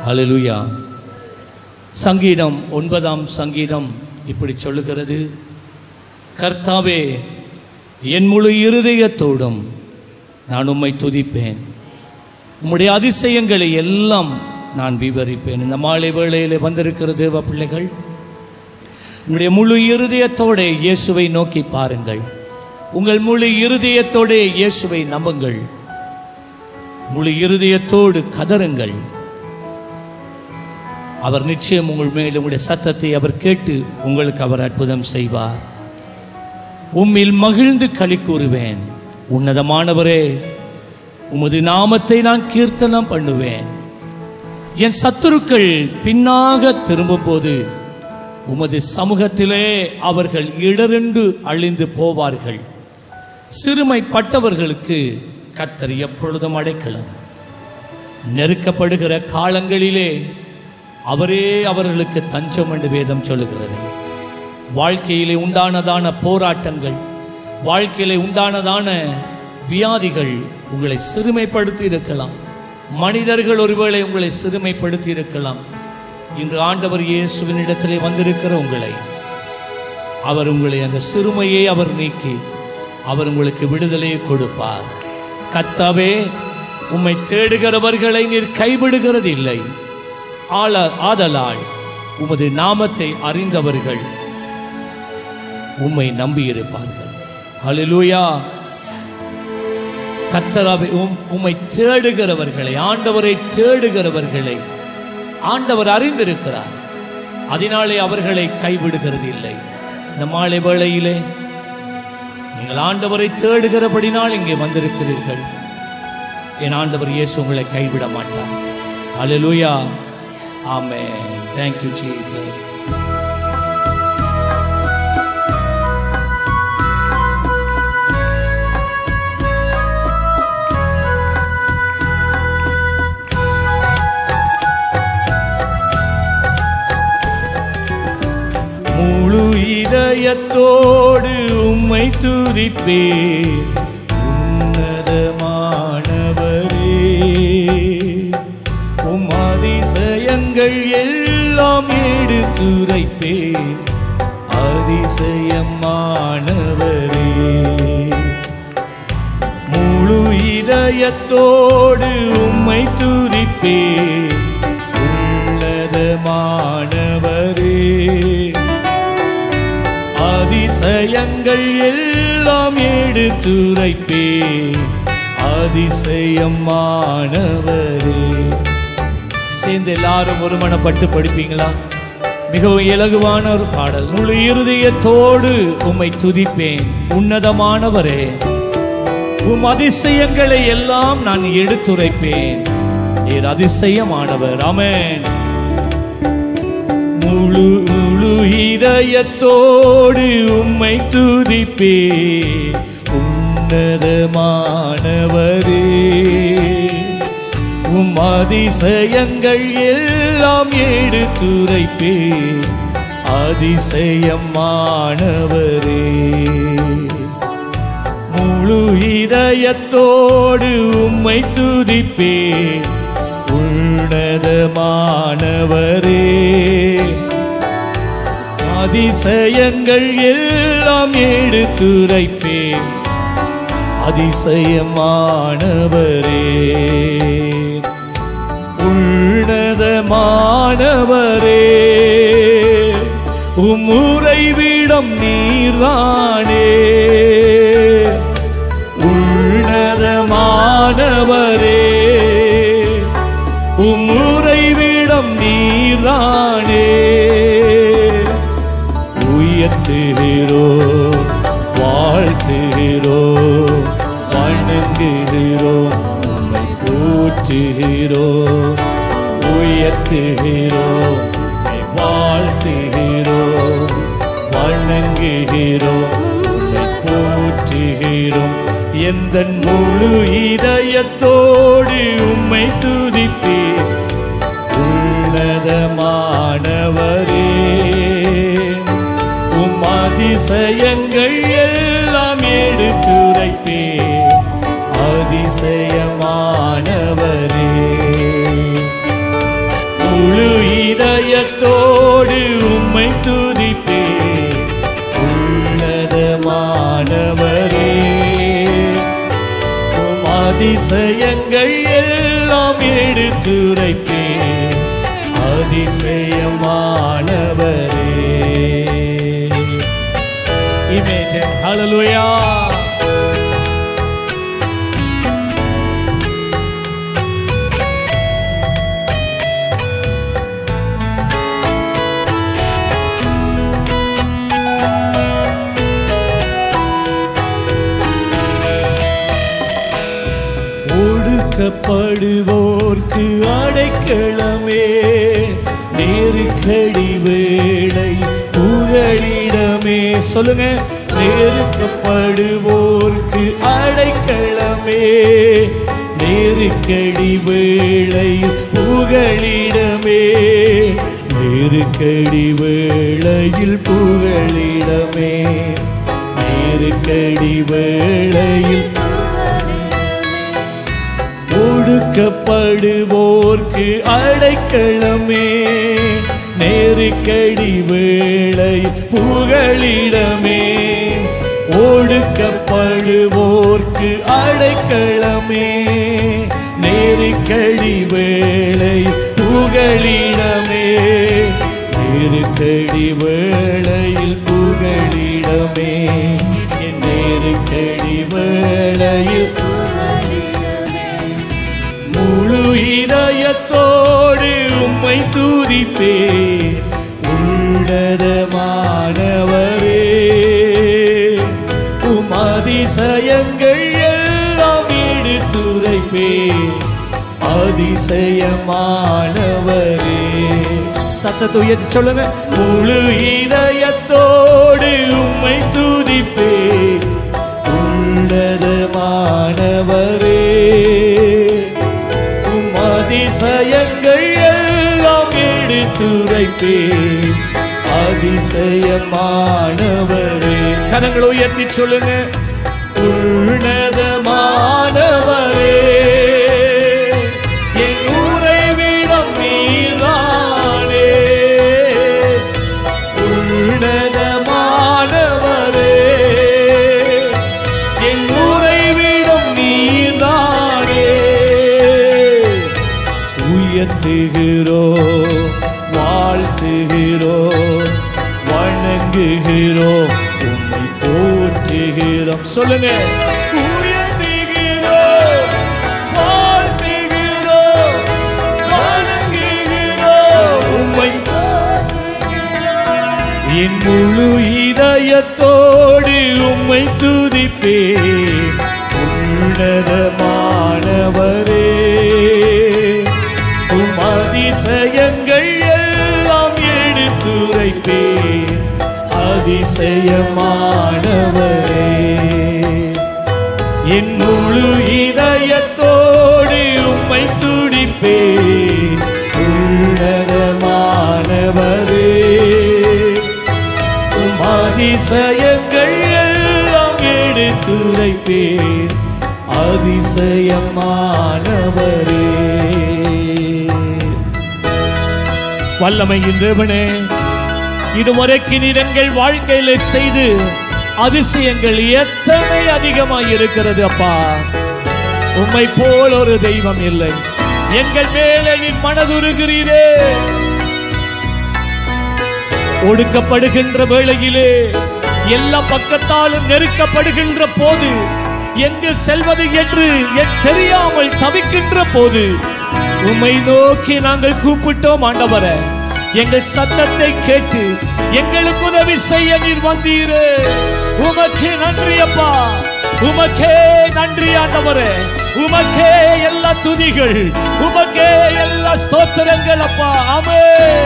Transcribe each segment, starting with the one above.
ஹalleluya சங்கீதம் ஒன்பதாம் சங்கீதம் இப்படி சொல்லுகிறது கர்த்தாவே என் முழு இருதயத்தோடும் நான் உம்மை துதிப்பேன் உம்முடைய அதிசயங்களை எல்லாம் நான் விவரிப்பேன் இந்த மாலை வேளையிலே வந்திருக்கிற தேவ பிள்ளைகள் உங்களுடைய முழு இருதயத்தோட இயேசுவை நோக்கி பாருங்கள் உங்கள் முழு இருதயத்தோட இயேசுவை நம்புங்கள் முழு இருதயத்தோடு கதறுங்கள் அவர் நிச்சயம் உங்கள் மேல் உங்களுடைய சத்தத்தை அவர் கேட்டு உங்களுக்கு அவர் அற்புதம் செய்வார் உம்மில் மகிழ்ந்து களி கூறுவேன் உன்னதமானவரே உமது நாமத்தை நான் கீர்த்தனம் பண்ணுவேன் என் சத்துருக்கள் பின்னாக திரும்பும்போது உமது சமூகத்திலே அவர்கள் இடரென்று அழிந்து போவார்கள் சிறுமைப்பட்டவர்களுக்கு கத்தர் எப்பொழுதும் அடைக்கலம் நெருக்கப்படுகிற காலங்களிலே அவரே அவர்களுக்கு தஞ்சம் என்று வேதம் சொல்லுகிறது வாழ்க்கையிலே உண்டானதான போராட்டங்கள் வாழ்க்கையிலே உண்டானதான வியாதிகள் உங்களை சிறுமைப்படுத்தி இருக்கலாம் மனிதர்கள் ஒருவேளை உங்களை சிறுமைப்படுத்தி இருக்கலாம் இன்று ஆண்டவர் இயேசுவின் இடத்திலே வந்திருக்கிற உங்களை அவர் உங்களை அந்த சிறுமையை அவர் நீக்கி அவர் உங்களுக்கு விடுதலையை கொடுப்பார் கத்தாவே உம்மை தேடுகிறவர்களை நீர் கைவிடுகிறது இல்லை ஆள ஆதலால் உமது நாமத்தை அறிந்தவர்கள் உம்மை நம்பியிருப்பார்கள் ஹalleluya கத்தராவை உம் உம்மை தேடுகிறவர்களை ஆண்டவரை தேடுகிறவர்களை ஆண்டவர் அறிந்திருக்கிறார் அதனாலே அவர்களை கைவிடுகிறது இல்லை இந்த மாலை வேளையிலே நீங்கள் ஆண்டவரை தேடுகிறபடினால் இங்கே வந்திருக்கிறீர்கள் என் ஆண்டவர் இயேசு உங்களை கைவிட மாட்டார் ஹalleluya ஆமென் thank you jesus முழு இதயத்தோடு உம்மை துதிப்பே உன்னதமானவரே உம் அதிசயங்கள் எல்லாம் எடுத்துரைப்பே அதிசயமானவரே முழு இதயத்தோடு உம்மை துதிப்பே உள்ளதமானவரே அதிசயங்கள் எல்லாம் எடுத்துரைப்பே அதிசயமானவரே சேர்ந்து எல்லாரும் ஒருமனப்பட்டு படிப்பீங்களா மிகவும் இலகுவான ஒரு பாடல் முழு இருதயத்தோடு உம்மை துதிப்பேன் உன்னதமானவரே உம் அதிசயங்களை எல்லாம் நான் எடுத்துரைப்பேன் நீர் அதிசயமானவர் ஆமென் முழு முழு இதயத்தோடு உம்மை துதிப்பே உன்னதமானவரே உம் அதிசயங்கள் எல்லாம் எடுத்துரைப்பே அதிசயமானவரே முழு இதயத்தோடு உம்மை துதிப்பே உன்னதமானவரே அதிசயங்கள் எல்லாம் எடுத்துரைப்பே அதிசயமானவரே உன்னதமானவரே உம்முறை விடம் நீர்தானே உன்னதமானவரே உம்முறை விடம் நீர்தானே உயர்த்துகிறோ வாழ்த்துகிறோ வணங்குகிறோ உம்மை போற்றுகிறோ உயர்த்துகிறோ உம்மை வாழ்த்துகிறோ வணங்குகிறோ உம்மை போற்றுகிறோம் எந்த முழு இதயத்தோடு உம்மை துதிப்பே உன்னதமானவரே உம் அதிசயங்கள் எல்லாம் எடுத்துரைப்பே அதிசயமானவரே இதயத்தோடு உம்மை துதிப்பே உள்ளதமானவரே உம் அதிசயங்கள் எல்லாம் எடுத்துரைப்பே அதிசயமானவரே Imagine, hallelujah. ஒடுக்கப்படுவோர்க்கு அடைக்கலமே நெருக்கடி வேளை புகழிடமே சொல்லுங்க நெருக்கப்படுவோர்க்கு அடைக்கலமே நெருக்கடி வேளை புகழிடமே நெருக்கடி வேளையில் புகழிடமே நெருக்கடி வேளையில் ஒடுக்கப்படுவோர்க்கு அடைக்கலமே நெருக்கடி வேளை புகழிடமே ஒடுக்கப்படுவோர்க்கு அடைக்கலமே நெருக்கடி வேளை புகழிடமே நெருக்கடி வேளையில் புகழிடமே என் நெருக்கடி வேளையில் முழு இதயத்தோடு உம்மை துதிப்பே உள்ளதமானவரே உம் அதிசயங்கள் எல்லாம் எடுத்துரைப்பே அதிசயமானவரே சத்தத்தை உயர்த்தி சொல்லுங்க முழு இதயத்தோடு உம்மை துதிப்பே உள்ளதமானவரே உம் அதிசயங்கள் எல்லாம் எடுத்துரைப்பே அதிசயமானவரே கரங்களை உயர்த்தி சொல்லுங்க உன்னதமானவரே என் உறைவிடம் நீரானே உன்னதமானவரே என் உறைவிடம் நீர்தானே உயர்த்துகிறோ வாழ்த்துகிறோ வணங்குகிறோ உம்மை போற்றுகிறோம் சொல்லுங்க உயர்த்துகிறோ வாழ்த்துகிறோ வணங்குகிறோ உம்மை என் முழு இதயத்தோடு உம்மை துதிப்பேன் உன்னதமானவரே உம் அதிசயங்கள் எல்லாம் எடுத்துரைப்பேன் அதிசயமானவரே என் முழு இதயத்தோடு உம்மை துடிப்பேன் உள்ளதமானவரே உம் அதிசயங்கள் எல்லாம் எடுத்துரைப்பேன் அதிசயமானவரே வல்லமையின் தேவனே இதுவரைக்கு நீர் எங்கள் வாழ்க்கையில செய்து அதிசயங்கள் எத்தனை அதிகமாய் இருக்கிறது அப்பா உம்மை போல் ஒரு தெய்வம் இல்லை எங்கள் மேலே நீர் மனதுருகிறீரே ஒடுக்கப்படுகின்ற வேளையிலே எல்லா பக்கத்தாலும் நெருக்கப்படுகின்ற போது எங்கு செல்வது என்று என் தெரியாமல் தவிக்கின்ற போது உம்மை நோக்கி நாங்கள் கூப்பிட்டோம் ஆண்டவரே எங்கள் சத்தத்தை கேட்டு எங்களுக்கு உதவி செய்ய நீர் வந்தீரே உமக்கே நன்றி அப்பா உமக்கே நன்றி ஆண்டவரே உமக்கே எல்லா துதிகள் உமக்கே எல்லா ஸ்தோத்திரங்கள் அப்பா ஆமே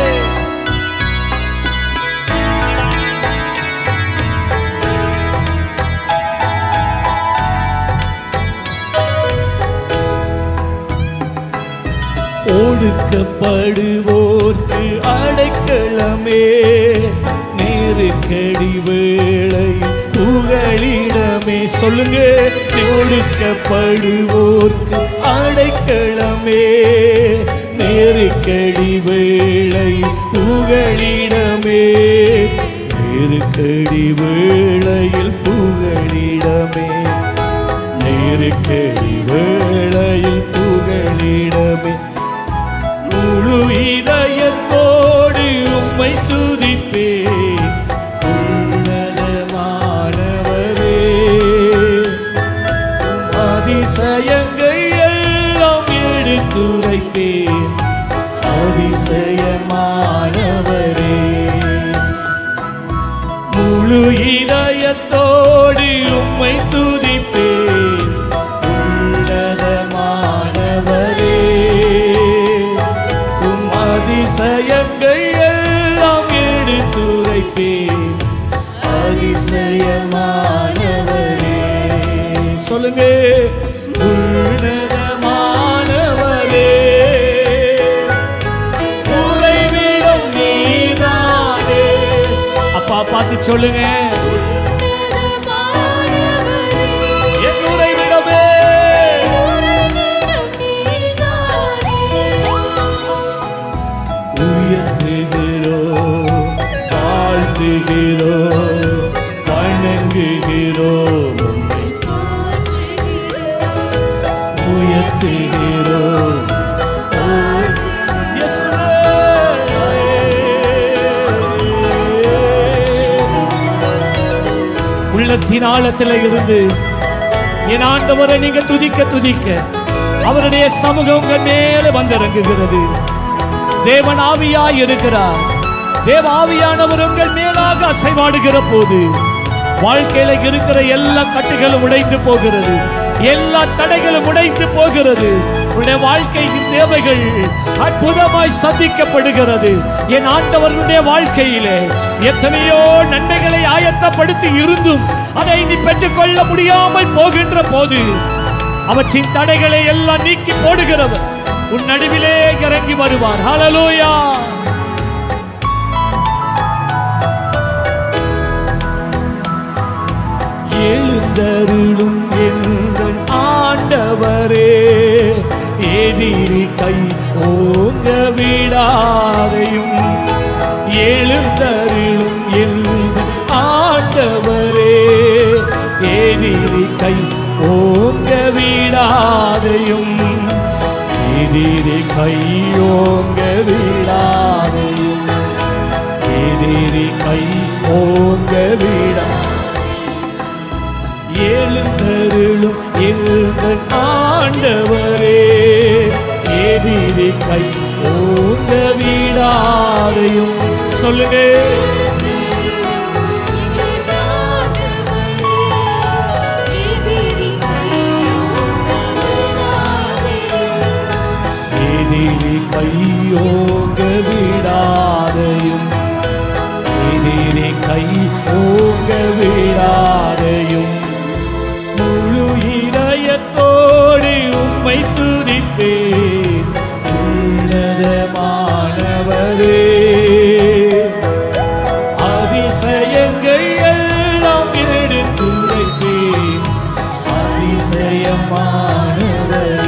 ஒடுக்கப்படுவோர்க்கு அடைக்கலமே நெருக்கடி வேளை புகழிடமே சொல்லுங்க ஒடுக்கப்படுவோர்க்கு அடைக்கலமே நெருக்கடி வேளை நெருக்கடி வேளையில் புகழிடமே நெருக்கடி வேளையில் புகழிடமே முழு இதயத்தோடு உம்மை துதிப்பேன் உன்னதமானவரே உம் அதிசயங்கள் எல்லாம் எடுத்துரைத்தேன் அதிசயமானவரே முழு இதயத்தோடு உம்மை துதிப்பேன் உன்னதமானவரே உம் அதிசயங்கள் எல்லாம் எடுத்துரைப்பேன் அதிசயமானவரே சொல்லுங்க உன்னதமானவரே உறைவிடம் நீதானே அப்பா பார்த்து சொல்லுங்க என் உறைவிடமே உயர்த்துகிறோம் வாழ்த்துகிறோம் வணங்குகிறோம் உம்மை உயர்த்துகிறோம் உள்ளத்தின் ஆழத்தில் இருந்து என் ஆண்டவரை நீங்க துதிக்க துதிக்க அவருடைய சமூகம் உங்கள் மேலே வந்திறங்குகிறது தேவன் ஆவியாய் இருக்கிறார் தேவ ஆவியானவர் உங்கள் மேலாக அசைவாடுகிற போது வாழ்க்கையில இருக்கிற எல்லா கட்டுகளும் உடைந்து போகிறது எல்லா தடைகளும் உடைந்து போகிறது உன்னுடைய வாழ்க்கையின் தேவைகள் அற்புதமாய் சந்திக்கப்படுகிறது என் ஆண்டவர்களுடைய வாழ்க்கையிலே எத்தனையோ நன்மைகளை ஆயத்தப்படுத்தி இருந்தும் அதை நீ பெற்றுக்கொள்ள முடியாமல் போகின்ற போது அவற்றின் தடைகளை எல்லாம் நீக்கி போடுகிறவர் உன் நடுவிலே இறங்கி வருவார் ஹalleluya எழுந்தருளும் எங்கள் ஆண்டவரே எதிரி கை ஓங்க விடாதையும் எழுந்தருளும் எங்கள் ஆண்டவரே எதிரி கை ஓங்க விடாதையும் எதிரி கையோங்க விடாதையும் எதிரி கை ஓங்க விடா எழுந்தருளும் எங்கள் ஆண்டவரே எதிரி கை ஓங்க விடாதையும் சொல்லுங்க எதிரி கையோங்க விடாதையும் எதிரி கை ஓங்க விடாதையும் முழு இதயத்தோடு உம்மை துதிப்பேன் உன்னதமானவரே அதிசயங்கள் எல்லாம் எடுத்துரைப்பேன் அதிசயமானவரே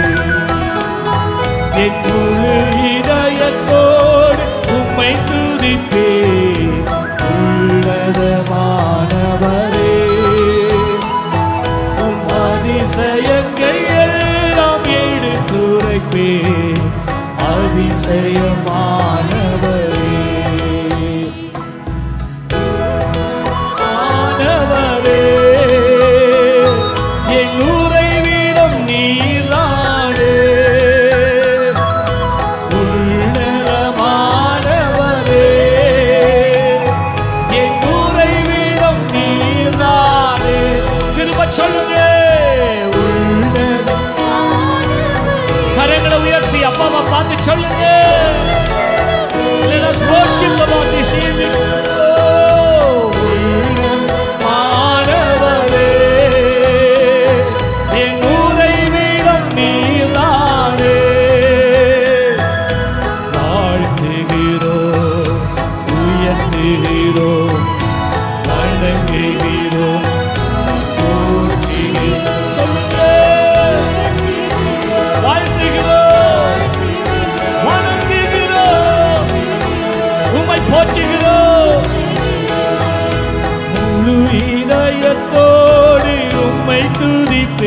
என் முழு இதயத்தோடு உம்மை துதிப்பேன் உள்ளதமானவரே உம் அதிசயங்கள் எல்லாம் எடுத்துரைப்பேன் அதிசயமானவரே ஆனவரே என் உறைவிடம் நீராடே உள்ளரமானவரே என் உறைவிடம் நீராடே திரும்ப சொல்லுங்க உள்ளரம் கரங்களை உயர்த்தி அப்பாவை பார்த்து சொல்லுங்க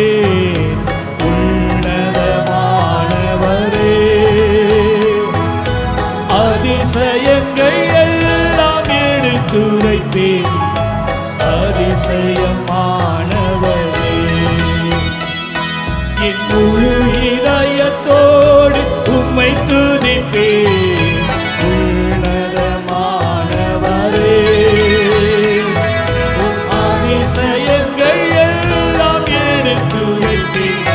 உன்னதமானவரே அதிசயங்கள் எல்லாம் எடுத்துரைப்பேன் அதிசயமானவரே என் முழு இதயத்தோடு உம்மை துதிப்பேன் உன்னதமானவரே உம் அதிசயங்கள் எல்லாம் எடுத்துரைப்பேன்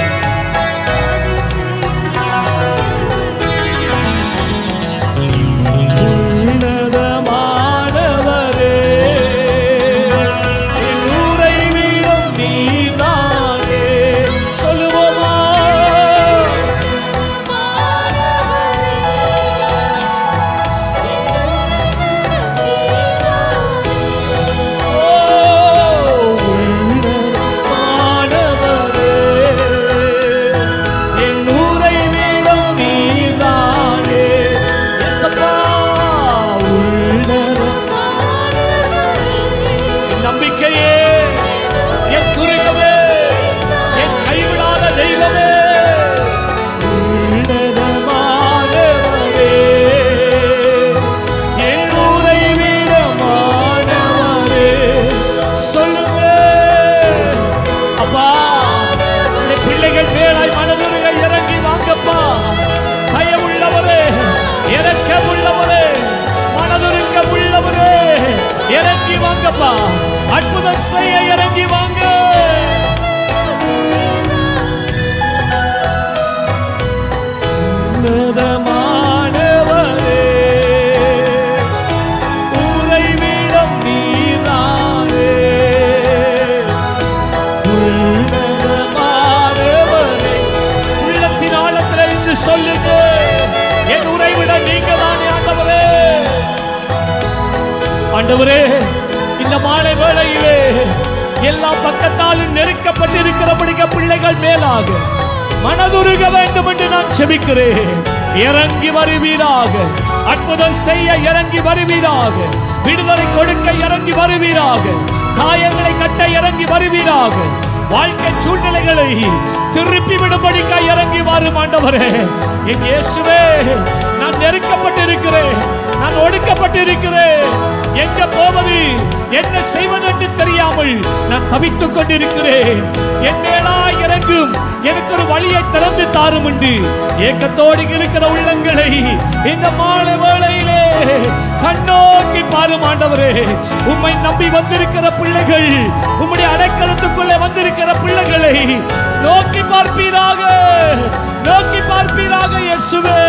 உன்னதமானவரே என் உறைவிடம் நீர்தானே சொல்லுவோமா ஓ, உன்னதமானவரே, என் உறைவிடம் நீர்தானே. இயேசப்பா, உன்னதமா- என் நம்பிக்கையே என் துருகமே என் கைவிடாத தெய்வமே உன்னதமானவரே, என் உறைவிடமானவரே. சொல்லுங்க அப்பா இந்த பிள்ளைகள் மேலாய் மனதுருக இறங்கி வாங்கப்பா பயமுள்ளவரே இறக்கம் உள்ளவரே மனதுருக்க உள்ளவரே இறங்கி வாங்கப்பா அற்புதம் செய்ய இறங்கி வாங்க உன்னதமானவரே, உறைவிடம் நீர்தானே. உன்னதமானவரே, உள்ளத்தின் ஆழத்தில் இருந்து சொல்லுங்க என் உறைவிட நீங்க தானே ஆண்டவரே ஆண்டவரே இந்த மாலை வேளையிலே எல்லா பக்கத்தாலும் நெருக்கப்பட்டிருக்கிறபடிக்க பிள்ளைகள் மேலாக மனதுருக வேண்டும் என்று நான் செபிக்கிறேன் இறங்கி வருவீராக அற்புதம் செய்ய இறங்கி வருவீராக விடுதலை கொடுக்க இறங்கி வருவீராக காயங்களை கட்ட இறங்கி வருவீராக வாழ்க்கை சூழ்நிலைகளை திருப்பி விடும்படிக்க இறங்கி வரும் ஆண்டவரே என் இயேசுவே நான் நெருக்கப்பட்டிருக்கிறேன் நான் ஒடுக்கப்பட்டிருக்கிறேன் எங்க போவது என்ன செய்வதென்று தெரியாமல் நான் தவித்துக் கொண்டிருக்கிறேன் என் மேலா இறங்கும் எனக்கு ஒரு வழியை திறந்து தாரும் என்று ஏக்கத்தோடு இருக்கிற உள்ளங்களை இந்த மாலை வேளையிலே கண்ணோக்கி பாரும் ஆண்டவரே உம்மை நம்பி வந்திருக்கிற பிள்ளைகள் உம்முடைய அடைக்கலத்துக்குள்ளே வந்திருக்கிற பிள்ளைகளை நோக்கி பார்ப்பீராக நோக்கி பார்ப்பீராக இயேசுவே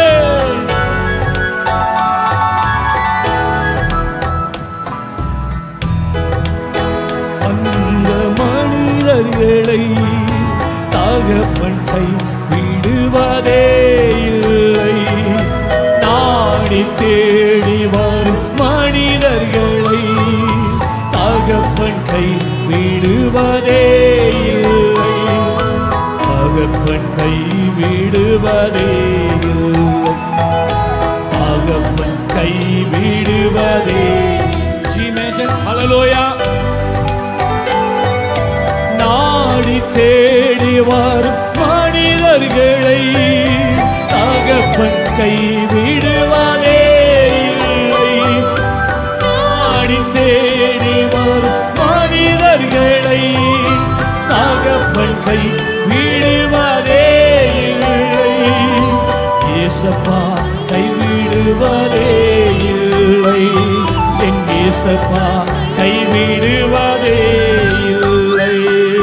அந்த மனிதர்களை தகப்பன் கை விடுவதே இல்லை நாடி தேடி வரும் மனிதர்களை தகப்பன் கை விடுவதே இல்லை தகப்பன் கை விடுவதே இல்லை தகப்பன் கை விடுவதே ஜிமேஜன் ஹalleluya நாடி தேடி வரும் மனிதர்களை தகப்பன் கை விடுவதே இல்லை நாடி தேடி வரும் மனிதர்களை தகப்பன் கை விடுவதே இல்லை ஏசப்பா கைவிடுவதே இல்லை என் ஏசப்பா கைவிடுவதே இல்லை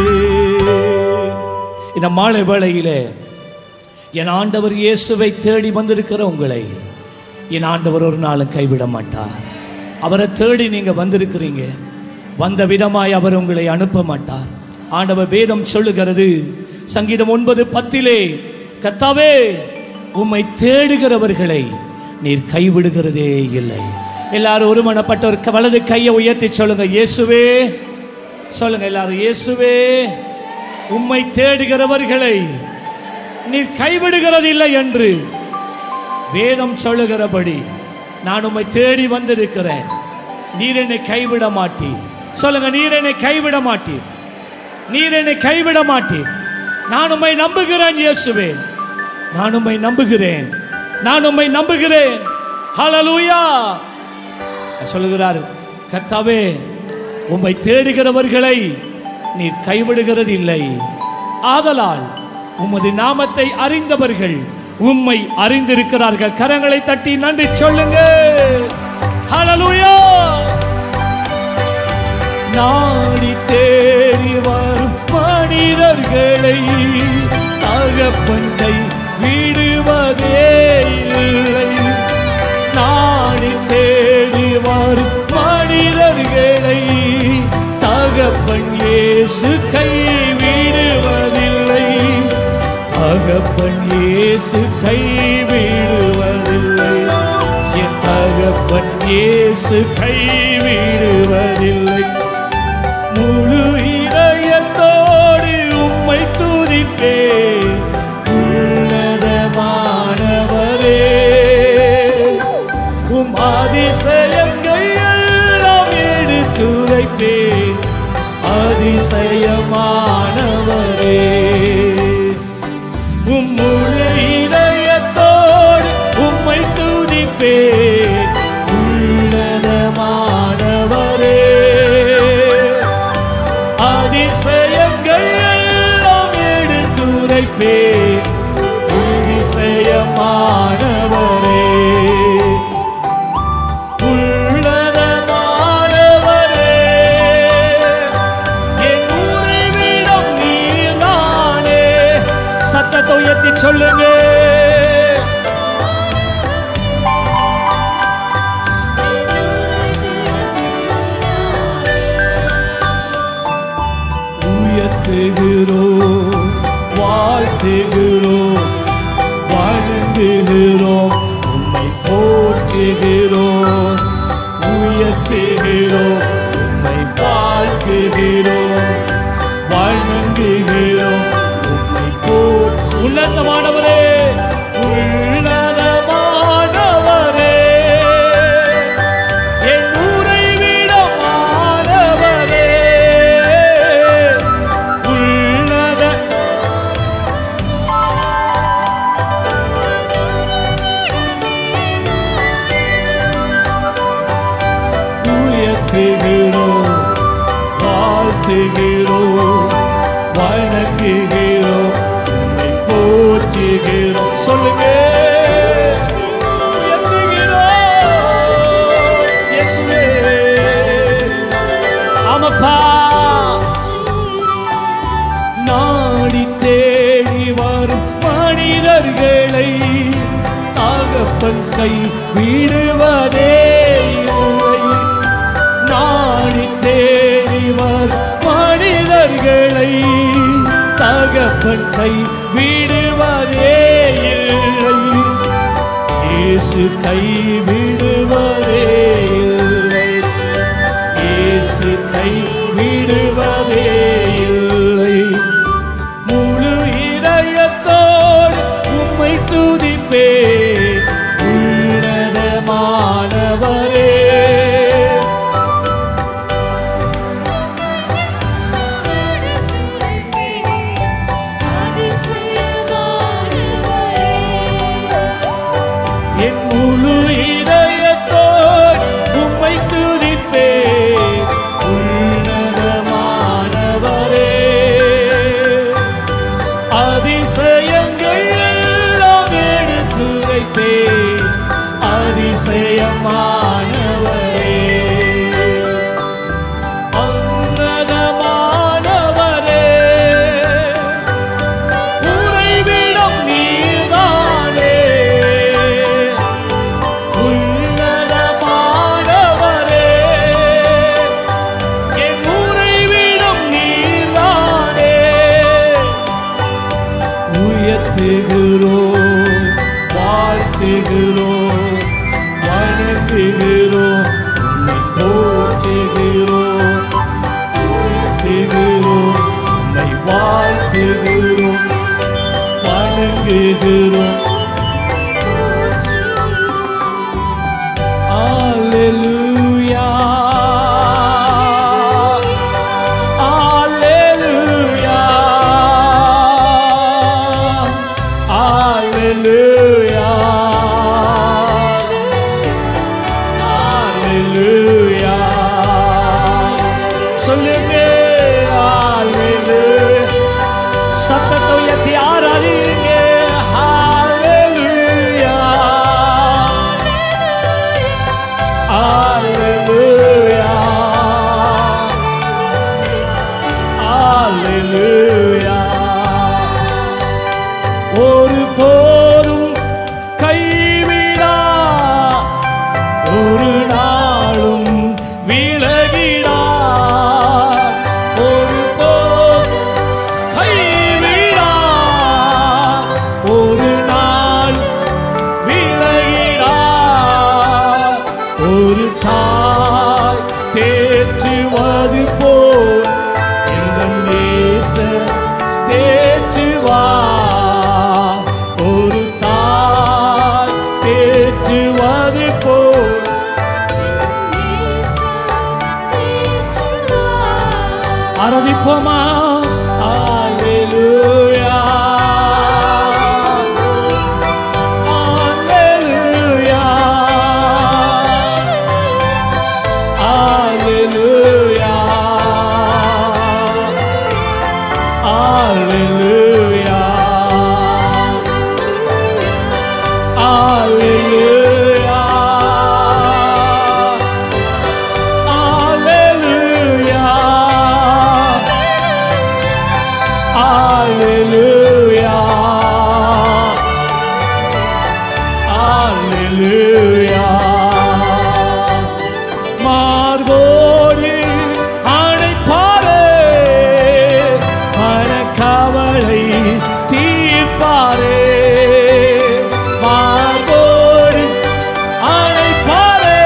இந்த மாலை வேளையிலே என் ஆண்டவர் இயேசுவை தேடி வந்திருக்கிற உங்களை என் ஆண்டவர் ஒரு நாளும் கைவிட மாட்டார் அவரை தேடி நீங்க வந்திருக்கிறீங்க வந்த விதமாய் அவர் உங்களை அனுப்ப மாட்டார் ஆண்டவர் வேதம் சொல்லுகிறது சங்கீதம் ஒன்பது பத்திலே கத்தாவே உம்மை தேடுகிறவர்களை நீர் கைவிடுகிறதே இல்லை எல்லாரும் ஒருமனப்பட்ட ஒரு க- வலது கையை உயர்த்தி சொல்லுங்க இயேசுவே சொல்லுங்க எல்லாரும் இயேசுவே உம்மை தேடுகிறவர்களை நீர் கைவிடுகிறதில்லை என்று வேதம் சொல்லுகிறபடி நான் உம்மை தேடி வந்திருக்கிறேன் நீர் என்னை கைவிட மாட்டீர் சொல்லுங்க நீர் என்னை கைவிட மாட்டீர் நீர் என்னை கைவிட மாட்டீர் நான் உம்மை நம்புகிறேன் இயேசுவே நான் உம்மை நம்புகிறேன் நான் உம்மை நம்புகிறேன் ஹalleluya சொல்லுகிறார் கர்த்தாவே உம்மை தேடுகிறவர்களை நீர் கைவிடுகிறது இல்லை ஆதலால் உமது நாமத்தை அறிந்தவர்கள் உம்மை அறிந்திருக்கிறார்கள் கரங்களை தட்டி நன்றி சொல்லுங்க ஹalleluya நாடி தேடி வரும் மனிதர்களை தகப்பன் கை விடுவதே இல்லை நாடி தேடி வரும் மனிதர்களை தகப்பன் இயேசு கை விடுவதில்லை தகப்பன் இயேசு கை விடுவதில்லை என் தகப்பன் இயேசு கை விடுவதில்லை முழு இதயத்தோடு உம்மை துதிப்பே உள்ளதமானவரே உம் அதிசயங்கள் எல்லாம் எடுத்துரைப்பே அதிசயமானவரே உம் முழு இதயத்தோடு உம்மை துதிப்பே உள்ளதமானவரே அதிசயங்கள் எல்லாம் எடுத்துரைப்பே அதிசயமானவரே உள்ளதமானவரே என் உறைவிடம் நீர்தானே சத்தத்தை உயர்த்தி சொல்லுங்க உயர்த்துகிறோம் வாழ்த்துகிறோம் வணங்குகிறோம் உம்மை போற்றுகிறோம் உயர்த்துகிறோம் உம்மை வாழ்த்துகிறோம் வணங்குகிறோம் உம்மை போற்று உன்னதமானவரே உள்ளதமானவரே என் உறைவிடமானவரே உள்ளத உயர்த்துகிறோம் வாழ்த்துகிறோம் வணங்குகிறோம் உம்மை போற்றுகிறோம் சொல்லுங்க உயர்த்துகிறோம். இயேசுவே. ஆமாப்பா நாடி தேடி வரும் மனிதர்களை தகப்பன் கை விடுவதே இல்லை நாடி தேடி வரும் மனிதர்களை தகப்பன் கை விடுவதே இல்லை இயேசு கை விடுவதே இல்லை இயேசு கை விடுவதே இல்லை முழு இதயத்தோடு உம்மை துதிப்பே உள்ளதமானவரே என் முழு இதயத்தோடு உம்மை துதிப்பே உள்ளதமானவரே அதிசயங்கள் எல்லாம் எடுத்துரைப்பே அதிசயமானவரே அன்னதமானவரே உறைவிடம் நீர்தானே உள்ளதமானவரே என் உறைவிடம் நீர்தானே உயர்த்துகிறோம் வாழ்த்துகிறோம் வணங்குகிறோம் உம்மை போற்றுகிறோம் உயர்த்துகிறோம் உம்மை வாழ்த்துகிறோம் வணங்குகிறோம் Alleluia. Alleluia. ஒரு போதும் கைவிடா ஒரு நாளும் விலகிடா ஒரு போதும் கைவிடா ஒரு நாள் விலகிடா ஒரு தாய் தேற்றுவது போல் இந்த நேச தேற்றுவா ஒரு தாய் தேற்றுவது போல் ஆராதிப்போமா Alleluia. Alleluia. Alleluia. Alleluia. Alleluia. Alleluia. Alleluia. மார்போடு அணைப்பாரே மனக்கவலை தீர்ப்பாரே மார்போடு அணைப்பாரே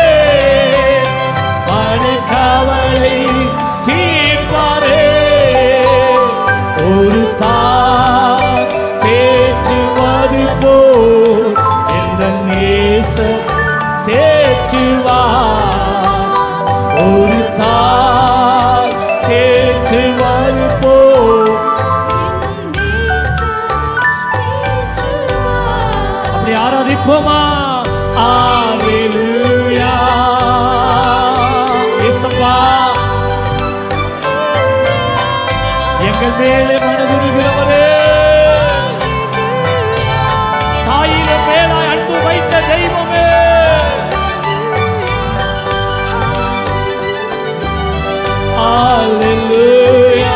மனக்கவலை தீர்ப்பாரே ஒரு தாய் தேற்றுவது போல் எந்த நேச தேற்றுவா ஒரு தாய் தேற்றுவது போல் அப்படி ஆராதிப்போமா ஆலேலூயா இயேசப்பா எங்கள் மேலே மனதுருகிறவரே தாயில மேலாய் அன்பு வைத்த தெய்வமே Alleluia.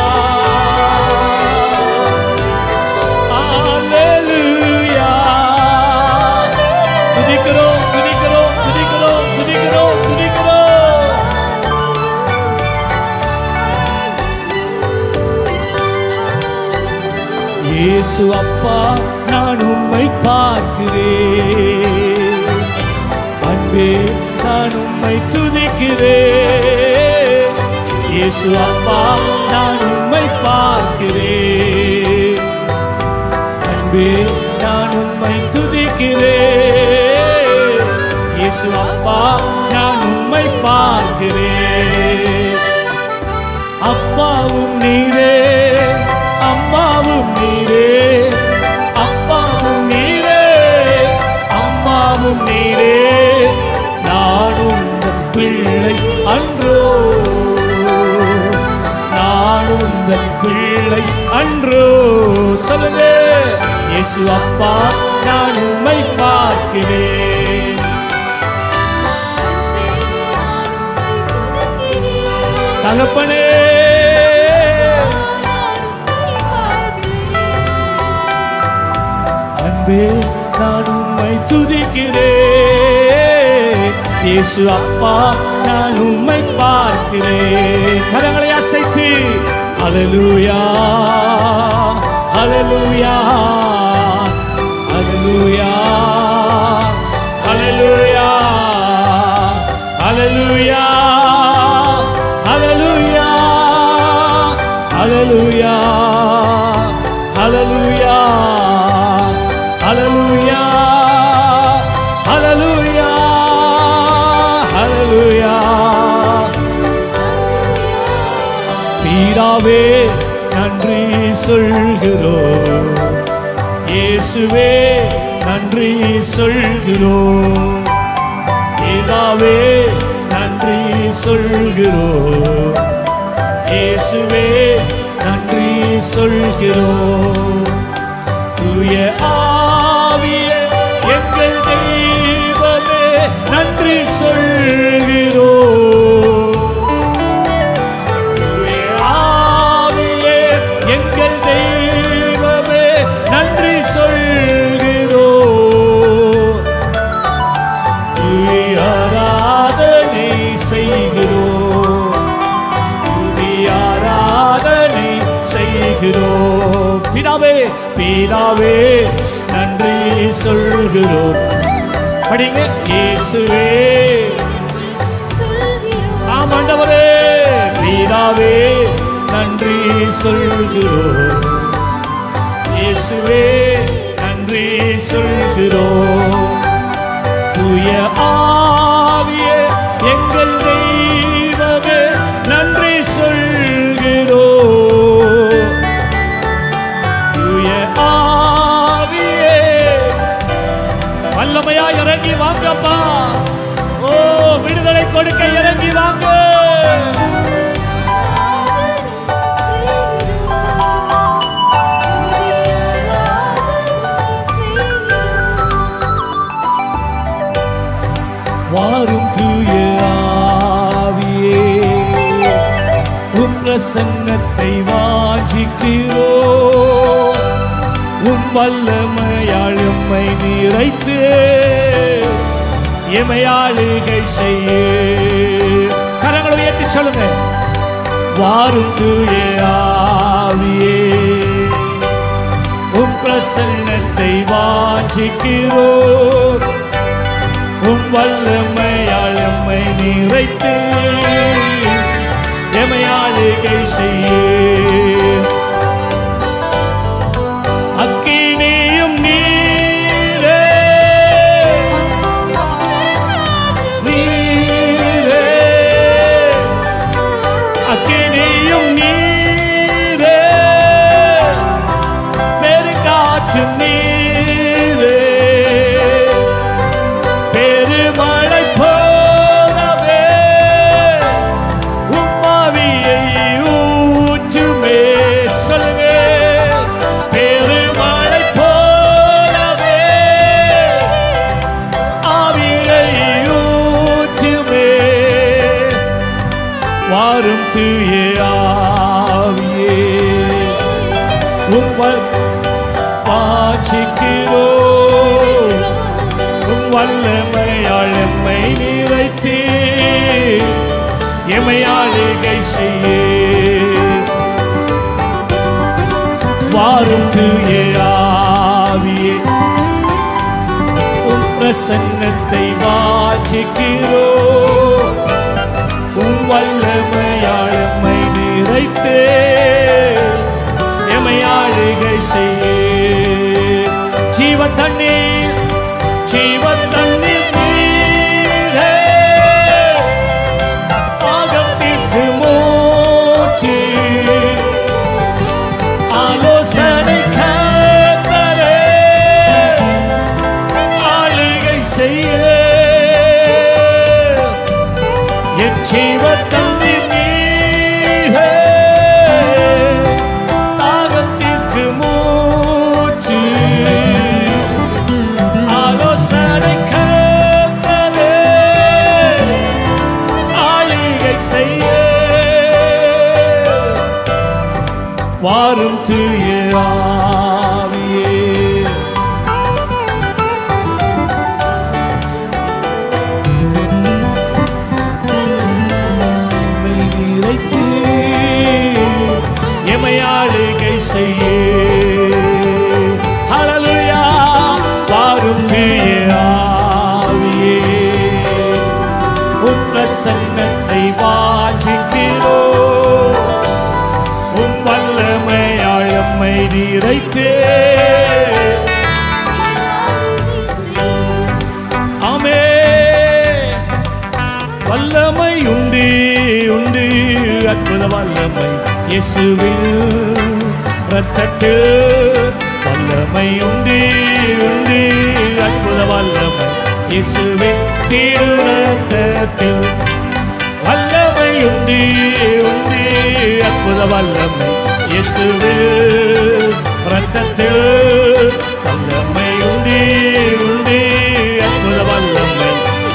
Alleluia. துதிக்கிறோம் துதிக்கிறோம் துதிக்கிறோம் துதிக்கிறோம் துதிக்கிறோம் இயேசு அப்பா நான் உம்மை பார்க்கிறேன் அன்பே நான் உம்மை துதிக்கிறேன் இயேசு அப்பா நான் உம்மை பார்க்கிறேன் அன்பே நான் உம்மை துதிக்கிறேன் இயேசு அப்பா நான் உம்மை பார்க்கிறேன் அப்பாவும் நீரே அம்மாவும் நீரே அப்பாவும் நீரே அம்மாவும் நீரே நானும் உந்தன் பிள்ளை அன்றோ நானும் உந்தன் பிள்ளை அன்றோ சொல்லுங்க இயேசு அப்பா நான் உம்மை பார்க்கிறேன் தகப்பனே அன்பே நான் உம்மை துதிக்கிறேன் இயேசு அப்பா நான் உம்மை பார்க்கிறேன் கரங்களை அசைத்து அலலுயா அலலுயா அலலுயா அலலுயா அலலுயா அலலுயா அலலுயா அலலுயா அலலுயா அலலுயா அலலுயா தீராவே நன்றி சொல்கிறோம் இயேசுவே நன்றி சொல்கிறோம் பிதாவே நன்றி சொல்கிறோம் இயேசுவே நன்றி சொல்கிறோம் தூய ஆவியே எங்கள் தெய்வமே நன்றி சொல்கிறோம் தூய ஆவியே எங்கள் தெய்வமே நன்றி சொல்கிறோம் நன்றி சொல்கிறோம் படிங்க இயேசுவே ஆம் ஆண்டவரே பிதாவே நன்றி சொல்கிறோம் இயேசுவே நன்றி சொல்கிறோம் தூய ஆவியே எங்கள் தெய்வமே நன்றி சொல்கிறோம் தூய ஆவியே வல்லமையா இறங்கி வாங்கப்பா ஓ விடுதலை கொடுக்க இறங்கி வாங்க வாரும் தூய ஆவியே உம் பிரசன்னத்தை வாஞ்சிக்கிறோ உம் வல்லமையால் எம்மை நிறைத்து எமையாளுகை செய்ய கரங்களை உயர்த்தி சொல்லுங்க வாரும் தூய ஆவியே உம் பிரசன்னத்தை வாஞ்சிக்கிறோ உம் வல்லமையால் எம்மை நிறைத்து எமையாளுகை செய்ய அக்கினியும் நீரே நீரே அக்கினியும் நீரே பெருங்காற்றும் நீரே பெருமழை போலவே உம்மாவியை ஊற்றுமே சொல்லுங்க பெருமழை போலவே ஆவியை ஊற்றுமே வாரும் தூய ஆவியே உம்மை வாஞ்சிக்கிறோ உம் வல்லமையால் எம்மை நிறைத்து எமையாளுகை செய்ய வாரும் தூய ஆவியே உம் பிரசன்னத்தை வாஞ்சிக்கிறோ உம் வல்லமையால் எம்மை நிறைத்து எமையாளுகை செய்ய ஜீவ தண்ணீர் ஜீவ தண்ணீர் நீரே ஆகத்திற்கு மூச்சு ஆலோசனை கர்த்தரே ஆளுகை செய்ய என் ஜீவ தண்ணீர் நீரே தாகத்திற்கு மூச்சு ஆலோசனை கர்த்தரே ஆளுகை செய்ய வாரும் தூய ஆவியே உம்மை நிறைத்து எமையாளுகை செய்ய ஹalleluya வாரும் தூய ஆவியே உம் பிரசன்னத்தை வாஞ்சிக்கிறோ உம் வல்லமையால் எம்மை நிறைத்தே ஆமே வல்லமை உண்டு உண்டு அற்புத வல்லமை இயேசுவில் ரத்தத்தில் வல்லமை உண்டு உண்டு அற்புத வல்லமை இயேசுவின் திரு ரத்தத்தில் வல்லமை உண்டு உண்டு அற்புத வல்லமை இயேசுவில் ரத்தத்தில் வல்லமை உண்டு உண்டு அற்புத வல்லமை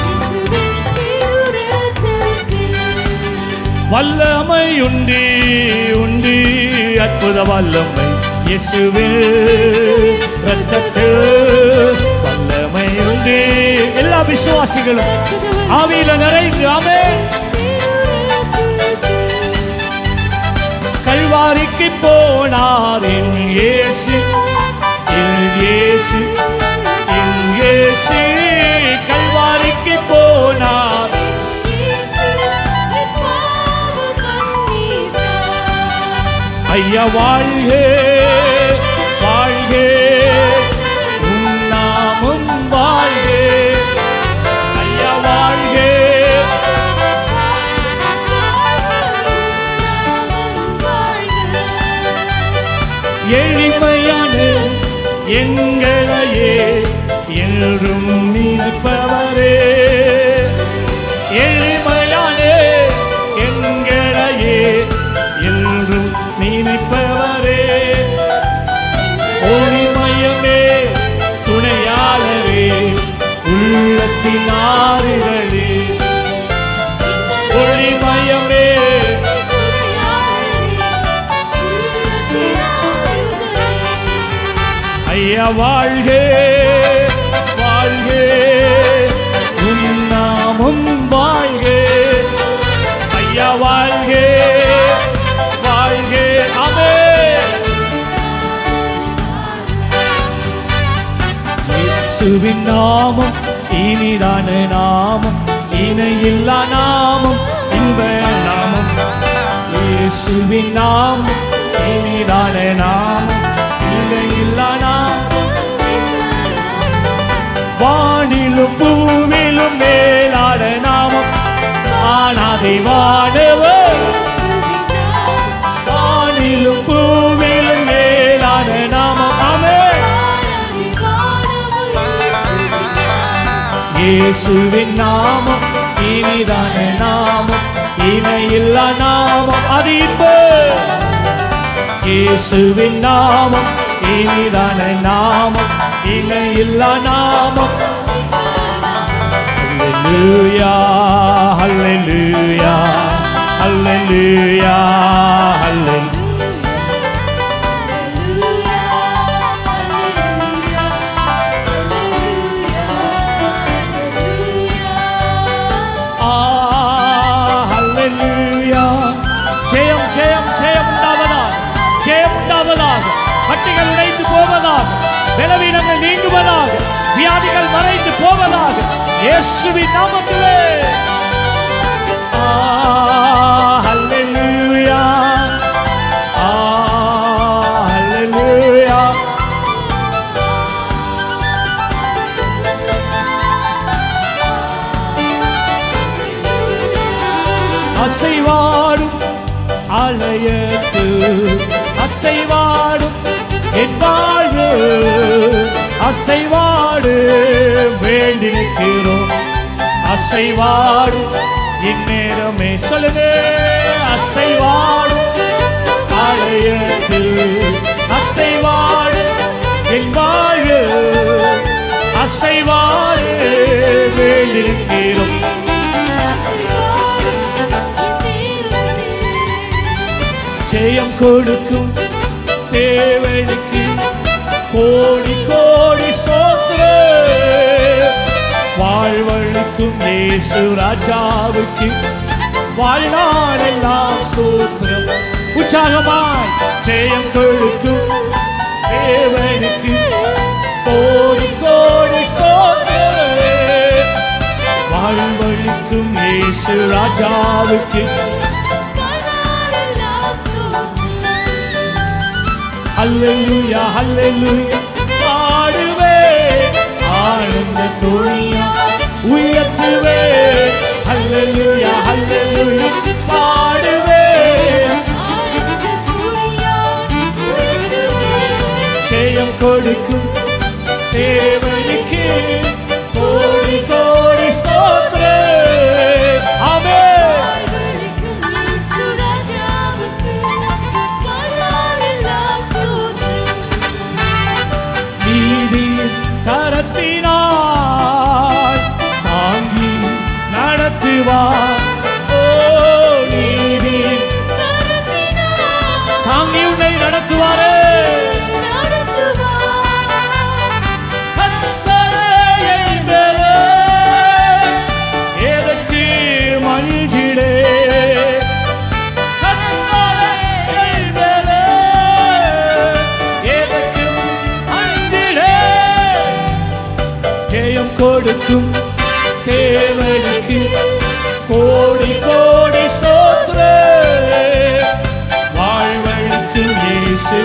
வல்லமை உண்டு உண்டு அற்புத வல்லமை இயேசுவில் ரத்தத்தில் வல்லமை உண்டு எல்லா விசுவாசிகளும் ஆவியில நிறைந்து ஆமே கல்வாரிக்கு போனார் என் இயேசு என் இயேசு என் இயேசு கல்வாரிக்கு போனார் ஐயா வாழ்க வாழ்க உன் நாமம் வாழ்க ஐயா வாழ்க எளிமையான எங்களையே என்றும் நினைப்பவரே எளிமையான எங்களையே என்றும் நினைப்பவரே ஒளிமயமே துணையாளரே உள்ளத்தின் ஆறுகளே ஒளிமயமே ஐயா வாழ்க வாழ்க உன் நாமம் வாழ்க ஐயா வாழ்க வாழ்க அமே இயேசுவின் நாமம் இனிதான நாமம் இணையில்லா நாமம் இன்ப நாமம் இயேசுவின் நாமம் இனிதான நாமம் இணையில்லா நாமம் வானிலும் பூவிலும் மேலான நாமம் ஆனாதை வானவர் வானிலும் பூவிலும் மேலான நாமம் அமே இயேசுவின் நாமம் இனிதான நாமம் இணையில்லா நாமம் அது இப்போ இயேசுவின் நாமம் இனிதான நாமம் இணையில்லா நாமம் Hallelujah, hallelujah, hallelujah, hallelujah. Ah, hallelujah. ஜெயம் ஜெயம் ஜெயம் உண்டாவதாக ஜெயம் உண்டாவதாக கட்டிகள் உடைந்து போவதாக பலவீனங்கள் நீங்குவதாக வியாதிகள் மறைந்து போவதாக இயேசுவின் நாமத்திலே Ah, hallelujah. Ah, hallelujah. அசைவாடும் அலையத்து அசைவாடும் என் வாழ்வு அசைவாடு வேண்டி நிற்கிறோம் அசைவாடும் இந்நேரமே சொல்லுங்க அசைவாடும் அலையத்து அசைவாடு என் வாழ்வு அசைவாடு வேண்டி நிற்கிறோம் ஜெயம் கொடுக்கும் தேவனுக்கு கோடி கோடி சோத்திர வாழ்வழிக்கும் இயேசு ராஜாவுக்கு வாழ்நாளெல்லாம் ஸ்தோத்திரம் உற்சாகமாய் ஜெயம் கொடுக்கும் தேவனுக்கு கோடி கோடி சோத்திரம் வாழ்வழிக்கும் இயேசு ராஜாவுக்கு ஹல்லேலூயா ஹல்லேலூயா ஆடுவே ஆனந்த துணியா உயர்த்துவே ஹல்லேலூயா ஹல்லேலூயா பாடுவே ஜெயம் கொடுக்கும் தேவனுக்கு கோடி கோடி சோத்ரே ஆமென் நீதி கரத்தினாய் தாங்கி நடத்துவார் ஓ நீதி தாங்கி உன்னை நடத்துவாரே கர்த்தரை கொடுக்கும் தேவனுக்கு கோடி கோடி ஸ்தோத்திர வாழ்வழிக்கும் இயேசு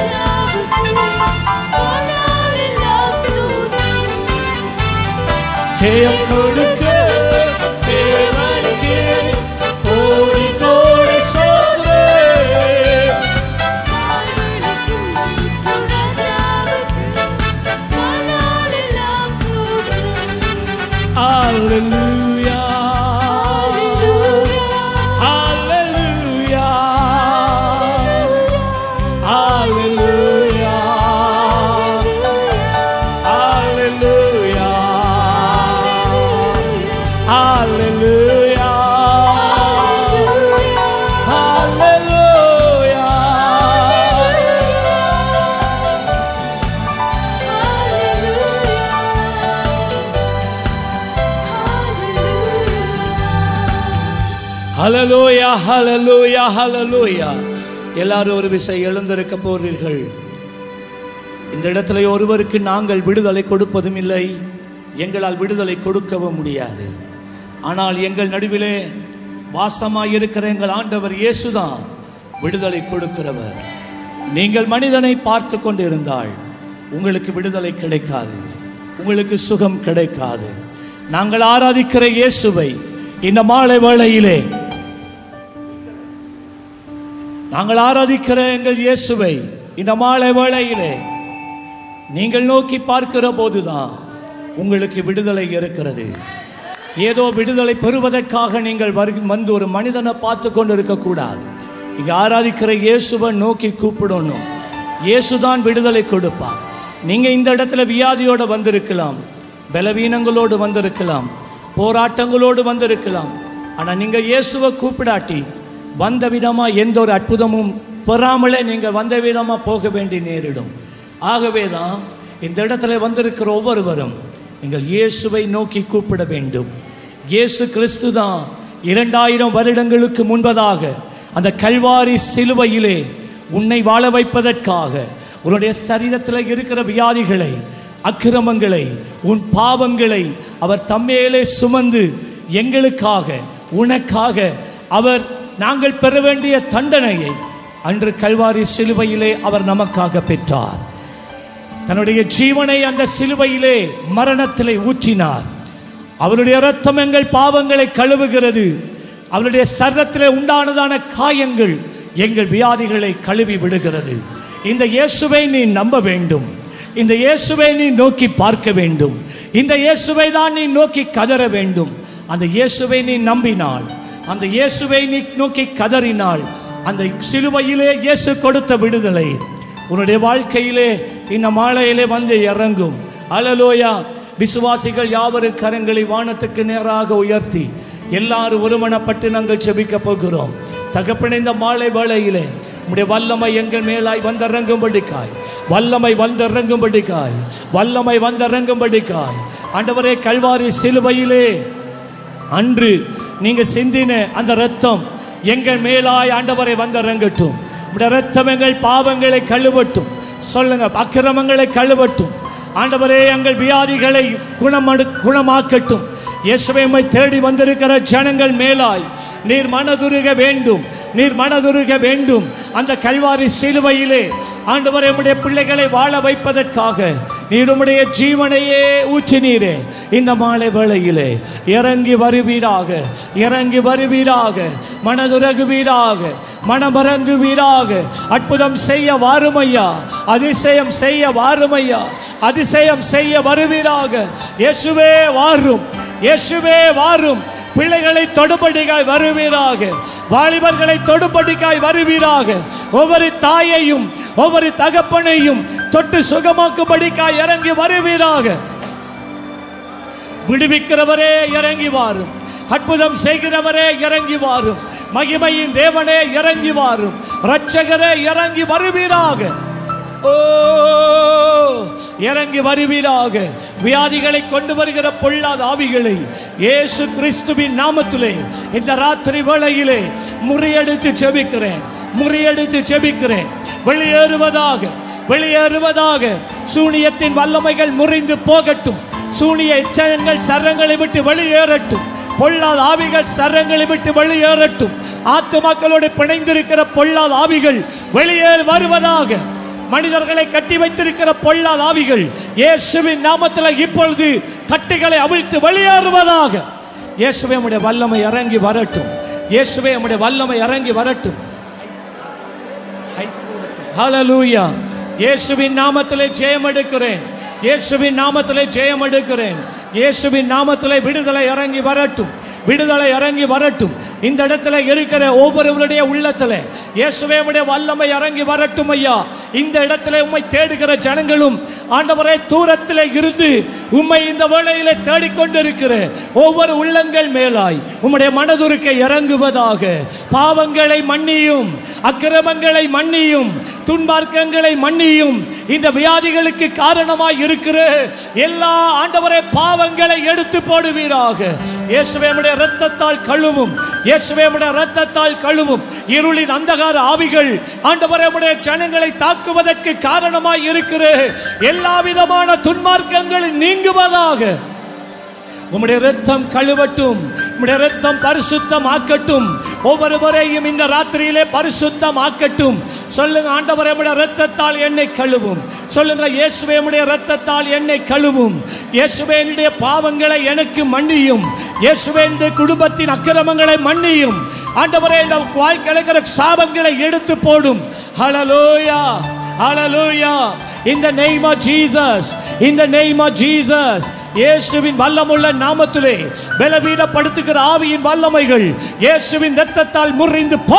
ஜெயம் கொடுக்க தேவனுக்கு கோடி கோடி ஸ்தோத்திர Hallelujah. Hallelujah. Hallelujah. Hallelujah. Hallelujah. Hallelujah hallelujah hallelujah எல்லாரும் ஒரு விசை எழுந்திருக்க போறீர்கள் இந்த இடத்துல ஒருவருக்கு நாங்கள் விடுதலை கொடுப்பதும் இல்லை எங்களால் விடுதலை கொடுக்கவும் முடியாது ஆனால் எங்கள் நடுவிலே வாசமாய் இருக்கிற எங்கள் ஆண்டவர் இயேசுதான் விடுதலை கொடுக்கிறவர் நீங்கள் மனிதனை பார்த்து கொண்டிருந்தால் உங்களுக்கு விடுதலை கிடைக்காது உங்களுக்கு சுகம் கிடைக்காது நாங்கள் ஆராதிக்கிற இயேசுவை இந்த மாலை வேளையிலே நாங்கள் ஆராதிக்கிற எங்கள் இயேசுவை இந்த மாலை வேளையிலே நீங்கள் நோக்கி பார்க்கிற போதுதான் உங்களுக்கு விடுதலை இருக்கிறது ஏதோ விடுதலை பெறுவதற்காக நீங்கள் வரு வந்து ஒரு மனிதனை பார்த்து கொண்டு இருக்கக்கூடாது இங்க ஆராதிக்கிற இயேசுவை நோக்கி கூப்பிடணும் இயேசுதான் விடுதலை கொடுப்பார் நீங்க இந்த இடத்துல வியாதியோட வந்திருக்கலாம் பலவீனங்களோடு வந்திருக்கலாம் போராட்டங்களோடு வந்திருக்கலாம் ஆனா நீங்க இயேசுவை கூப்பிடாட்டி வந்த விதமா எந்த ஒரு அற்புதமும் பெறாமலே நீங்க வந்த விதமா போக வேண்டி நேரிடும் ஆகவே தான் இந்த இடத்துல வந்திருக்கிற ஒவ்வொருவரும் நீங்கள் இயேசுவை நோக்கி கூப்பிட வேண்டும் இயேசு கிறிஸ்து தான் இரண்டாயிரம் வருடங்களுக்கு முன்பதாக அந்த கல்வாரி சிலுவையிலே உன்னை வாழ வைப்பதற்காக உன்னுடைய சரீரத்தில் இருக்கிற வியாதிகளை அக்கிரமங்களை உன் பாவங்களை அவர் தம்மேலே சுமந்து எங்களுக்காக உனக்காக அவர் நாங்கள் பெற வேண்டிய தண்டனையை அன்று கல்வாரி சிலுவையிலே அவர் நமக்காக பெற்றார் தன்னுடைய ஜீவனை அந்த சிலுவையிலே மரணத்திலே ஊற்றினார் அவருடைய இரத்தம் எங்கள் பாவங்களை கழுவுகிறது அவருடைய சரத்திலே உண்டானதான காயங்கள் எங்கள் வியாதிகளை கழுவி விடுகிறது இந்த இயேசுவை நீ நம்ப வேண்டும் இந்த இயேசுவை நீ நோக்கி பார்க்க வேண்டும் இந்த இயேசுவை தான் நீ நோக்கி கதற வேண்டும் அந்த இயேசுவை நீ நம்பினால் அந்த இயேசுவை நீ நோக்கி கதறினால் அந்த சிலுவையிலே இயேசு கொடுத்த விடுதலை உன்னுடைய வாழ்க்கையிலே இந்த மாலையிலே வந்து இறங்கும் அலலோயா விசுவாசிகள் யாவரும் கரங்களை வானத்துக்கு நேராக உயர்த்தி எல்லாரும் ஒருமனப்பட்டு நாங்கள் செபிக்க போகிறோம் தகப்பன இந்த மாலை வேளையிலே உடைய வல்லமை எங்கள் மேலாய் வந்திறங்கும்படிக்காய் வல்லமை வந்திறங்கும்படிக்காய் வல்லமை வந்திறங்கும்படிக்காய் ஆண்டவரே கல்வாரி சிலுவையிலே அன்று நீங்க சிந்தின அந்த ரத்தம் எங்கள் மேலாய் ஆண்டவரை வந்திறங்கட்டும் உடைய ரத்தம் எங்கள் பாவங்களை கழுவட்டும் சொல்லுங்க அக்கிரமங்களை கழுவட்டும் ஆண்டவரே எங்கள் வியாதிகளை குணமடு குணமாக்கட்டும் இயேசுவை உம்மை தேடி வந்திருக்கிற ஜனங்கள் மேலாய் நீர் மனதுருக வேண்டும் நீர் மனதுருக வேண்டும் அந்த கல்வாரி சிலுவையிலே ஆண்டவரே உம்முடைய பிள்ளைகளை வாழ வைப்பதற்காக நீர் உம்முடைய ஜீவனையே ஊற்றினீரே இந்த மாலை வேளையிலே இறங்கி வருவீராக இறங்கி வருவீராக மனதுரகுவீராக மனமரங்குவீராக அற்புதம் செய்ய வாருமையா அதிசயம் செய்ய வாருமையா அதிசயம் செய்ய வருவீராக இயேசுவே வாரும் இயேசுவே வாரும் பிள்ளைகளை தொடுபடிக்காய் வருவீராக வாலிபர்களை தொடுபடிக்காய் வருவீராக ஒவ்வொரு தாயையும் ஒவ்வொரு தகப்பனையும் தொட்டு சுகமாக்கும்படிக்காய் இறங்கி வருவீராக விடுவிக்கிறவரே இறங்கி வாரும் அற்புதம் செய்கிறவரே இறங்கி வாரும் மகிமையின் தேவனே இறங்கி வாரும் இரட்சகரே இறங்கி வருவீராக ஓ இறங்கி வருவீராக வியாதிகளை கொண்டு வருகிற பொல்லாத ஆவிகளை இயேசு கிறிஸ்துவின் நாமத்திலே இந்த ராத்திரி வேளையிலே முறியடித்து செபிக்கிறேன் முறியடித்து செபிக்கிறேன் வெளியேறுவதாக வெளியேறுவதாக சூனியத்தின் வல்லமைகள் முறிந்து போகட்டும் சூனிய எச்சங்கள் சரங்களை விட்டு வெளியேறட்டும் பொல்லாத ஆவிகள் சரங்களை விட்டு வெளியேறட்டும் ஆத்துமாக்களோடு பிணைந்திருக்கிற பொல்லாத ஆவிகள் வெளியேறி வருவதாக மனிதர்களை கட்டி வைத்திருக்கிற பொல்லாத ஆவிகள் இயேசுவின் நாமத்தில் இப்பொழுது கட்டுகளை அவிழ்த்து வெளியேறுவதாக இயேசுவே உம்முடைய வல்லமை இறங்கி வரட்டும் இயேசுவே உம்முடைய வல்லமை இறங்கி வரட்டும் ஹalleluya இயேசுவின் நாமத்திலே ஜெயம் எடுக்கிறேன் இயேசுவின் நாமத்திலே ஜெயம் எடுக்கிறேன் இயேசுவின் நாமத்திலே விடுதலை இறங்கி வரட்டும் விடுதலை இறங்கி வரட்டும் இந்த இடத்துல இருக்கிற ஒவ்வொருவருடைய உள்ளத்துல இயேசுவே உம்முடைய வல்லமை இறங்கி வரட்டும் ஐயா இந்த இடத்துல உம்மை தேடுகிற ஜனங்களும் ஆண்டவரே தூரத்திலே இருந்து உம்மை இந்த வேளையிலே தேடிக்கொண்டிருக்கிற ஒவ்வொரு உள்ளங்கள் மேலாய் உம்முடைய மனதுருக்கை இறங்குவதாக பாவங்களை மன்னியும் அக்கிரமங்களை மன்னியும் துன்பார்க்கங்களை மன்னியும் இந்த வியாதிகளுக்கு காரணமாய் இருக்கிற எல்லா ஆண்டவரே பாவங்களை எடுத்து போடுவீராக இயேசுவே உம்முடைய இரத்தத்தால் கழுவும் இயேசுவே உம்முடைய இரத்தத்தால் கழுவும் இருளின் அந்தகார ஆவிகள் ஆண்டவரே உம்முடைய ஜனங்களை தாக்குவதற்கு காரணமாய் இருக்கிற எல்லா விதமான துன்மார்க்கங்கள் நீங்குவதாக உம்முடைய ரத்தம் கழுவட்டும் உம்முடைய ரத்தம் பரிசுத்தம் ஆக்கட்டும் ஒவ்வொருவரையும் இந்த ராத்திரியிலே பரிசுத்தம் ஆக்கட்டும் சொல்லுங்க ஆண்டவரே உம்முடைய ரத்தத்தால் என்னை கழுவும் சொல்லுங்க இயேசுவே உம்முடைய ரத்தத்தால் என்னை கழுவும் இயேசுவே என்னுடைய பாவங்களை எனக்கு மன்னியும் இயேசுவே இந்த குடும்பத்தின் அக்கிரமங்களை மன்னியும் ஆண்டவரே இந்த வாழ்க்கையில் இருக்கிற சாபங்களை எடுத்து போடும் ஹalleluya ஹalleluya in the name of jesus in the name of jesus இயேசுவின் வல்லமுள்ள நாமத்திலே பலவீனப்படுத்துகிற ஆவியின் வல்லமைகள் இயேசுவின் இரத்தத்தால் முறிந்து போ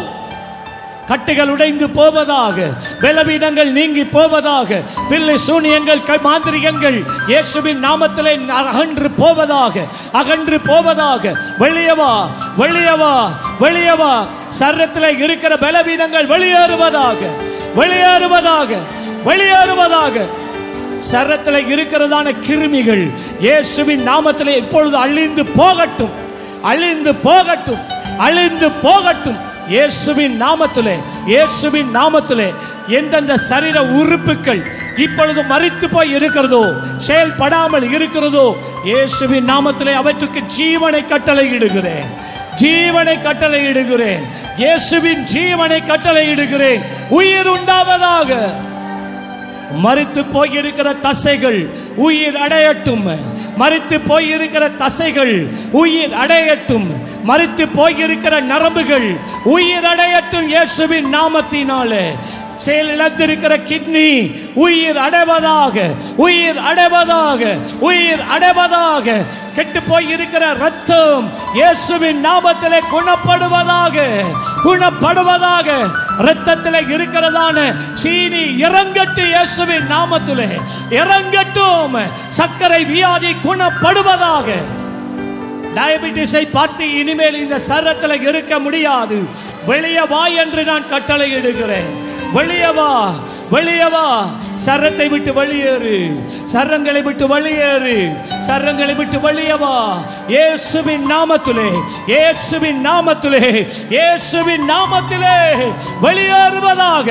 கட்டுகள் உடைந்து போவதாக பலவீனங்கள் நீங்கி போவதாக பிள்ளை சூனியங்கள் க- மாந்திரிகங்கள் இயேசுவின் நாமத்திலே அகன்று போவதாக அகன்று போவதாக வெளியவா வெளியவா வெளியவா சரத்திலே இருக்கிற பலவீனங்கள் வெளியேறுவதாக வெளியேறுவதாக வெளியேறுவதாக சரத்தில் இருக்கிறதான கிருமிகள் இயேசுவின் நாமத்திலே இப்பொழுது அழிந்து போகட்டும் அழிந்து போகட்டும் அழிந்து போகட்டும் இயேசுவின் நாமத்திலே இயேசுவின் நாமத்திலே எந்தெந்த சரீர உறுப்புகள் இப்பொழுது மறித்து போய் இருக்கிறதோ செயல்படாமல் இருக்கிறதோ இயேசுவின் நாமத்திலே அவற்றுக்கு ஜீவனை கட்டளையிடுகிறேன் ஜீவனை கட்டளையிடுகிறேன் இயேசுவின் ஜீவனை கட்டளையிடுகிறேன் உயிர் உண்டாவதாக மறித்து போயிருக்கிற தசைகள் உயிர் அடையட்டும் மறித்து போயிருக்கிற தசைகள் உயிர் அடையட்டும் மறித்து போயிருக்கிற நரம்புகள் உயிர் அடையட்டும் இயேசுவின் நாமத்தினாலே செயல் இழந்திருக்கிற கிட்னி உயிர் அடைவதாக உயிர் அடைவதாக உயிர் அடைவதாக கெட்டு போய் இருக்கிற ரத்தம் இயேசுவின் நாமத்திலே குணப்படுவதாக குணப்படுவதாக ரத்தத்திலே இருக்கிறதான சீனி இறங்கட்டு இயேசுவின் நாமத்திலே இறங்கட்டும் சர்க்கரை வியாதி குணப்படுவதாக டயபிட்டிஸை பார்த்து இனிமேல் இந்த சரத்தில் இருக்க முடியாது வெளியே வா என்று நான் கட்டளையிடுகிறேன் வெளியே வா வெளியே வா சரத்தை விட்டு வெளியேறு சரங்களை விட்டு வெளியேறு சரங்களை விட்டு வெளியே வா இயேசுவின் நாமத்திலே இயேசுவின் நாமத்திலே இயேசுவின் நாமத்திலே வெளியேறுவதாக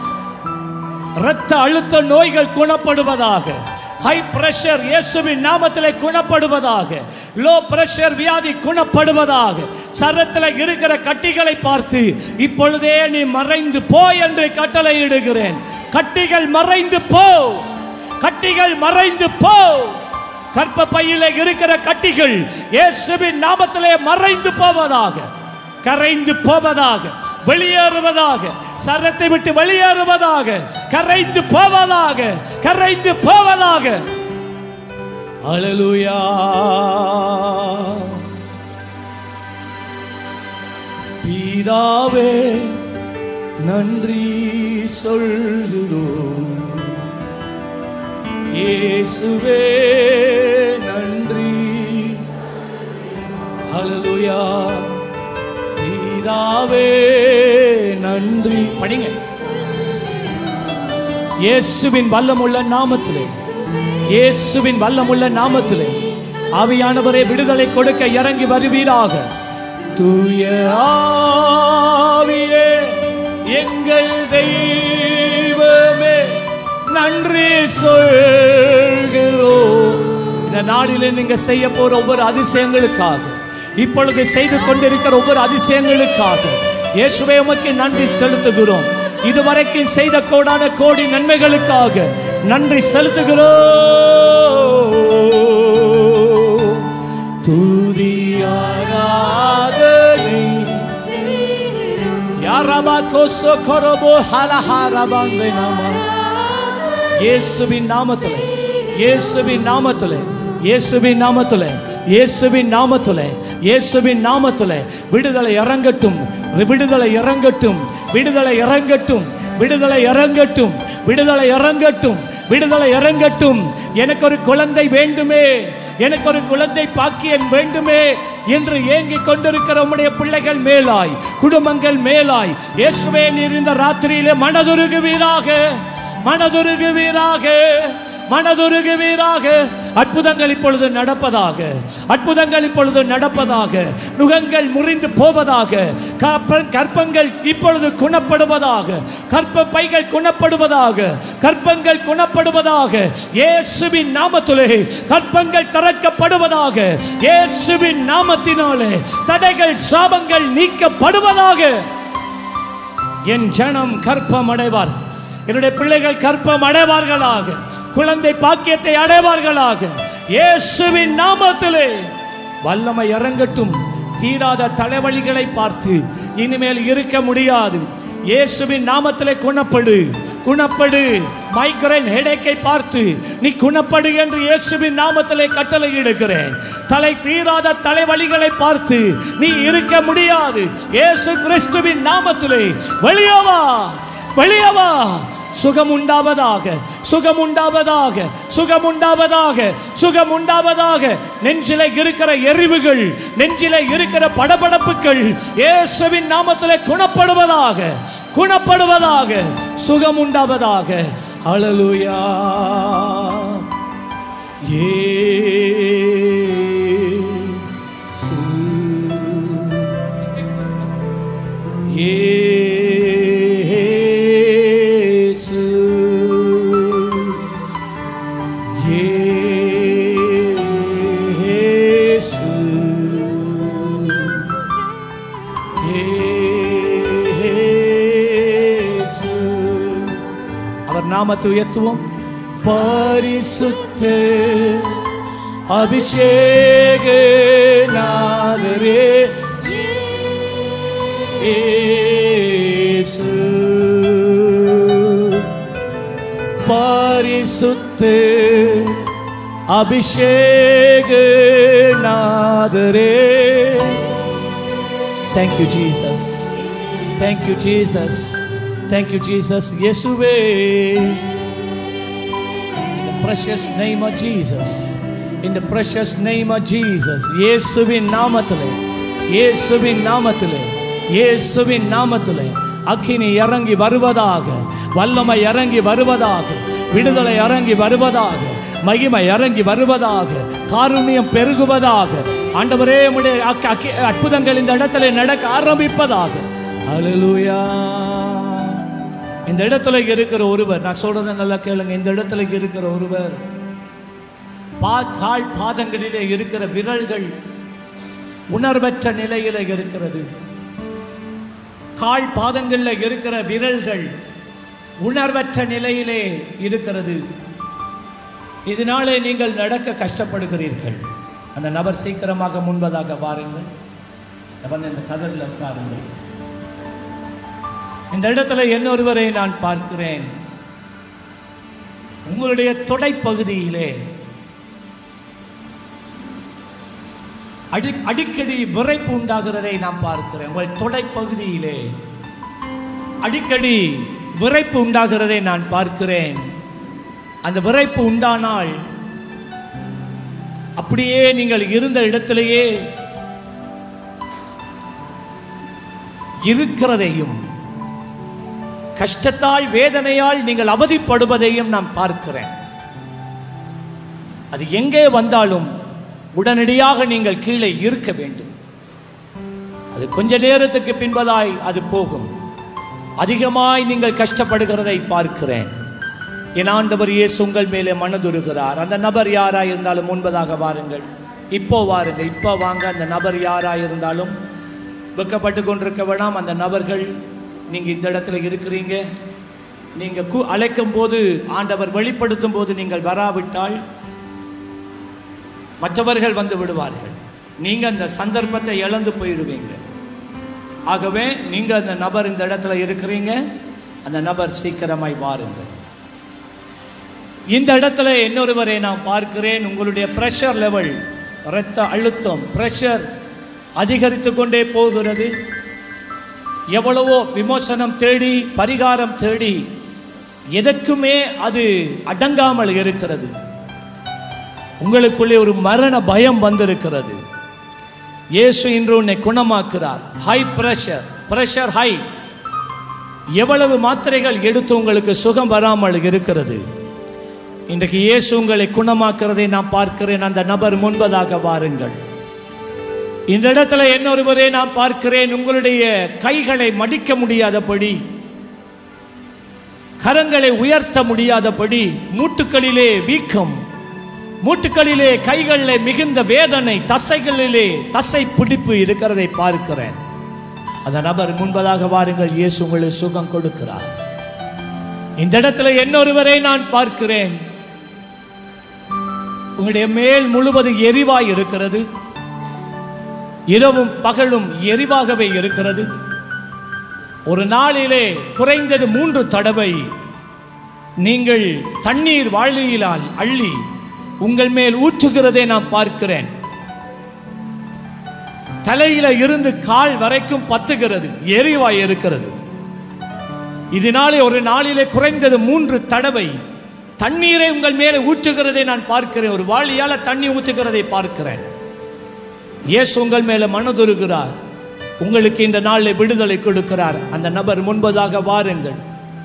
இரத்த அழுத்த நோய்கள் குணப்படுவதாக ஹை பிரஷர் இயேசுவின் நாமத்திலே குணப்படுவதாக லோ பிரஷர் வியாதி குணப்படுவதாக சரத்தில் இருக்கிற கட்டிகளை பார்த்து இப்பொழுதே நீ மறைந்து போ என்று கட்டளையிடுகிறேன் கட்டிகள் மறைந்து போ கட்டிகள் மறைந்து போ கற்ப பையில இருக்கிற கட்டிகள் இயேசுவின் நாமத்திலே மறைந்து போவதாக கரைந்து போவதாக வெளியேறுவதாக சரத்தை விட்டு வெளியேறுவதாக கரைந்து போவதாக கரைந்து போவதாக அலலுயா பிதாவே நன்றி சொல்கிறோம் இயேசுவே நன்றி ஹalleluya பிதாவே நன்றி படிங்க இயேசுவின் வல்லமுள்ள நாமத்திலே இயேசுவின் வல்லமுள்ள நாமத்திலே ஆவியானவரே விடுதலை கொடுக்க இறங்கி வருவீராக தூய ஆவியே எங்கள் தெய்வமே நன்றி சொல்கிறோம் இந்த நாளிலே நீங்க செய்ய போற ஒவ்வொரு அதிசயங்களுக்காக இப்பொழுது செய்து கொண்டிருக்கிற ஒவ்வொரு அதிசயங்களுக்காக இயேசுவே உமக்கு நன்றி செலுத்துகிறோம் இதுவரைக்கும் செய்த கோடான கோடி நன்மைகளுக்காக நன்றி செலுத்துகிறோம் துதியாராதனை யாரபா கோசோ கொரபோ ஹலஹாரபாங்க நாமா இயேசுவின் நாமத்திலே இயேசுவின் நாமத்திலே இயேசுவின் நாமத்திலே இயேசுவின் நாமத்திலே இயேசுவின் நாமத்திலே விடுதலை இறங்கட்டும் விடுதலை இறங்கட்டும் விடுதலை இறங்கட்டும் விடுதலை இறங்கட்டும் விடுதலை இறங்கட்டும் விடுதலை இறங்கட்டும் எனக்கு ஒரு குழந்தை வேண்டுமே எனக்கு ஒரு குழந்தை பாக்கியன் வேண்டுமே என்று ஏங்கிக் கொண்டிருக்கிற உம்முடைய பிள்ளைகள் மேலாய் குடும்பங்கள் மேலாய் இயேசுவே நீர் இந்த ராத்திரியிலே மனதுருகுவீராக மனதுருகுவீராக மனதுருகுவீராக அற்புதங்கள் இப்பொழுது நடப்பதாக அற்புதங்கள் இப்பொழுது நடப்பதாக நுகங்கள் முறிந்து போவதாக கற்ப- கற்பங்கள் இப்பொழுது குணப்படுவதாக கற்ப பைகள் குணப்படுவதாக கற்பங்கள் குணப்படுவதாக இயேசுவின் நாமத்திலே கற்பங்கள் திறக்கப்படுவதாக இயேசுவின் நாமத்தினாலே தடைகள் சாபங்கள் நீக்கப்படுவதாக என் ஜனம் கற்பம் அடைவார் என்னுடைய பிள்ளைகள் கற்பம் அடைவார்களாக குழந்தை பாக்கியத்தை அடைவார்களாக இயேசுவின் நாமத்திலே வல்லமை இறங்கட்டும் தீராத தலைவலிகளை பார்த்து இனிமேல் இருக்க முடியாது இயேசுவின் நாமத்திலே குணப்படு குணப்படு மைக்ரைன் ஹெடேக்கை பார்த்து நீ குணப்படு என்று இயேசுவின் நாமத்திலே கட்டளையிடுகிறேன் தலை தீராத தலைவலிகளை பார்த்து நீ இருக்க முடியாது இயேசு கிறிஸ்துவின் நாமத்திலே வெளியவா வெளியவா சுகம் உண்டாவதாக சுகம் உண்டாவதாக சுகம் உண்டாவதாக சுகம் உண்டாவதாக நெஞ்சில இருக்கிற எரிவுகள் நெஞ்சில இருக்கிற படபடப்புகள் இயேசுவின் நாமத்திலே குணப்படுவதாக குணப்படுவதாக சுகம் உண்டாவதாக ஹalleluya இயேசு இயேசு இயேசு அவர் நாமத்தை உயர்த்துவோம் பரிசுத்த அபிஷேக நாதரே இயேசு பரிசுத்த அபிஷேக நாதரே Thank you, Jesus. Thank you, Jesus. Thank you, Jesus. Yeshuve. In the precious name of Jesus. In the precious name of Jesus. இயேசுவின் நாமத்திலே இயேசுவின் நாமத்திலே இயேசுவின் நாமத்திலே அக்கினி இறங்கி வருவதாக வல்லமை இறங்கி வருவதாக விடுதலை இறங்கி வருவதாக மகிமை இறங்கி வருவதாக காருண்யம் பெருகுவதாக ஆண்டவரே உம்முடைய அக்க- அக்க- அற்புதங்கள் இந்த இடத்துல நடக்க ஆரம்பிப்பதாக ஹalleluya இந்த இடத்துல இருக்கிற ஒருவர் நான் சொல்றதை நல்லா கேளுங்க இந்த இடத்துல இருக்கிற ஒருவர் பா கால் பாதங்களிலே இருக்கிற விரல்கள் உணர்வற்ற நிலையில இருக்கிறது கால் பாதங்களில் இருக்கிற விரல்கள் உணர்வற்ற நிலையிலே இருக்கிறது இதனாலே நீங்கள் நடக்க கஷ்டப்படுகிறீர்கள் அந்த நபர் சீக்கிரமாக முன்பதாக வாருங்கள் வந்து இந்த கதறில் உட்காருங்கள் இந்த இடத்துல இன்னொருவரை நான் பார்க்கிறேன் உங்களுடைய தொடைப்பகுதியிலே அடி அடிக்கடி விரைப்பு உண்டாகிறதை நான் பார்க்கிறேன் உங்கள் தொடைப்பகுதியிலே அடிக்கடி விரைப்பு உண்டாகிறதை நான் பார்க்கிறேன் அந்த விரைப்பு உண்டானால் அப்படியே நீங்கள் இருந்த இடத்திலேயே இருக்கிறதையும் கஷ்டத்தால் வேதனையால் நீங்கள் அவதிப்படுவதையும் நான் பார்க்கிறேன் அது எங்கே வந்தாலும் உடனடியாக நீங்கள் கீழே இருக்க வேண்டும் அது கொஞ்ச நேரத்துக்கு பின்பதாய் அது போகும் அதிகமாய் நீங்கள் கஷ்டப்படுகிறதை பார்க்கிறேன் என் ஆண்டவர் இயேசு உங்கள் மேலே மனதுருகிறார் அந்த நபர் யாராய் இருந்தாலும் முன்பதாக வாருங்கள் இப்போ வாருங்க இப்போ வாங்க அந்த நபர் யாராய் இருந்தாலும் வெக்கப்பட்டு கொண்டிருக்க வேணாம் அந்த நபர்கள் நீங்க இந்த இடத்துல இருக்கிறீங்க நீங்க கூ அழைக்கும் போது ஆண்டவர் வெளிப்படுத்தும் போது நீங்கள் வராவிட்டால் மற்றவர்கள் வந்து விடுவார்கள் நீங்க அந்த சந்தர்ப்பத்தை இழந்து போயிடுவீங்க ஆகவே நீங்க அந்த நபர் இந்த இடத்துல இருக்கிறீங்க அந்த நபர் சீக்கிரமாய் வாருங்கள் இந்த இடத்துல இன்னொருவரை நான் பார்க்கிறேன் உங்களுடைய பிரஷர் லெவல் இரத்த அழுத்தம் பிரஷர் அதிகரித்து கொண்டே போகிறது எவ்வளவோ விமோசனம் தேடி பரிகாரம் தேடி எதற்குமே அது அடங்காமல் இருக்கிறது உங்களுக்குள்ளே ஒரு மரண பயம் வந்திருக்கிறது இயேசு இன்று உன்னை குணமாக்குறார் ஹை பிரஷர் பிரஷர் ஹை எவ்வளவு மாத்திரைகள் எடுத்து உங்களுக்கு சுகம் வராமல் இருக்கிறது இன்றைக்கு இயேசு உங்களை குணமாக்குறதை நான் பார்க்கிறேன் அந்த நபர் முன்பதாக வாருங்கள் இந்த இடத்துல இன்னொருவரை நான் பார்க்கிறேன் உங்களுடைய கைகளை மடிக்க முடியாதபடி கரங்களை உயர்த்த முடியாதபடி மூட்டுக்களிலே வீக்கம் மூட்டுக்களிலே கைகளிலே மிகுந்த வேதனை தசைகளிலே தசை பிடிப்பு இருக்கிறதை பார்க்கிறேன் அந்த நபர் முன்பதாக வாருங்கள் இயேசு உங்களுக்கு சுகம் கொடுக்கிறார் இந்த இடத்துல இன்னொருவரை நான் பார்க்கிறேன் உங்களுடைய மேல் முழுவதும் எரிவாய் இருக்கிறது இரவும் பகலும் எரிவாகவே இருக்கிறது ஒரு நாளிலே குறைந்தது மூன்று தடவை நீங்கள் தண்ணீர் வாளியிலால் அள்ளி உங்கள் மேல் ஊற்றுகிறதை நான் பார்க்கிறேன் தலையில இருந்து கால் வரைக்கும் பத்துகிறது எரிவாய் இருக்கிறது இதனாலே ஒரு நாளிலே குறைந்தது மூன்று தடவை தண்ணீரை உங்கள் மேலே ஊற்றுகிறதை நான் பார்க்கிறேன் ஒரு வாளியால தண்ணி ஊற்றுகிறதை பார்க்கிறேன் இயேசு உங்கள் மேல மனதுருகிறார் உங்களுக்கு இந்த நாளில் விடுதலை கொடுக்கிறார் அந்த நபர் முன்பதாக வாருங்கள்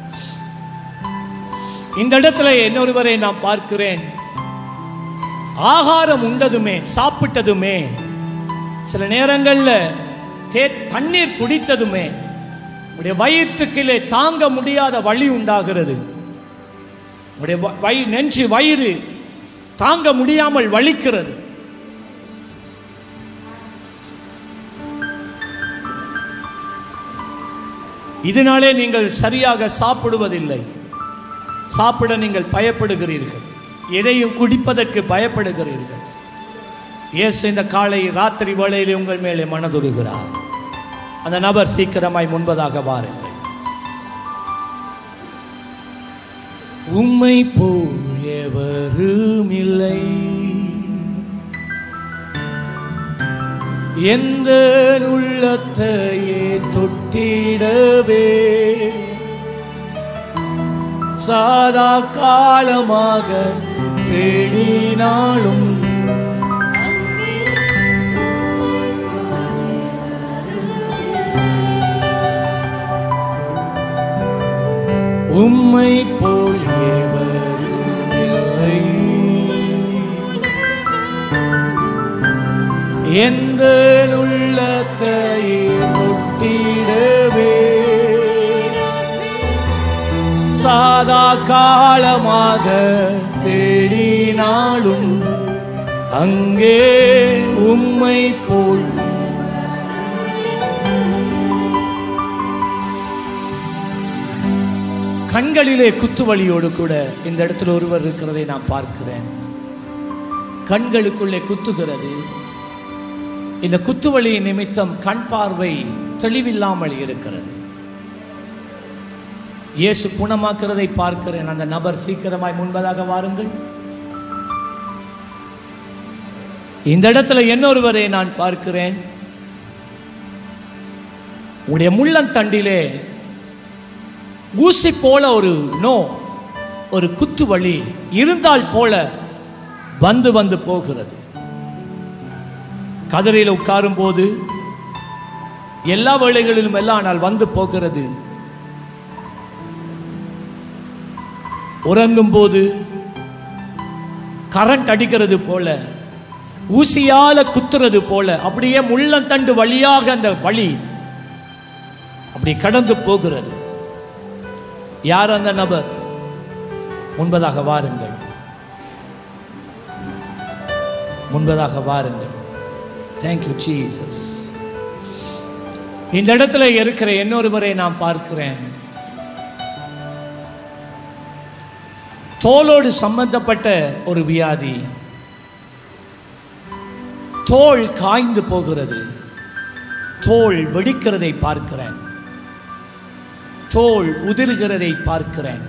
இந்த இடத்துல இன்னொருவரை நான் பார்க்கிறேன் ஆகாரம் உண்டதுமே சாப்பிட்டதுமே சில நேரங்கள்ல தே தண்ணீர் குடித்ததுமே உடைய வயிற்றுக்கிலே தாங்க முடியாத வலி உண்டாகிறது உடைய வ- வயி நெஞ்சு வயிறு தாங்க முடியாமல் வலிக்கிறது இதனாலே நீங்கள் சரியாக சாப்பிடுவதில்லை சாப்பிட நீங்கள் பயப்படுகிறீர்கள் எதையும் குடிப்பதற்கு பயப்படுகிறீர்கள் இயேசு இந்த காலை ராத்திரி வேளையிலே உங்கள் மேலே மனதுருகிறார் அந்த நபர் சீக்கிரமாய் முன்பதாக வாருங்கள் உம்மை போல் எவரும் இல்லை எந்த உள்ளத்தையே தொட்டிடவே சாதா காலமாக தேடினாலும் உம்மை போல் எவரும் இல்லை எந்த உள்ளத்தையே தொட்டிடவே சாதா காலமாக தேடினாலும் அங்கே உம்மை போல் கண்களிலே குத்துவலியோடு கூட இந்த இடத்துல ஒருவர் இருக்கிறதை நான் பார்க்கிறேன் கண்களுக்குள்ளே குத்துகிறது இந்த குத்துவலி நிமித்தம் கண் பார்வை தெளிவில்லாமல் இருக்கிறது இயேசு குணமாக்குறதை பார்க்கிறேன் அந்த நபர் சீக்கிரமாய் முன்பதாக வாருங்கள் இந்த இடத்துல இன்னொருவரை நான் பார்க்கிறேன் உடைய முள்ளந்தண்டிலே ஊசி போல ஒரு நோ ஒரு குத்து வலி இருந்தால் போல வந்து வந்து போகிறது கதிரையில் உட்காரும் போது எல்லா வேளைகளிலும் எல்லாம் ஆனால் வந்து போகிறது உறங்கும் போது கரண்ட் அடிக்கிறது போல ஊசியால குத்துறது போல அப்படியே முள்ளந்தண்டு வழியாக அந்த வழி அப்படி கடந்து போகிறது யார் அந்த நபர் முன்பதாக வாருங்கள் முன்பதாக வாருங்கள் தேங்க்யூ ஜீசஸ் இந்த இடத்துல இருக்கிற இன்னொருவரை நான் பார்க்கிறேன் தோலோடு சம்பந்தப்பட்ட ஒரு வியாதி தோல் காய்ந்து போகிறது தோல் வெடிக்கிறதை பார்க்கிறேன் தோல் உதிர்கிறதை பார்க்கிறேன்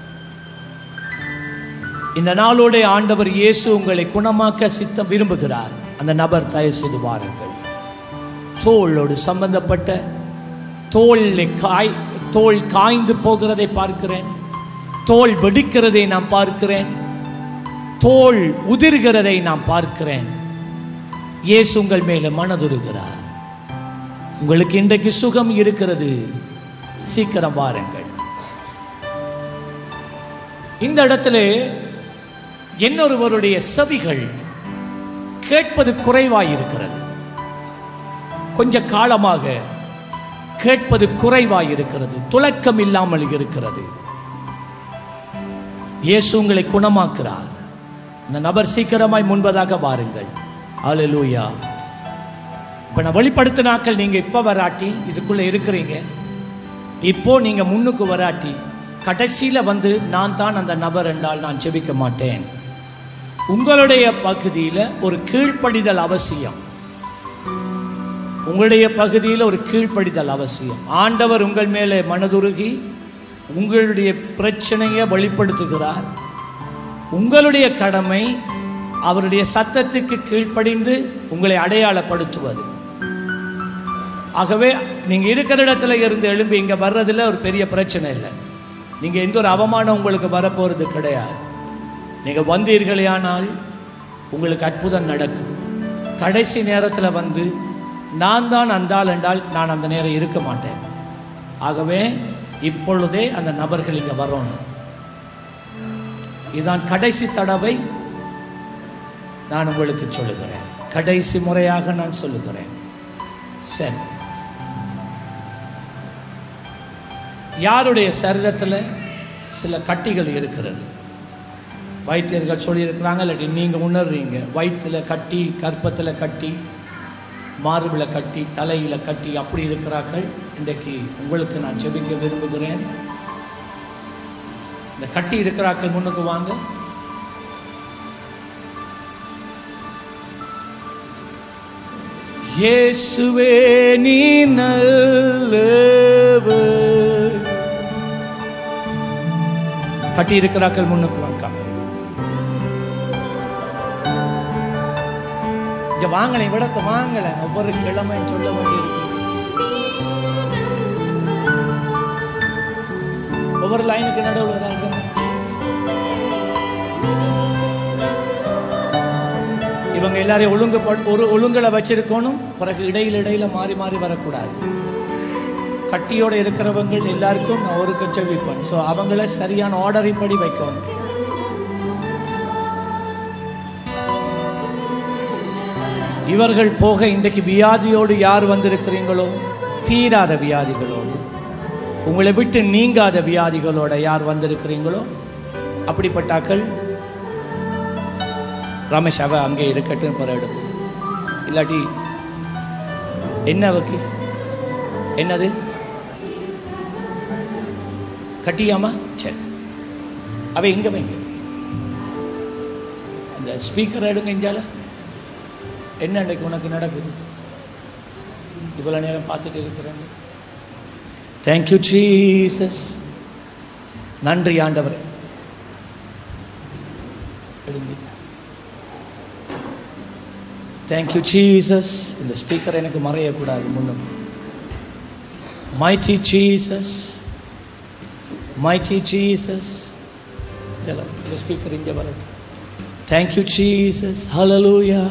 இந்த நாளோட ஆண்டவர் இயேசு உங்களை குணமாக்க சித்தம் விரும்புகிறார் அந்த நபர் தயவு செய்து வாருங்கள் தோளோடு சம்பந்தப்பட்ட தோல் காய் தோல் காய்ந்து போகிறதை பார்க்கிறேன் தோல் வெடிக்கிறதை நான் பார்க்கிறேன் தோல் உதிர்கிறதை நான் பார்க்கிறேன் இயேசு உங்கள் மேல மனதுருகிறார் உங்களுக்கு இன்றைக்கு சுகம் இருக்கிறது சீக்கிரம் வாருங்கள் இந்த இடத்துல இன்னொருவருடைய செவிகள் கேட்பது குறைவாயிருக்கிறது கொஞ்ச காலமாக கேட்பது குறைவாயிருக்கிறது துலக்கம் இல்லாமல் இருக்கிறது இயேசு உங்களை குணமாக்குறார் இந்த நபர் சீக்கிரமாய் முன்பதாக வாருங்கள் அல்லேலூயா இப்ப நான் வெளிப்படுத்தினாக்கள் நீங்க இப்ப வராட்டி இதுக்குள்ள இருக்கிறீங்க இப்போ நீங்க முன்னுக்கு வராட்டி கடைசியில வந்து நான் தான் அந்த நபர் என்றால் நான் ஜெபிக்க மாட்டேன் உங்களுடைய பகுதியில் ஒரு கீழ்ப்படிதல் அவசியம் உங்களுடைய பகுதியில் ஒரு கீழ்ப்படிதல் அவசியம் ஆண்டவர் உங்கள் மேலே மனதுருகி உங்களுடைய பிரச்சனையை வெளிப்படுத்துகிறார் உங்களுடைய கடமை அவருடைய சத்தத்துக்கு கீழ்ப்படிந்து உங்களை அடையாளப்படுத்துவது ஆகவே நீங்க இருக்கிற இடத்துல இருந்து எழும்பி இங்க வர்றதுல ஒரு பெரிய பிரச்சனை இல்லை நீங்க எந்த ஒரு அவமானம் உங்களுக்கு வரப்போறது கிடையாது நீங்க வந்தீர்களேயானால் உங்களுக்கு அற்புதம் நடக்கும் கடைசி நேரத்தில் வந்து நான் தான் அந்தால் என்றால் நான் அந்த நேரம் இருக்க மாட்டேன் ஆகவே இப்பொழுதே அந்த நபர்கள் இங்க வரணும் இதுதான் கடைசி தடவை நான் உங்களுக்கு சொல்லுகிறேன் கடைசி முறையாக நான் சொல்லுகிறேன் சரி யாருடைய சரீரத்தில் சில கட்டிகள் இருக்கிறது வைத்தியர்கள் சொல்லியிருக்கிறாங்க இல்லாட்டி நீங்கள் உணர்றீங்க வயிற்றில் கட்டி கற்பத்தில் கட்டி மார்பில் கட்டி தலையில் கட்டி அப்படி இருக்கிறார்கள் இன்றைக்கு உங்களுக்கு நான் ஜெபிக்க விரும்புகிறேன் இந்த கட்டி இருக்கிறார்கள் முன்னுக்கு வாங்க இயேசுவே நீ நல்லவர் கட்டி இருக்கிறார்கள் முன்னுக்கு வாங்க இங்க வாங்கலை விடத்தை வாங்கல ஒவ்வொரு கிழமையும் சொல்ல வேண்டியிருக்கு ஒவ்வொரு லைனுக்கு நடுவில் வராங்க இவங்க எல்லாரையும் ஒழுங்கு ஒரு ஒழுங்கலை வச்சிருக்கணும் பிறகு இடையில இடையில மாறி மாறி வரக்கூடாது கட்டியோட இருக்கிறவங்க எல்லாருக்கும் நான் ஒரு செவிப்பேன் ஸோ அவங்கள சரியான ஆர்டரின் படி வைக்கணும் இவர்கள் போக இன்றைக்கு வியாதியோடு யார் வந்திருக்கிறீங்களோ தீராத வியாதிகளோடு உங்களை விட்டு நீங்காத வியாதிகளோட யார் வந்திருக்கிறீங்களோ அப்படிப்பட்டாக்கள் ரமேஷ் அவ அங்கே இருக்கட்டும் பிறகு இல்லாட்டி என்ன அவக்கு என்னது கட்டியாமா சரி அவ எங்க வைங்க அந்த ஸ்பீக்கர் எடுங்க இஞ்சால என்ன இன்றைக்கு உனக்கு நடக்குது இவ்வளோ நேரம் பார்த்துட்டு இருக்கிறேன் தேங்க்யூ ஜீசஸ் நன்றி ஆண்டவரே தேங்க்யூ ஜீசஸ் இந்த ஸ்பீக்கர் எனக்கு மறையக்கூடாது முன்னுக்கு மைட்டி ஜீசஸ் மைட்டி ஜீசஸ் இந்த ஸ்பீக்கர் இங்கே வரட்டும் தேங்க்யூ ஜீசஸ் ஹலலூயா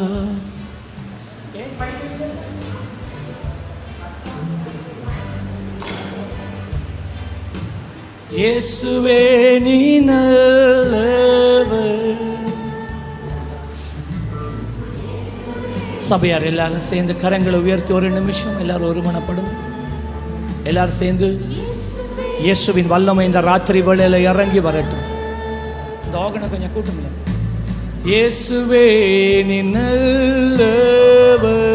இயேசுவே நீ நல்லவர் சபையார் எல்லாரும் சேர்ந்து கரங்களை உயர்த்தி ஒரு நிமிஷம் எல்லாரும் ஒருமனப்படும் எல்லாரும் சேர்ந்து இயேசுவின் வல்லமை இந்த ராத்திரி வேளையில இறங்கி வரட்டும் இந்த ஆகனை கொஞ்சம் கூட்டமில்ல இயேசுவே நீ நல்லவர்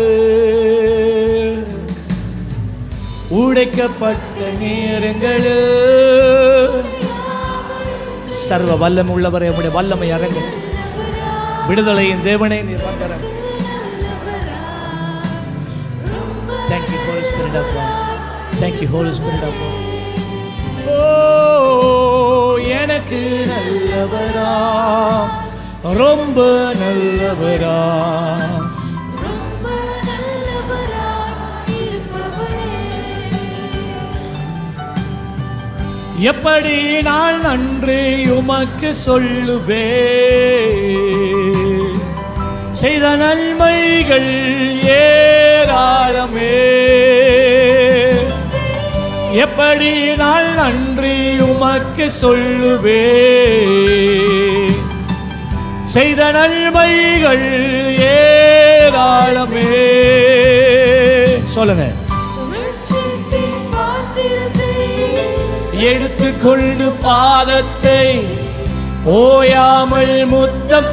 உடைக்கப்பட்ட நேரங்களில் சர்வ வல்லம் உள்ளவரை உடைய வல்லமை அரங்க விடுதலையின் தேவனே நீர் வந்தரங்க Thank you, Holy Spirit of God. Thank you, Holy Spirit of God. Oh, எனக்கு நல்லவரா ரொம்ப நல்லவரா ரொம்ப நல்லவராய் இருப்பவரே எப்படி நான் நன்றி உமக்கு சொல்லுவே செய்த நன்மைகள் ஏராளமே எப்படி நான் நன்றி உமக்கு சொல்லுவே செய்த நன்மைகள் ஏராளமே சொல்லுங்க ரட்சிப்பின் பாத்திரத்தை எடுத்துக்கொண்டு பாதத்தை ஓயாமல் முத்தம்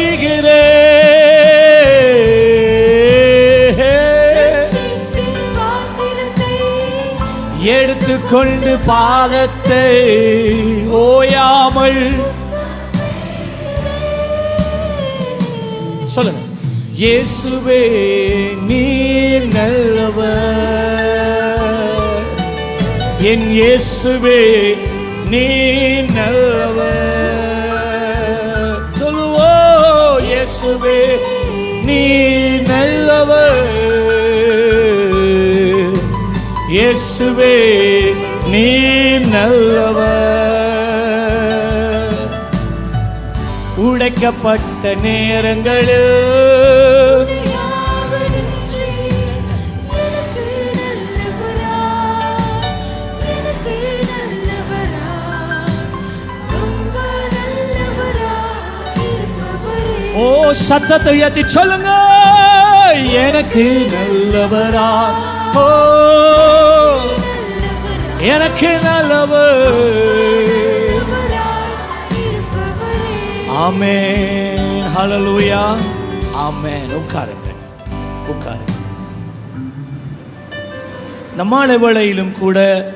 செய்கிறேன் ரட்சிப்பின் பாத்திரத்தை எடுத்துக்கொண்டு பாதத்தை ஓயாமல் சொல்லுங்க இயேசுவே நீ நல்லவர் என் இயேசுவே நீ நல்லவர் சொல்லுவோ இயேசுவே நீ நல்லவர் இயேசுவே நீ நல்லவர் உடைக்கப்பட்ட நேரங்களில் உண்மையாக நின்று எனக்கு நல்லவரா எனக்கு நல்லவரா ரொம்ப நல்லவரா இருப்பவரே ஓ சத்தத்தை உயர்த்தி சொல்லுங்க எனக்கு நல்லவரா ஓ எனக்கு நல்லவர் நல்லவராய் இருப்பவரே ஆமென் ஹalleluya ஆமென் உட்காருங்க உட்காருங்க நம்மால வேளையிலும் கூட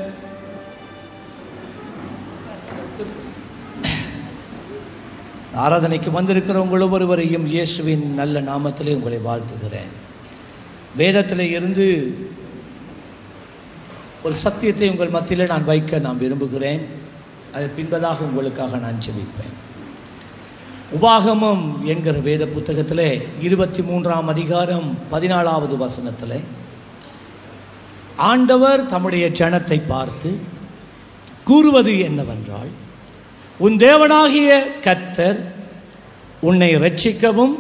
ஆராதனைக்கு வந்திருக்கிற உங்கள் ஒவ்வொருவரையும் இயேசுவின் நல்ல நாமத்திலே உங்களை வாழ்த்துகிறேன் வேதத்திலே இருந்து ஒரு சத்தியத்தை உங்கள் மத்தியில் நான் வைக்க நான் விரும்புகிறேன் அது பின்பதாக உங்களுக்காக நான் ஜெபிப்பேன் உபாகமம் என்கிற வேத புத்தகத்திலே இருபத்தி மூன்றாம் அதிகாரம் பதினாலாவது வசனத்திலே ஆண்டவர் தம்முடைய ஜனத்தை பார்த்து கூறுவது என்னவென்றால் உன் தேவனாகிய கர்த்தர் உன்னை ரட்சிக்கவும்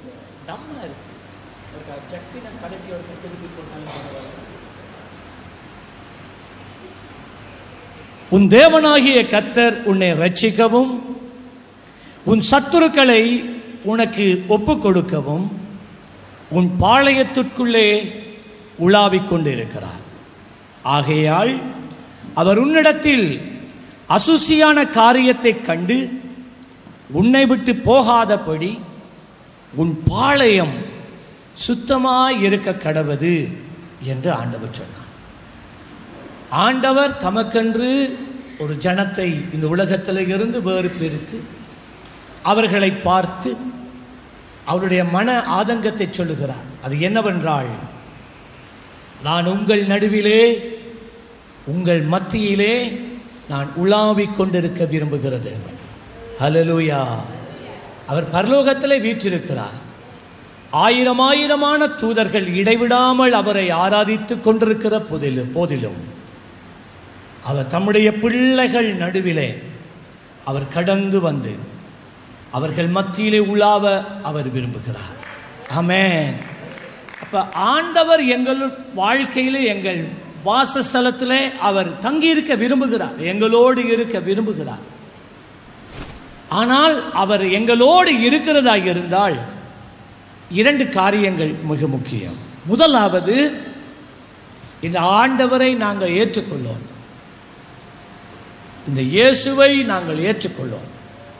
உன் தேவனாகிய கர்த்தர் உன்னை ரட்சிக்கவும் உன் சத்துருக்களை உனக்கு ஒப்புக் கொடுக்கவும் உன் பாளையத்திற்குள்ளே உலாவிக் கொண்டிருக்கிறார் ஆகையால் அவர் உன்னிடத்தில் அசுசியான காரியத்தைக் கண்டு உன்னை விட்டு போகாதபடி உன் பாளையம் சுத்தமாய் இருக்க கடவது என்று ஆண்டவர் சொன்னார் ஆண்டவர் தமக்கென்று ஒரு ஜனத்தை இந்த உலகத்தில் இருந்து வேறு பிரித்து அவர்களை பார்த்து அவருடைய மன ஆதங்கத்தை சொல்லுகிறார் அது என்னவென்றால் நான் உங்கள் நடுவிலே உங்கள் மத்தியிலே நான் உலாவிக் கொண்டிருக்க விரும்புகிற தேவன் ஹalleluya அவர் பரலோகத்திலே வீற்றிருக்கிறார் ஆயிரம் ஆயிரமான தூதர்கள் இடைவிடாமல் அவரை ஆராதித்துக் கொண்டிருக்கிற போதிலும் போதிலும் அவர் தம்முடைய பிள்ளைகள் நடுவிலே அவர் கடந்து வந்து அவர்கள் மத்தியிலே உலாவ அவர் விரும்புகிறார் ஆமென் அப்ப ஆண்டவர் எங்கள் வாழ்க்கையிலே எங்கள் வாசஸ்தலத்திலே அவர் தங்கியிருக்க விரும்புகிறார் எங்களோடு இருக்க விரும்புகிறார் ஆனால் அவர் எங்களோடு இருக்கிறதா இருந்தால் இரண்டு காரியங்கள் மிக முக்கியம் முதலாவது இந்த ஆண்டவரை நாங்கள் ஏற்றுக்கொள்ளோம் இந்த இயேசுவை நாங்கள் ஏற்றுக்கொள்ளோம்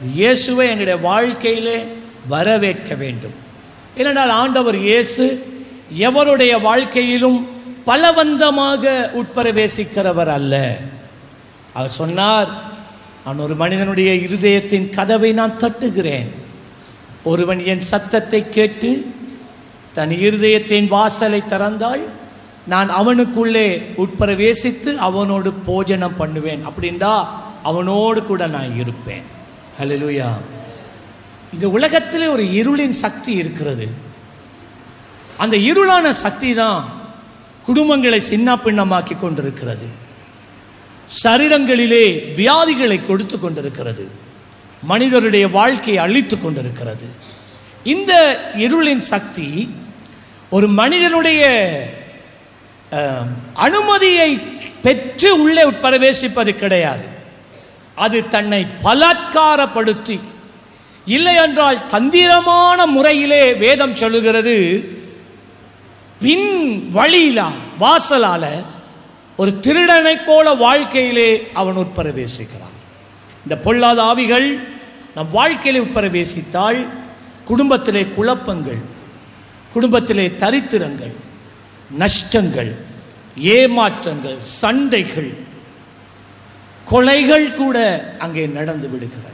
இயேசுவை எங்களுடைய வாழ்க்கையிலே வரவேற்க வேண்டும் ஏனென்றால் ஆண்டவர் இயேசு எவருடைய வாழ்க்கையிலும் பலவந்தமாக உட்பிரவேசிக்கிறவர் அல்ல அவர் சொன்னார் நான் ஒரு மனிதனுடைய இருதயத்தின் கதவை நான் தட்டுகிறேன் ஒருவன் என் சத்தத்தை கேட்டு தன் இருதயத்தின் வாசலை திறந்தால் நான் அவனுக்குள்ளே உட்பிரவேசித்து அவனோடு போஜனம் பண்ணுவேன் அப்படின்றா அவனோடு கூட நான் இருப்பேன் ஹalleluya இந்த உலகத்திலே ஒரு இருளின் சக்தி இருக்கிறது அந்த இருளான சக்தி தான் குடும்பங்களை சின்ன பின்னமாக்கி கொண்டிருக்கிறது சரீரங்களிலே வியாதிகளை கொடுத்து கொண்டிருக்கிறது மனிதருடைய வாழ்க்கையை அழித்து கொண்டிருக்கிறது இந்த இருளின் சக்தி ஒரு மனிதனுடைய அஹ், அனுமதியை பெற்று உள்ளே உட்பிரவேசிப்பது கிடையாது அது தன்னை பலாத்காரப்படுத்தி இல்லை என்றால் தந்திரமான முறையிலே வேதம் சொல்லுகிறது பின் வழியிலா வாசலால ஒரு திருடனைப் போல வாழ்க்கையிலே அவன் உட்பிரவேசிக்கிறான் இந்த பொல்லாத ஆவிகள் நம் வாழ்க்கையிலே உட்பிரவேசித்தால் குடும்பத்திலே குழப்பங்கள் குடும்பத்திலே தரித்திரங்கள் நஷ்டங்கள் ஏமாற்றங்கள் சண்டைகள் கொலைகள் கூட அங்கே நடந்து விடுகிறது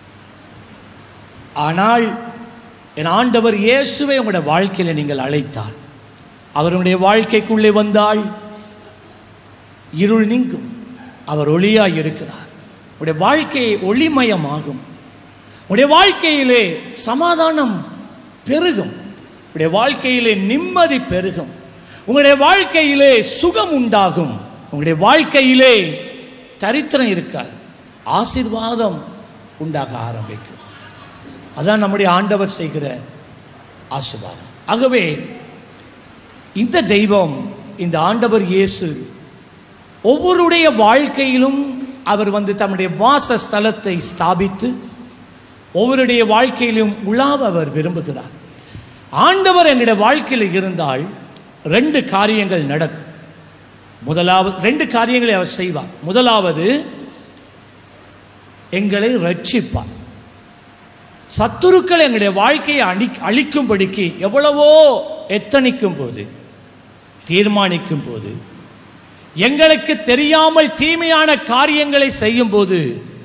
ஆனால் என் ஆண்டவர் இயேசுவை உங்களுடைய வாழ்க்கையில் நீங்கள் அழைத்தால் அவருடைய வாழ்க்கைக்குள்ளே வந்தால் இருள் நீங்கும் அவர் ஒளியாய் இருக்கிறார் உடைய வாழ்க்கை ஒளிமயமாகும் உடைய வாழ்க்கையிலே சமாதானம் பெருகும் உடைய வாழ்க்கையிலே நிம்மதி பெருகும் உங்களுடைய வாழ்க்கையிலே சுகம் உண்டாகும் உங்களுடைய வாழ்க்கையிலே தரித்திரம் இருக்காது ஆசீர்வாதம் உண்டாக ஆரம்பிக்கும் அதான் நம்முடைய ஆண்டவர் செய்கிற ஆசீர்வாதம் ஆகவே இந்த தெய்வம் இந்த ஆண்டவர் இயேசு ஒவ்வொருடைய வாழ்க்கையிலும் அவர் வந்து தம்முடைய வாசஸ்தலத்தை ஸ்தாபித்து ஒவ்வொருடைய வாழ்க்கையிலும் உலாவ அவர் விரும்புகிறார் ஆண்டவர் எங்களுடைய வாழ்க்கையில் இருந்தால் ரெண்டு காரியங்கள் நடக்கும் முதலாவது ரெண்டு காரியங்களை அவர் செய்வார் முதலாவது எங்களை ரட்சிப்பார் சத்துருக்கள் எங்களுடைய வாழ்க்கையை அழி அழிக்கும்படிக்கு எவ்வளவோ எத்தனிக்கும் போது தீர்மானிக்கும் போது எங்களுக்கு தெரியாமல் தீமையான காரியங்களை செய்யும் போது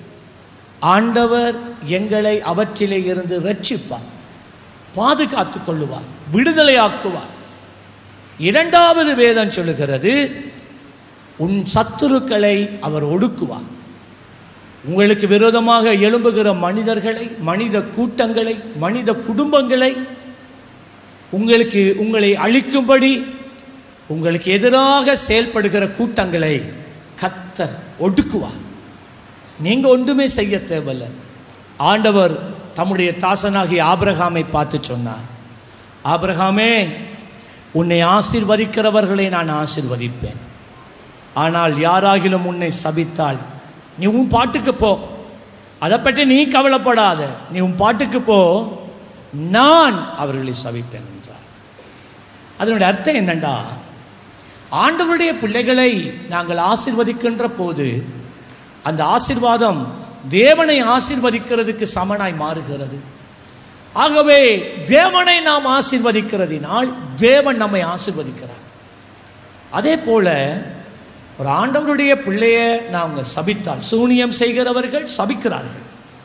ஆண்டவர் எங்களை அவற்றிலே இருந்து ரட்சிப்பார் பாதுகாத்துக் கொள்ளுவார் விடுதலையாக்குவார் இரண்டாவது வேதம் சொல்லுகிறது உன் சத்துருக்களை அவர் ஒடுக்குவார் உங்களுக்கு விரோதமாக எழும்புகிற மனிதர்களை மனித கூட்டங்களை மனித குடும்பங்களை உங்களுக்கு உங்களை அழிக்கும்படி உங்களுக்கு எதிராக செயல்படுகிற கூட்டங்களை கத்தர் ஒடுக்குவார் நீங்க ஒன்றுமே செய்ய தேவையில்ல ஆண்டவர் தம்முடைய தாசனாகிய ஆபிரகாமை பார்த்து சொன்னார் ஆபிரகாமே உன்னை ஆசீர்வதிக்கிறவர்களை நான் ஆசீர்வதிப்பேன் ஆனால் யாராகிலும் உன்னை சபித்தால் நீ உன் பாட்டுக்கு போ அதை பற்றி நீ கவலைப்படாத நீ உன் பாட்டுக்கு போ நான் அவர்களை சபிப்பேன் என்றார் அதனுடைய அர்த்தம் என்னண்டா ஆண்டவருடைய பிள்ளைகளை நாங்கள் ஆசீர்வதிக்கின்ற போது அந்த ஆசீர்வாதம் தேவனை ஆசீர்வதிக்கிறதுக்கு சமனாய் மாறுகிறது ஆகவே தேவனை நாம் ஆசீர்வதிக்கிறதினால் தேவன் நம்மை ஆசீர்வதிக்கிறார் அதே போல ஒரு ஆண்டவருடைய பிள்ளைய நாங்கள் சபித்தால் சூனியம் செய்கிறவர்கள் சபிக்கிறார்கள்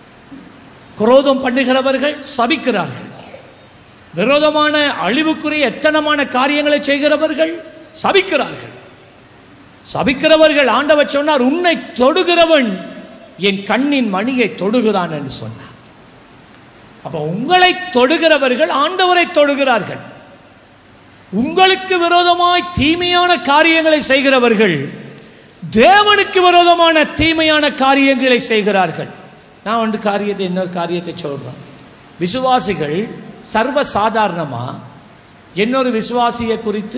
குரோதம் பண்ணுகிறவர்கள் சபிக்கிறார்கள் விரோதமான அழிவுக்குரிய எத்தனமான காரியங்களை செய்கிறவர்கள் சபிக்கிறார்கள் சபிக்கிறவர்கள் ஆண்டவர் சொன்னார் உன்னை தொடுகிறவன் என் கண்ணின் மணியை தொடுகிறான் என்று சொன்னார் அப்ப உங்களை தொடுகிறவர்கள் ஆண்டவரை தொடுகிறார்கள் உங்களுக்கு விரோதமாய் தீமையான காரியங்களை செய்கிறவர்கள் தேவனுக்கு விரோதமான தீமையான காரியங்களை செய்கிறார்கள் நான் ஒன்று காரியத்தை இன்னொரு காரியத்தை சொல்றேன் விசுவாசிகள் சர்வ சாதாரணமா இன்னொரு விசுவாசியை குறித்து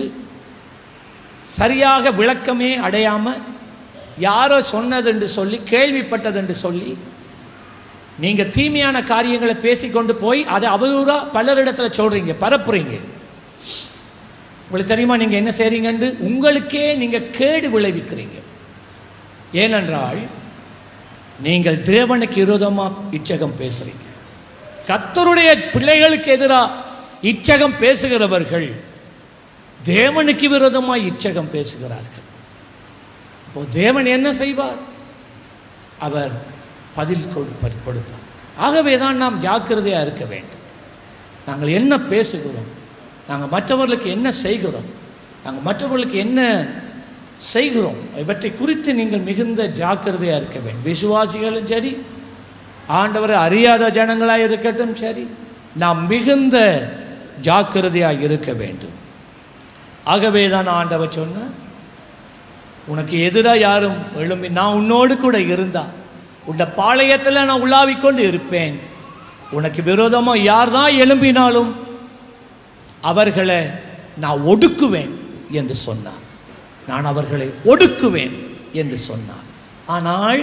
சரியாக விளக்கமே அடையாம யாரோ சொன்னது என்று சொல்லி கேள்விப்பட்டது என்று சொல்லி நீங்க தீமையான காரியங்களை பேசிக்கொண்டு போய் அதை அவதூறா பலரிடத்துல சொல்றீங்க பரப்புறீங்க உங்களுக்கு தெரியுமா நீங்க என்ன செய்றீங்கன்னு உங்களுக்கே நீங்க கேடு விளைவிக்கிறீங்க ஏனென்றால் நீங்கள் தேவனுக்கு விரோதமா இச்சகம் பேசுறீங்க கர்த்தருடைய பிள்ளைகளுக்கு எதிராக இச்சகம் பேசுகிறவர்கள் தேவனுக்கு விரோதமாய் இச்சகம் பேசுகிறார்கள் இப்போ தேவன் என்ன செய்வார் அவர் பதில் கொடுப்பார் கொடுப்பார் ஆகவே தான் நாம் ஜாக்கிரதையாக இருக்க வேண்டும் நாங்கள் என்ன பேசுகிறோம் நாங்கள் மற்றவர்களுக்கு என்ன செய்கிறோம் நாங்கள் மற்றவர்களுக்கு என்ன செய்கிறோம் இவற்றை குறித்து நீங்கள் மிகுந்த ஜாக்கிரதையாக இருக்க வேண்டும் விசுவாசிகளும் சரி ஆண்டவரை அறியாத ஜனங்களாக இருக்கட்டும் சரி நாம் மிகுந்த ஜாக்கிரதையாக இருக்க வேண்டும் ஆகவே தான் ஆண்டவர் சொன்னார் உனக்கு எதிராக யாரும் எழும்பி நான் உன்னோடு கூட இருந்தா உன்ட பாளையத்தில் நான் உலாவிக் கொண்டு இருப்பேன் உனக்கு விரோதமாக யார் தான் எழும்பினாலும் அவர்களை நான் ஒடுக்குவேன் என்று சொன்னார் நான் அவர்களை ஒடுக்குவேன் என்று சொன்னார் ஆனால்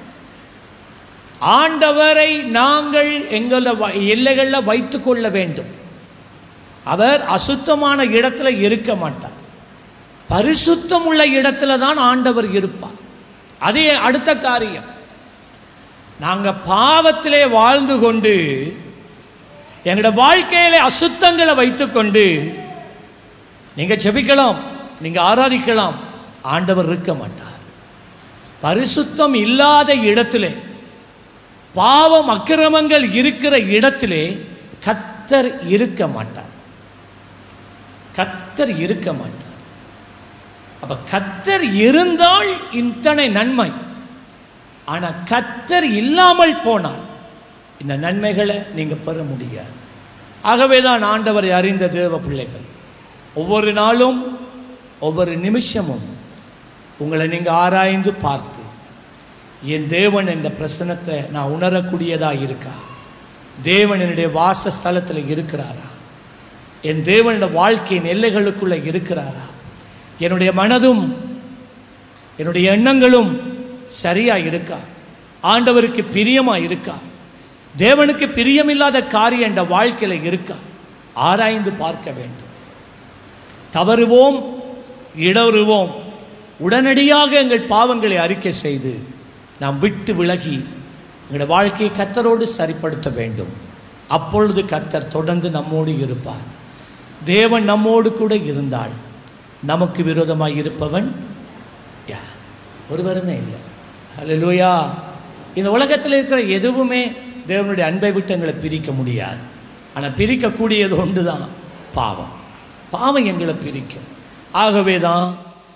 ஆண்டவரை நாங்கள் எங்கள எல்லைகளில் வைத்து கொள்ள வேண்டும் அவர் அசுத்தமான இடத்துல இருக்க மாட்டார் பரிசுத்தம் உள்ள இடத்துல தான் ஆண்டவர் இருப்பார் அதே அடுத்த காரியம் நாங்க பாவத்திலே வாழ்ந்து கொண்டு எங்களோட வாழ்க்கையில அசுத்தங்களை வைத்துக்கொண்டு நீங்க ஜெபிக்கலாம் நீங்க ஆராதிக்கலாம் ஆண்டவர் இருக்க மாட்டார் பரிசுத்தம் இல்லாத இடத்திலே பாவம் அக்கிரமங்கள் இருக்கிற இடத்திலே கத்தர் இருக்க மாட்டார் கத்தர் இருக்க மாட்டார் அப்ப கத்தர் இருந்தால் இத்தனை நன்மை ஆனா கத்தர் இல்லாமல் போனால் இந்த நன்மைகளை நீங்க பெற முடியாது ஆகவே தான் ஆண்டவரை அறிந்த தேவ பிள்ளைகள் ஒவ்வொரு நாளும் ஒவ்வொரு நிமிஷமும் உங்களை நீங்க ஆராய்ந்து பார்த்து என் தேவன் என்ற பிரசனத்தை நான் உணரக்கூடியதா இருக்கா தேவன் என்னுடைய வாசஸ்தலத்தில் இருக்கிறாரா என் தேவனுடைய வாழ்க்கையின் எல்லைகளுக்குள்ள இருக்கிறாரா என்னுடைய மனதும் என்னுடைய எண்ணங்களும் சரியா இருக்கா ஆண்டவருக்கு பிரியமா இருக்கா தேவனுக்கு பிரியமில்லாத காரியம் என்ற வாழ்க்கையில இருக்கா ஆராய்ந்து பார்க்க வேண்டும் தவறுவோம் இடறுவோம் உடனடியாக எங்கள் பாவங்களை அறிக்கை செய்து நாம் விட்டு விலகி எங்களுடைய வாழ்க்கையை கத்தரோடு சரிப்படுத்த வேண்டும் அப்பொழுது கத்தர் தொடர்ந்து நம்மோடு இருப்பார் தேவன் நம்மோடு கூட இருந்தால் நமக்கு விரோதமாக இருப்பவன் யார் ஒருவருமே இல்லை அல்லேலூயா இந்த உலகத்தில் இருக்கிற எதுவுமே தேவனுடைய அன்பை விட்டு எங்களை பிரிக்க முடியாது ஆனால் பிரிக்கக்கூடியது ஒன்று தான் பாவம் பாவம் எங்களை பிரிக்கும் ஆகவே தான்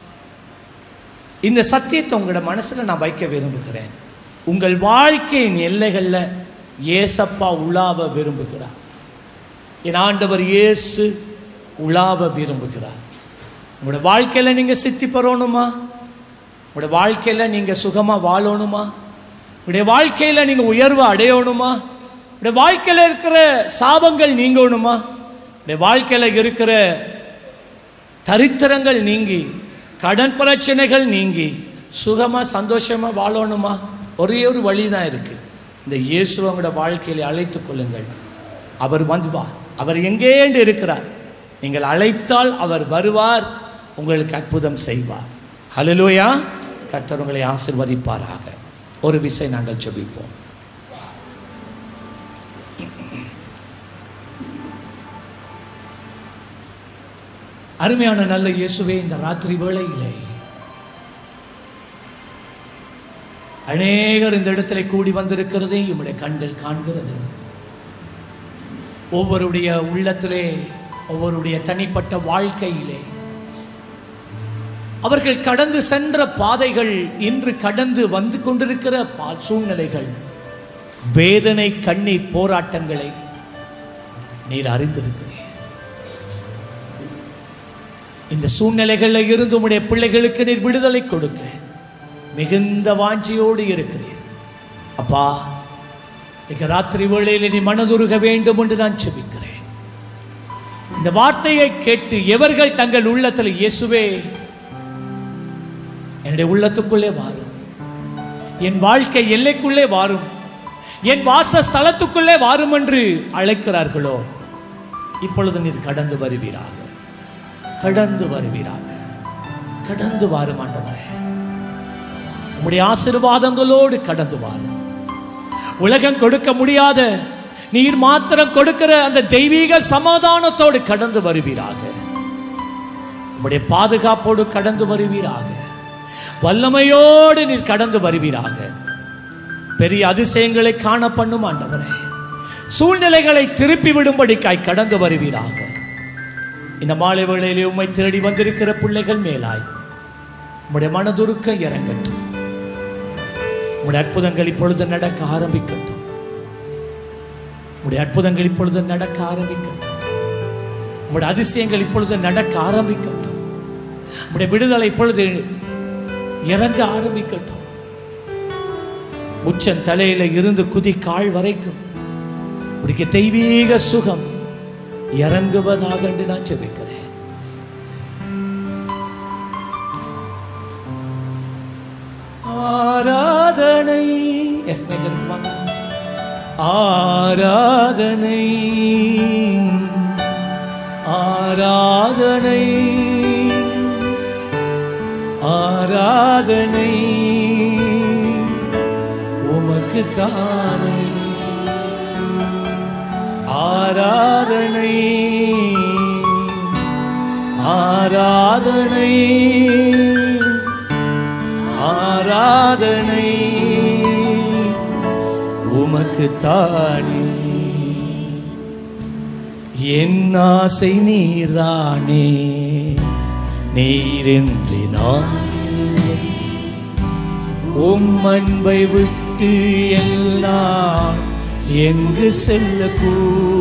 இந்த சத்தியத்தை உங்களோட மனசில் நான் வைக்க விரும்புகிறேன் உங்கள் வாழ்க்கையின் எல்லைகளில் ஏசப்பா உலாவ விரும்புகிறார் என் ஆண்டவர் இயேசு உலாவ விரும்புகிறார் உங்களோட வாழ்க்கையில் நீங்கள் சித்தி பெறணுமா உங்களோட வாழ்க்கையில் நீங்கள் சுகமாக வாழணுமா உங்களுடைய வாழ்க்கையில் நீங்கள் உயர்வு அடையணுமா உங்களுடைய வாழ்க்கையில் இருக்கிற சாபங்கள் நீங்கணுமா உங்களுடைய வாழ்க்கையில் இருக்கிற தரித்திரங்கள் நீங்கி கடன் பிரச்சனைகள் நீங்கி சுகமாக சந்தோஷமாக வாழணுமா ஒரே ஒரு வழி தான் இருக்குது இந்த இயேசு உங்களோட வாழ்க்கையில் அழைத்துக் கொள்ளுங்கள் அவர் வந்து வா அவர் எங்கேண்டு இருக்கிறார் நீங்கள் அழைத்தால் அவர் வருவார் உங்களுக்கு அற்புதம் செய்வார் ஹalleluya கர்த்தர் உங்களை ஆசிர்வதிப்பாராக ஒரு விசை நாங்கள் ஜெபிப்போம் அருமையான நல்ல இயேசுவே இந்த ராத்திரி வேளையிலே அநேகர் இந்த இடத்துல கூடி வந்திருக்கிறதை உம்முடைய கண்கள் காண்கிறது ஒவ்வொருடைய உள்ளத்திலே ஒவ்வொருடைய தனிப்பட்ட வாழ்க்கையிலே அவர்கள் கடந்து சென்ற பாதைகள் இன்று கடந்து வந்து கொண்டிருக்கிற பா- சூழ்நிலைகள் வேதனை கண்ணீர் போராட்டங்களை நீர் அறிந்திருக்கிறீர் இந்த சூழ்நிலைகளில் இருந்து உம்முடைய பிள்ளைகளுக்கு நீர் விடுதலை கொடுக்க மிகுந்த வாஞ்சியோடு இருக்கிறீர் அப்பா இன்னைக்கு ராத்திரி வேளையில் நீ மனதுருக வேண்டும் என்று நான் செபிக்கிறேன் இந்த வார்த்தையை கேட்டு எவர்கள் தங்கள் உள்ளத்தில் இயேசுவே என்னுடைய உள்ளத்துக்குள்ளே வாரும் என் வாழ்க்கை எல்லைக்குள்ளே வாரும் என் வாசஸ்தலத்துக்குள்ளே வாரும் என்று அழைக்கிறார்களோ இப்பொழுது நீர் கடந்து வருவீராக கடந்து வருவீராக கடந்து வாரும் ஆண்டவரே உம்முடைய ஆசீர்வாதங்களோடு கடந்து வாரும் உலகம் கொடுக்க முடியாத நீர் மாத்திரம் கொடுக்கிற அந்த தெய்வீக சமாதானத்தோடு கடந்து வருவீராக உம்முடைய பாதுகாப்போடு கடந்து வருவீராக வல்லமையோடு நீர் கடந்து வருவீராக பெரிய அதிசயங்களை காண பண்ணும் ஆண்டவரே சூழ்நிலைகளை திருப்பி விடும்படிக்காய் கடந்து வருவீராக இந்த மாலை வேளையிலே உம்மை தேடி வந்திருக்கிற பிள்ளைகள் மேலாய் உம்முடைய மனதுருக்க இறங்கட்டும் உம்முடைய அற்புதங்கள் இப்பொழுது நடக்க ஆரம்பிக்கட்டும் உம்முடைய அற்புதங்கள் இப்பொழுது நடக்க ஆரம்பிக்கட்டும் உம்முடைய அதிசயங்கள் இப்பொழுது நடக்க ஆரம்பிக்கட்டும் உம்முடைய விடுதலை இப்பொழுது இறங்க ஆரம்பிக்கட்டும் உச்சன் தலையில இருந்து குதி கால் வரைக்கும் உடைய தெய்வீக சுகம் இறங்குவதாக என்று நான் ஜெபிக்கிறேன் ஆராதனை எஸ் மேஜர் வாங்க ஆராதனை ஆராதனை ஆராதனை உமக்கு தானே ஆராதனை ஆராதனை ஆராதனை உமக்கு தானே என் ஆசை நீர்தானே நீரின்றி நான் இல்லை. உம் அன்பை விட்டு எல்லாம் எங்கு செல்லக்கூ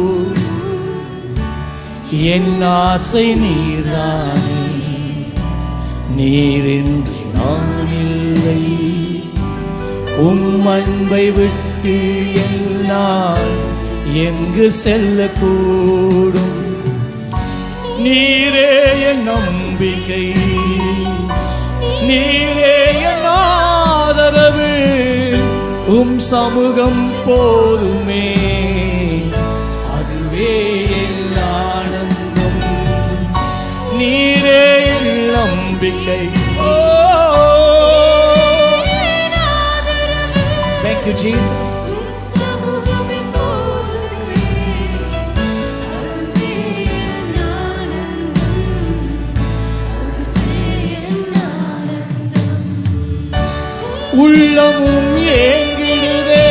என் ஆசை நீர்தானே நீரின்றி நான் இல்லை உம் அன்பை விட்டு எல்லாம் எங்கு செல்லக்கூடும் நீரே என் நம்பிக்கை நீரே என் ஆதரவு உம் சமூகம் போதுமே அதுவே என் ஆனந்தம் நீரே என் நம்பிக்கை ஓ Thank you, Jesus. சமூகம் எப்போதுமே அதுவே என் ஆனந்தம் அதுவே என் ஆனந்தம் உள்ளமும் ஏங்கிடுதே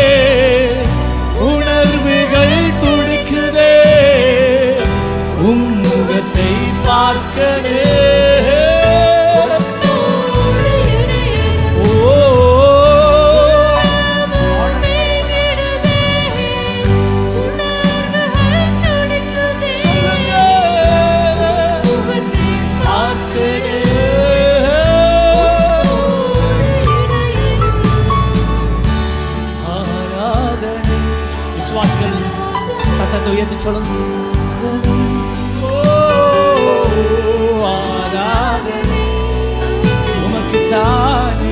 உணர்வுகள் துடிக்குதே உம் முகத்தை பார்க்கவே ஓடு இணையது ஓ மேலிடுதே உணர்வுகள் துடிக்குதே முகத்தை பார்க்கவே ஓடு இணையது ஆராதனை விசுவாசிகள் சத்தத்தை உயர்த்தி சொல்லுங்க ஓ, ஆராதனை உமக்கு தானே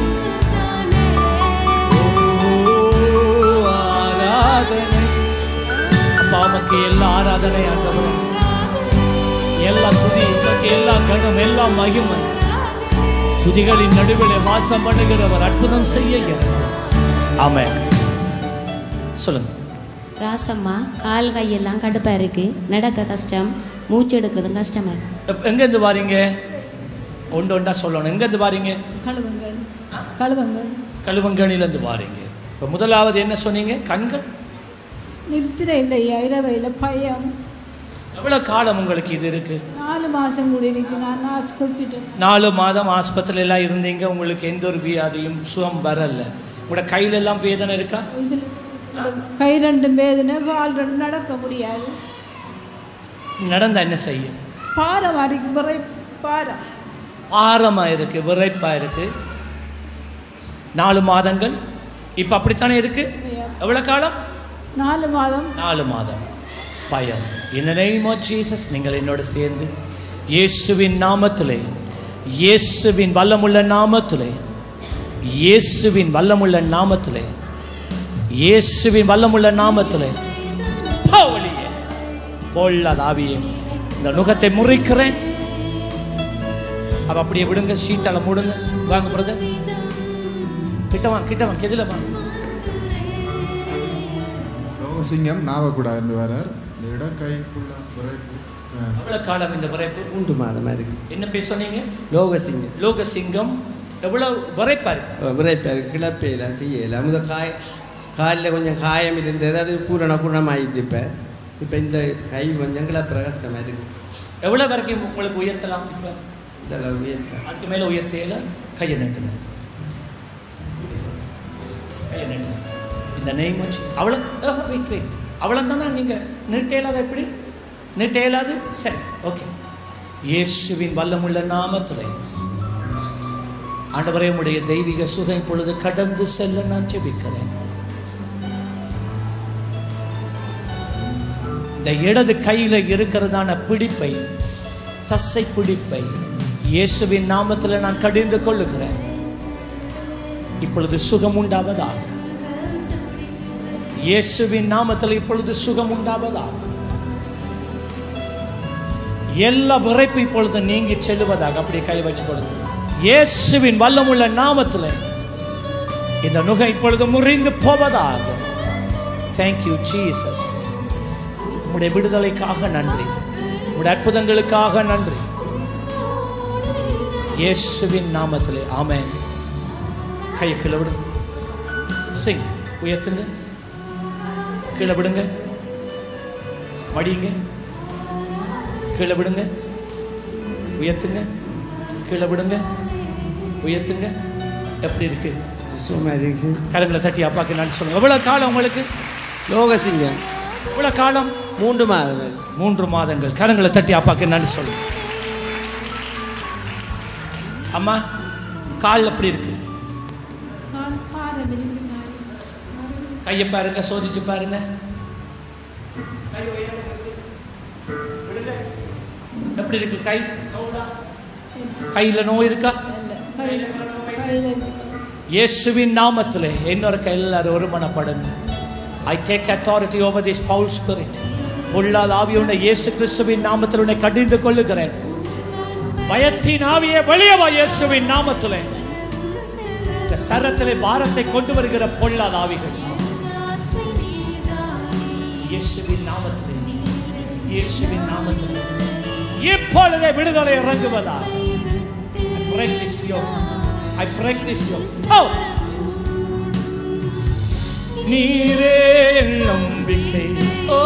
ஓ, ஆராதனை அப்பா உமக்கு எல்லா ஆராதனை ஆண்டவரே எல்லா துதி உமக்கு எல்லா கணம் எல்லா மகிமை துதிகளின் நடுவிலே வாசம் பண்ணுகிறவர் அற்புதம் செய்ய ஆமென் சொல்லுங்க ராசம்மா கால் கையெல்லாம் கடுப்பாக இருக்குது நடக்க கஷ்டம் மூச்சு எடுக்கிறதும் கஷ்டமாக இருக்கு எப்- எங்கேருந்து வாரீங்க ஒன்று ஒன்றா சொல்லணும் எங்கேருந்து வாரீங்க கழுவுங்கள் கழுவுங்கள் கழுவங்கணிலேருந்து வாரீங்க இப்போ முதலாவது என்ன சொன்னீங்க கண்கள் நித்திரை இல்லையா இரவையில் பயம் எவ்வளோ காலம் உங்களுக்கு இது இருக்கு நாலு மாதம் கூட இருக்கு நான் நாஸ் கொடுத்துட்டேன் நாலு மாதம் ஆஸ்பத்திரியில எல்லாம் இருந்தீங்க உங்களுக்கு எந்த ஒரு வியாதியும் சுகம் வரல உங்களோட கையில எல்லாம் வேதனை இருக்கா இதில் கை ரெண்டும் வேதனை கால் ரெண்டும் நடக்க முடியாது நடந்தா என்ன செய்யும் பாறை மாதிரி விரை பாறை பாரமா இருக்கு விரைப்பா இருக்கு நாலு மாதங்கள் இப்போ அப்படித்தானே இருக்கு எவ்வளோ காலம் நாலு மாதம் நாலு மாதம் பயம் in the name of Jesus நீங்கள் என்னோட சேர்ந்து இயேசுவின் நாமத்திலே இயேசுவின் வல்லமுள்ள நாமத்திலே இயேசுவின் வல்லமுள்ள நாமத்திலே இயேசுவின் வல்லமுள்ள நாமத்திலே பவுலியே பொல்லாதாவியே இந்த நுகத்தை முறிக்கிறேன் அவ அப்படியே விடுங்க சீட்டால மூடுங்க வாங்க பிரதர் கிட்ட வாங்க கிட்ட வாங்க எதில் வாங்க சிங்கம் நாவக்கூடாது வரார் இந்த இடக்கைக்குள்ள விரைப்பு அஹ், எவ்வளவு காலம் இந்த வரைப்பு மூன்று மாதமாக இருக்கு என்ன பேர் சொன்னீங்க லோகசிங்கம் லோகசிங்கம் எவ்வளவு வரைப்பாரு விரைப்பார் கிளப்பையில் செய்யல முத காய காலில் கொஞ்சம் காயம் இருந்தது அது பூரண பூரணமாயிடுது இப்போ இப்போ இந்த கை கொஞ்சம் கிளப்புற கஷ்டமாக இருக்கு எவ்வளவு வரைக்கும் உங்களுக்கு உயர்த்தலாம் இப்ப? இந்த அளவு உயர்த்த அதுக்கு மேல உயர்த்தையில கையை நீட்டுங்க கையை நீட்டுங்க இந்த நெய் வச்சு அவ்வளோ வெயிட் வெயிட் அவ்வளோ தானே நீங்கள் நீட்ட இயலாத எப்படி நீட்ட இயலாது சரி ஓகே இயேசுவின் வல்லமுள்ள நாமத்தில் ஆண்டவரே உடைய தெய்வீக சுகம் இப்பொழுது கடந்து செல்ல நான் ஜெபிக்கிறேன் இந்த இடது கையில இருக்கிறதான பிடிப்பை தசை பிடிப்பை இயேசுவின் நாமத்தில் நான் கடிந்து கொள்ளுகிறேன் இப்பொழுது சுகம் உண்டாவதா இயேசுவின் நாமத்தில் இப்பொழுது சுகம் உண்டாவதா எல்லா விரைப்பு இப்பொழுது நீங்கி செல்லுவதாக அப்படி கை வச்சு கொடுங்க இயேசுவின் வல்லமுள்ள நாமத்தில் இந்த நுகை இப்பொழுது முறிந்து போவதாக தேங்க்யூ ஜீசஸ் உம்முடைய விடுதலைக்காக நன்றி உம்முடைய அற்புதங்களுக்காக நன்றி இயேசுவின் நாமத்திலே ஆமென் கையை கீழே விடுங்க சிங் உயர்த்துங்க கீழே விடுங்க மடியுங்க கீழே விடுங்க உயர்த்துங்க கீழே விடுங்க உயர்த்துங்க எப்படி இருக்கு சும்மா இருக்கு கரங்களை தட்டி அப்பாக்கு நான் சொல்லுங்க எவ்வளவு காலம் உங்களுக்கு லோகசிங்கம் எவ்வளவு காலம் மூன்று மாதம் இருக்கு. மூன்று மாதங்கள் கரங்களை தட்டி அப்பாக்கு நன்றி சொல்லுங்க அம்மா கால் எப்படி இருக்கு கால் பாறை விழுந்து கையை பாருங்க சோதிச்சு பாருங்க கை உயரம் இருக்கு. விடுங்க. எப்படி இருக்கு கை நோவுதா? கையில நோய் இருக்கா கையில் இயேசுவின் நாமத்திலே இன்னொரு கையில் எல்லாரும் ஒருமனப்படுங்க I take authority over this foul spirit பொல்லாத ஆவியுள்ள இயேசு கிறிஸ்துவின் நாமத்தில் உன்னை கடிந்து கொள்ளுகிறேன் பயத்தின் ஆவியே வெளியே வா இயேசுவின் நாமத்திலே இந்த சரத்திலே பாரத்தை கொண்டு வருகிற பொல்லாத ஆவிகள் இயேசுவின் நாமத்திலே இயேசுவின் நாமத்திலே இப்பொழுதே விடுதலை இறங்குவதா I break this yoke. I break this yoke. Oh! நீரே என் நம்பிக்கை oh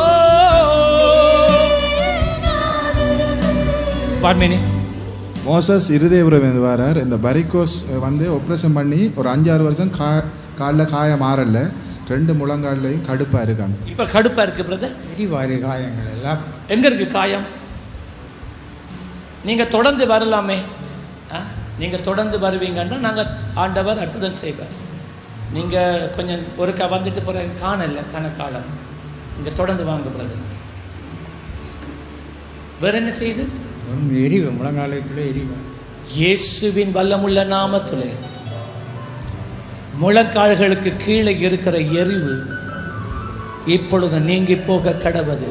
one minute Moses Irudayapuram வந்து வரார் இந்த பரிகோஸ் வந்து ஆப்ரேஷன் பண்ணி ஒரு அஞ்சாறு வருஷம் கா காலில் காயம் மாறல ரெண்டு முழங்கால்லையும் கடுப்பாக இருக்காங்க இப்ப கடுப்பா இருக்கு பிரதர் எரிவாயு காயங்கள் எல்லாம் எங்க இருக்கு காயம் நீங்க தொடர்ந்து வரலாமே ஆ? நீங்க தொடர்ந்து வருவீங்கன்னா நாங்க ஆண்டவர் அற்புதம் செய்வார் நீங்க கொஞ்சம் ஒருக்கா வந்துட்டு பிறகு காணல கணக்காலம் நீங்க தொடர்ந்து வாங்க பிரதர் வேற என்ன செய்யுது ஒன்று எரிவு முழங்காலுக்குள்ளே எரிவு இயேசுவின் வல்லமுள்ள நாமத்திலே முழங்கால்களுக்கு கீழே இருக்கிற எரிவு இப்பொழுது நீங்கி போக கடவது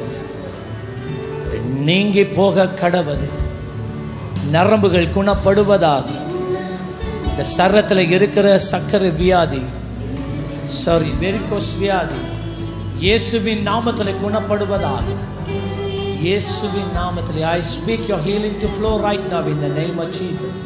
நீங்கி போக கடவது நரம்புகள் குணப்படுவதாக இந்த சரத்தில் இருக்கிற சக்கரை வியாதி சாரி வெரிகோஸ் வியாதி இயேசுவின் நாமத்தில் குணப்படுவதாக இயேசுவின் நாமத்தில் I speak your healing to flow right now in the name of Jesus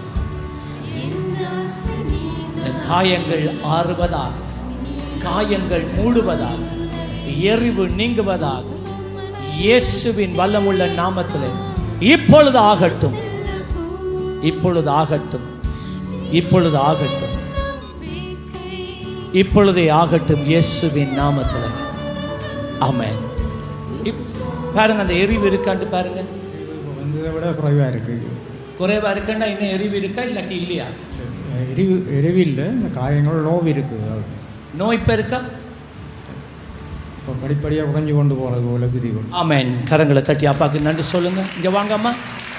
இந்த காயங்கள் ஆறுவதாக காயங்கள் மூடுவதாக எரிவு நீங்குவதாக இயேசுவின் வல்லமுள்ள நாமத்தில் இப்பொழுது ஆகட்டும் இப்பொழுது ஆகட்டும் இப்பொழுது ஆகட்டும் இப்பொழுதே ஆகட்டும் இயேசுவின் நாமத்தில் ஆமென் இப் பாருங்க அந்த எரிவு இருக்கான்னு பாருங்க வந்ததை விட குறைவாக இருக்குது குறைவா இருக்குன்னா இன்னும் எரிவு இருக்கா இல்லாட்டி இல்லையா எரிவு எரிவில் இந்த காயங்கள் நோவு இருக்குது நோய் இப்ப இருக்கா இப்போ படிப்படியாக குறைஞ்சு கொண்டு போகிறது போல தெரியும் ஆமென் கரங்களை தட்டி அப்பாவுக்கு நன்றி சொல்லுங்க இங்க வாங்க அம்மா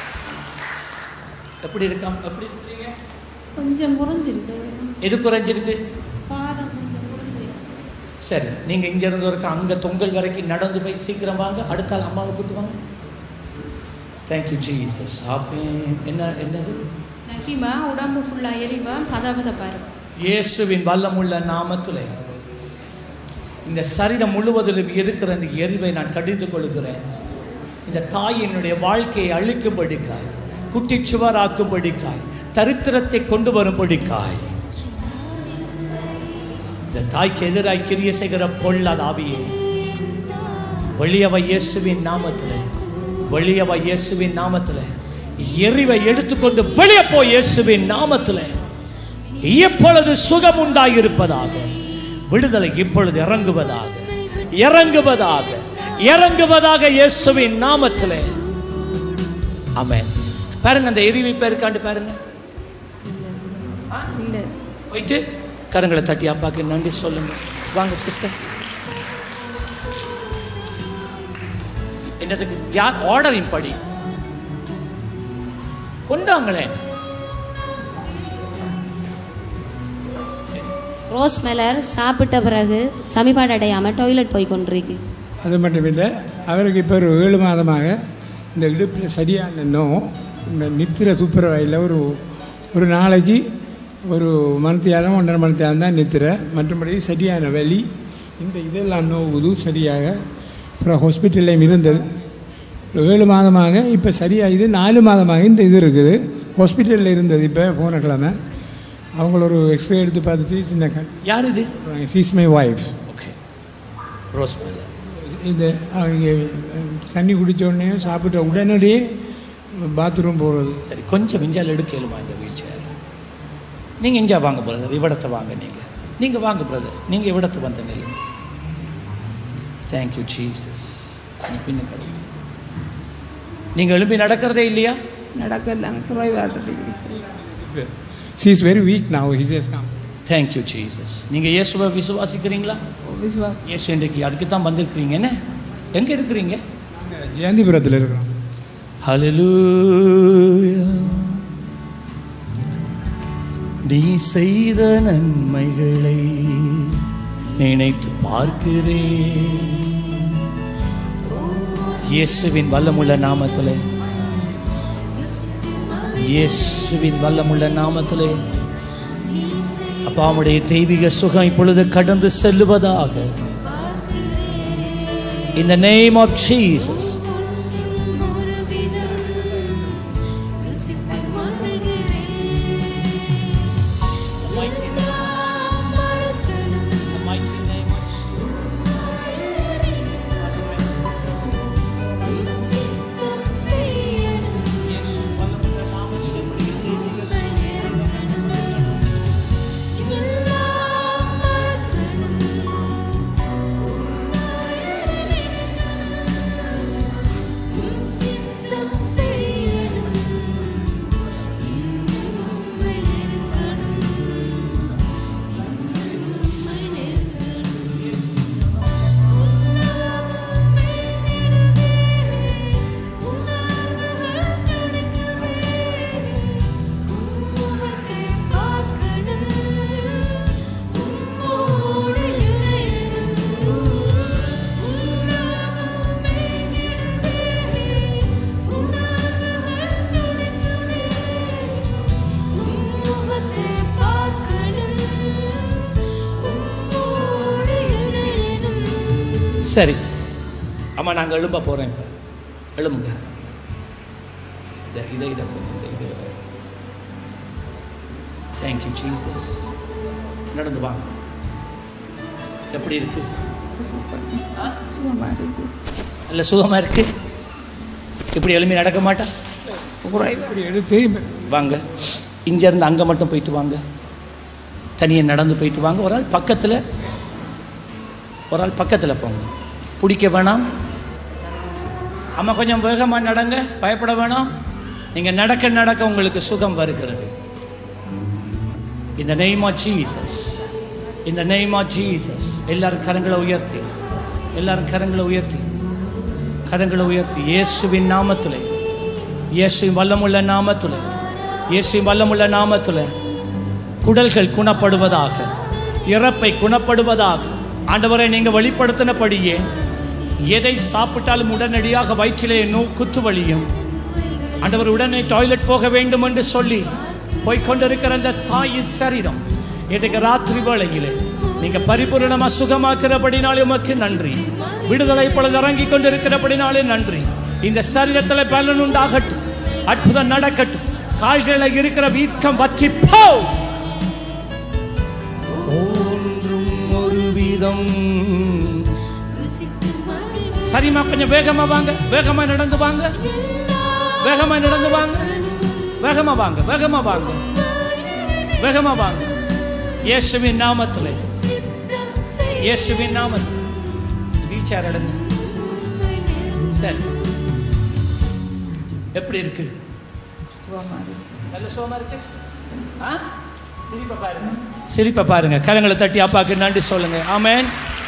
எப்படி இருக்காம் எப்படி இருக்கீங்க கொஞ்சம் குறைஞ்சிருக்கு எது குறைஞ்சிருக்கு பாறை கொஞ்சம் குறைஞ்சிருக்கு சரி நீங்க இங்க இருந்து ஒரு அங்க தொங்கல் வரைக்கும் நடந்து போய் சீக்கிரம் வாங்க அடுத்த ஆள் அம்மாவை கூட்டு வாங்க தேங்க்யூ ஜீசஸ் ஆமென் என்ன என்னது நகிமா உடம்பு ஃபுல்லாக எரிவா பத பத பாரு இயேசுவின் வல்லமுள்ள நாமத்திலே இந்த சரீரம் முழுவதிலும் இருக்கிற இந்த எரிவை நான் கடிந்து கொள்கிறேன் இந்த தாயினுடைய வாழ்க்கையை அழிக்கும்படிக்காய் குட்டிச்சுவராக்கும்படிக்காய் தரித்திரத்தை கொண்டு வரும்படிக்காய் இந்த தாய்க்கு எதிராய் கிரிய செய்கிற பொல்லாத ஆவியே வெளியவ இயேசுவின் நாமத்தில் வெளியவ இயேசுவின் நாமத்தில் எரிவை எடுத்துக்கொண்டு வெளியே போ இயேசுவின் நாமத்தில் எப்பொழுது சுகம் உண்டாயிருப்பதாக விடுதலை இப்பொழுது இறங்குவதாக இறங்குவதாக இறங்குவதாக இயேசுவின் நாமத்தில் ஆமென் பாருங்க அந்த எரிவை பேருக்காண்டு பாருங்க போயிட்டு கரங்களை தட்டி அப்பாக்கு நன்றி சொல்லுங்க வாங்க சிஸ்டர் என்னதுக்கு யார் ஆர்டரின் படி கொண்டாங்களேன் ரோஸ் மலர் சாப்பிட்ட பிறகு சமிபாடு அடையாமல் டாய்லெட் போய் கொண்டிருக்கு அது மட்டும் இல்லை அவருக்கு இப்போ ஒரு ஏழு மாதமாக இந்த இடுப்பில் சரியான நோ இந்த நித்திர துப்புரவாயில் ஒரு ஒரு நாளைக்கு ஒரு மணத்தியாலம் ஒன்றரை மணத்தியாலம் தான் நித்திர மற்றபடி சரியான வலி இந்த இதெல்லாம் நோவுது சரியாக அப்புறம் ஹாஸ்பிட்டல்லையும் இருந்தது ஒரு ஏழு மாதமாக இப்போ சரியாக இது நாலு மாதமாக இந்த இது இருக்குது ஹாஸ்பிட்டலில் இருந்தது இப்போ போன கிழமை அவங்கள ஒரு எக்ஸ்ரே எடுத்து பார்த்துட்டு சின்ன கண் யார் இது she's my wife okay Rose மேல இந்த அவங்க தண்ணி குடிச்ச உடனே சாப்பிட்ட உடனடியே பாத்ரூம் போகிறது சரி கொஞ்சம் மிஞ்சால் எடுக்கலுமா இந்த வீல் சேர் நீங்கள் இங்கே வாங்க பிரதர் இவ்விடத்தை வாங்க நீங்கள் நீங்கள் வாங்க பிரதர் நீங்கள் இவ்விடத்தை வந்த நிலை தேங்க்யூ ஜீசஸ் பின்ன கடவுள் நீங்கள் எழுப்பி நடக்கிறதே இல்லையா நடக்கலாம் குறைவாக she is very weak now he says come thank you Jesus நீங்கள் இயேசுவை விசுவாசிக்கிறீங்களா விசுவாசம் இயேசு இன்றைக்கு அதுக்கு தான் வந்திருக்கிறீங்க என்ன எங்கே இருக்கிறீங்க ஜெயந்திபுரத்தில் இருக்கிறோம் ஹalleluya நீ செய்த நன்மைகளை நினைத்து பார்க்கிறேன் இயேசுவின் வல்லமுள்ள நாமத்திலே இயேசுவின் வல்லமுள்ள நாமத்திலே அப்பாவுடைய தெய்வீக சுகம் இப்பொழுது கடந்து செல்லுவதாக In the name of Jesus. சரி அம்மா நாங்கள் எழும்ப போகிறோம் இப்போ எழும்புங்க இதை இதை இதை இந்த இது தேங்க்யூ ஜீசஸ் நடந்து வாங்க எப்படி இருக்கு ஆ? சுகமாக இருக்கு நல்ல சுகமாக இருக்கு இப்படி எலும்பி நடக்க மாட்டா இப்படி எடுத்து வாங்க இங்கேருந்து அங்கே மட்டும் போயிட்டு வாங்க தனியாக நடந்து போயிட்டு வாங்க ஒரு ஆள் பக்கத்தில் ஒரு ஆள் பக்கத்தில் போங்க பிடிக்க வேணாம் அம்மா கொஞ்சம் வேகமாக நடங்க பயப்பட வேணாம் நீங்கள் நடக்க நடக்க உங்களுக்கு சுகம் வருகிறது இந்த நெய்மா ஜீசஸ் இந்த நெய்மா ஜீசஸ் எல்லாரும் கரங்களை உயர்த்தி எல்லாரும் கரங்களை உயர்த்தி கரங்களை உயர்த்தி இயேசுவின் நாமத்திலே இயேசுவின் வல்லமுள்ள நாமத்திலே இயேசுவின் வல்லமுள்ள நாமத்திலே குடல்கள் குணப்படுவதாக இறப்பை குணப்படுவதாக ஆண்டவரை நீங்க வெளிப்படுத்தினபடியே எதை சாப்பிட்டாலும் உடனடியாக வயிற்றிலே நோ குத்து வலியும் ஆண்டவர் உடனே டாய்லெட் போக வேண்டும் என்று சொல்லி போய்க்கொண்டிருக்கிற அந்த தாயின் சரீரம் இன்றைக்கு ராத்திரி வேளையிலே நீங்க பரிபூரணமா சுகமாக்குறபடினாலே உமக்கு நன்றி விடுதலை இப்பொழுது இறங்கி கொண்டிருக்கிறபடினாலே நன்றி இந்த சரீரத்தில் பலன் உண்டாகட்டும் அற்புதம் நடக்கட்டும் கால்களில் இருக்கிற வீக்கம் வற்றி போ ஒன்றும் ஒரு விதம் ருசித்து மகிழ்வு சரிம்மா கொஞ்சம் வேகமா வாங்க வேகமா நடந்து வாங்க வேகமா நடந்து வாங்க வேகமா வாங்க வேகமா வாங்க வேகமா வாங்க இயேசுவின் நாமத்திலே சித்தம் செய் இயேசுவின் நாமத்தில் வீச்சார் அடங்க சரி எப்படி இருக்கு நல்ல சுகமா இருக்கு ஆ? சிரிப்பை பாருங்க சிரிப்பை பாருங்க கரங்களை தட்டி அப்பாவுக்கு நன்றி சொல்லுங்க ஆமென்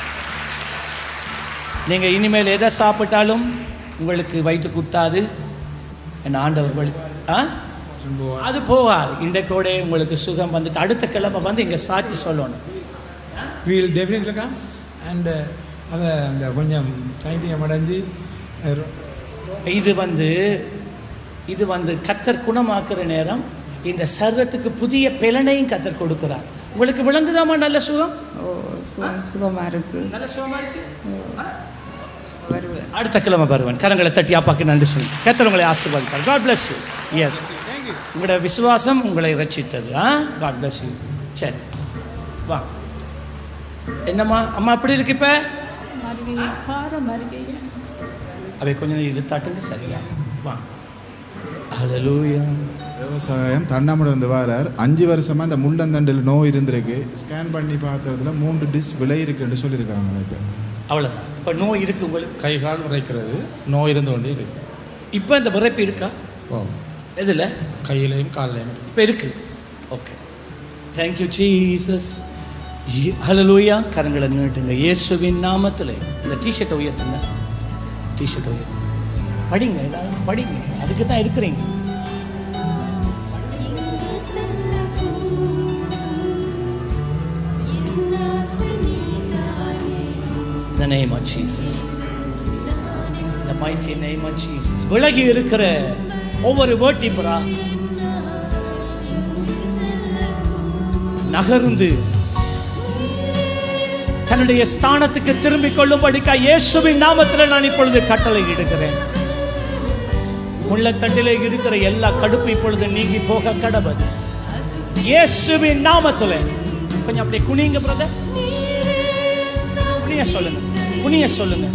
நீங்க இனிமேல் எதை சாப்பிட்டாலும் உங்களுக்கு வயிற்று குத்தாது என் ஆண்டவர் வழி ஆ அது போகாது இன்றைக்கோட உங்களுக்கு சுகம் வந்துட்டு அடுத்த கிழமை வந்து இங்க சாட்சி சொல்லணும் வீல் டெஃபினெட்லி கம் அண்ட் அதை அந்த கொஞ்சம் தைரியம் அடைஞ்சு அஹ், இது வந்து இது வந்து கத்தர் குணமாக்குற நேரம் இந்த சர்வத்துக்கு புதிய பிளனையும் கத்தர் கொடுக்கிறார் உங்களுக்கு விளங்குதாமா நல்ல சுகம் ஓ சுகம் சுகமாக இருக்கு நல்ல சுகமா இருக்கு வருவேன் அடுத்த கிழமை வருவேன் கரங்களை தட்டி அப்பாக்கு நன்றி சொல்லி கத்தர் உங்களை ஆசீர்வதிப்பார் காட் பிளஸ் யூ எஸ் உங்களோட விசுவாசம் உங்களை ரட்சித்தது ஆ காட் பிளஸ் யூ சரி வா என்னம்மா அம்மா எப்படி இருக்கு இப்போ மருகையா பார மருகையா அவை கொஞ்சம் இது தட்டுங்க சரியா வா ஹalleluya விவசாயம் தன்னாமட இருந்து வாரார் அஞ்சு வருஷமா இந்த முள்ளந்தண்டில் நோய் இருந்திருக்கு ஸ்கேன் பண்ணி பார்த்ததுல மூன்று டிஸ் விலை இருக்குன்னு சொல்லியிருக்காங்க இப்போ அவ்வளோதான் இப்போ நோய் இருக்கு உங்களுக்கு கை கால் உரைக்கிறது நோய் இருந்து கொண்டே இருக்கு இப்போ இந்த விரைப்பு இருக்கா ஓ எதில் கையிலையும் கால்லையும் இருக்கு. இப்போ இருக்கு ஓகே தேங்க்யூ ஜீசஸ் ஹலலூயா கரங்களை நீட்டுங்க இயேசுவின் நாமத்தில் இந்த டிஷர்ட்டை உயர்த்துங்க டிஷர்ட்டை உயர்த்துங்க படிங்க ஏதாவது படிங்க அதுக்கு தான் இருக்கிறீங்க இங்கு செல்லக்கூ இன்னாசை நீதானே the name of Jesus the mighty name of Jesus விலகி இருக்கிற ஒவ்வொரு வேட்டிபரா நகர்ந்து தன்னுடைய ஸ்தானத்துக்கு திரும்பிக் கொள்ளும்படிக்கா இயேசுவின் நாமத்தில் நான் இப்பொழுது கட்டளை இடுகிறேன் உள்ளத்தண்டிலே இருக்கிற எல்லா கடுப்பு இப்பொழுது நீங்கி போக கடவுது இயேசுவின் நாமத்தில் கொஞ்சம் அப்படியே குனிங்க பிரதர் குனிய சொல்லுங்க குனிய சொல்லுங்க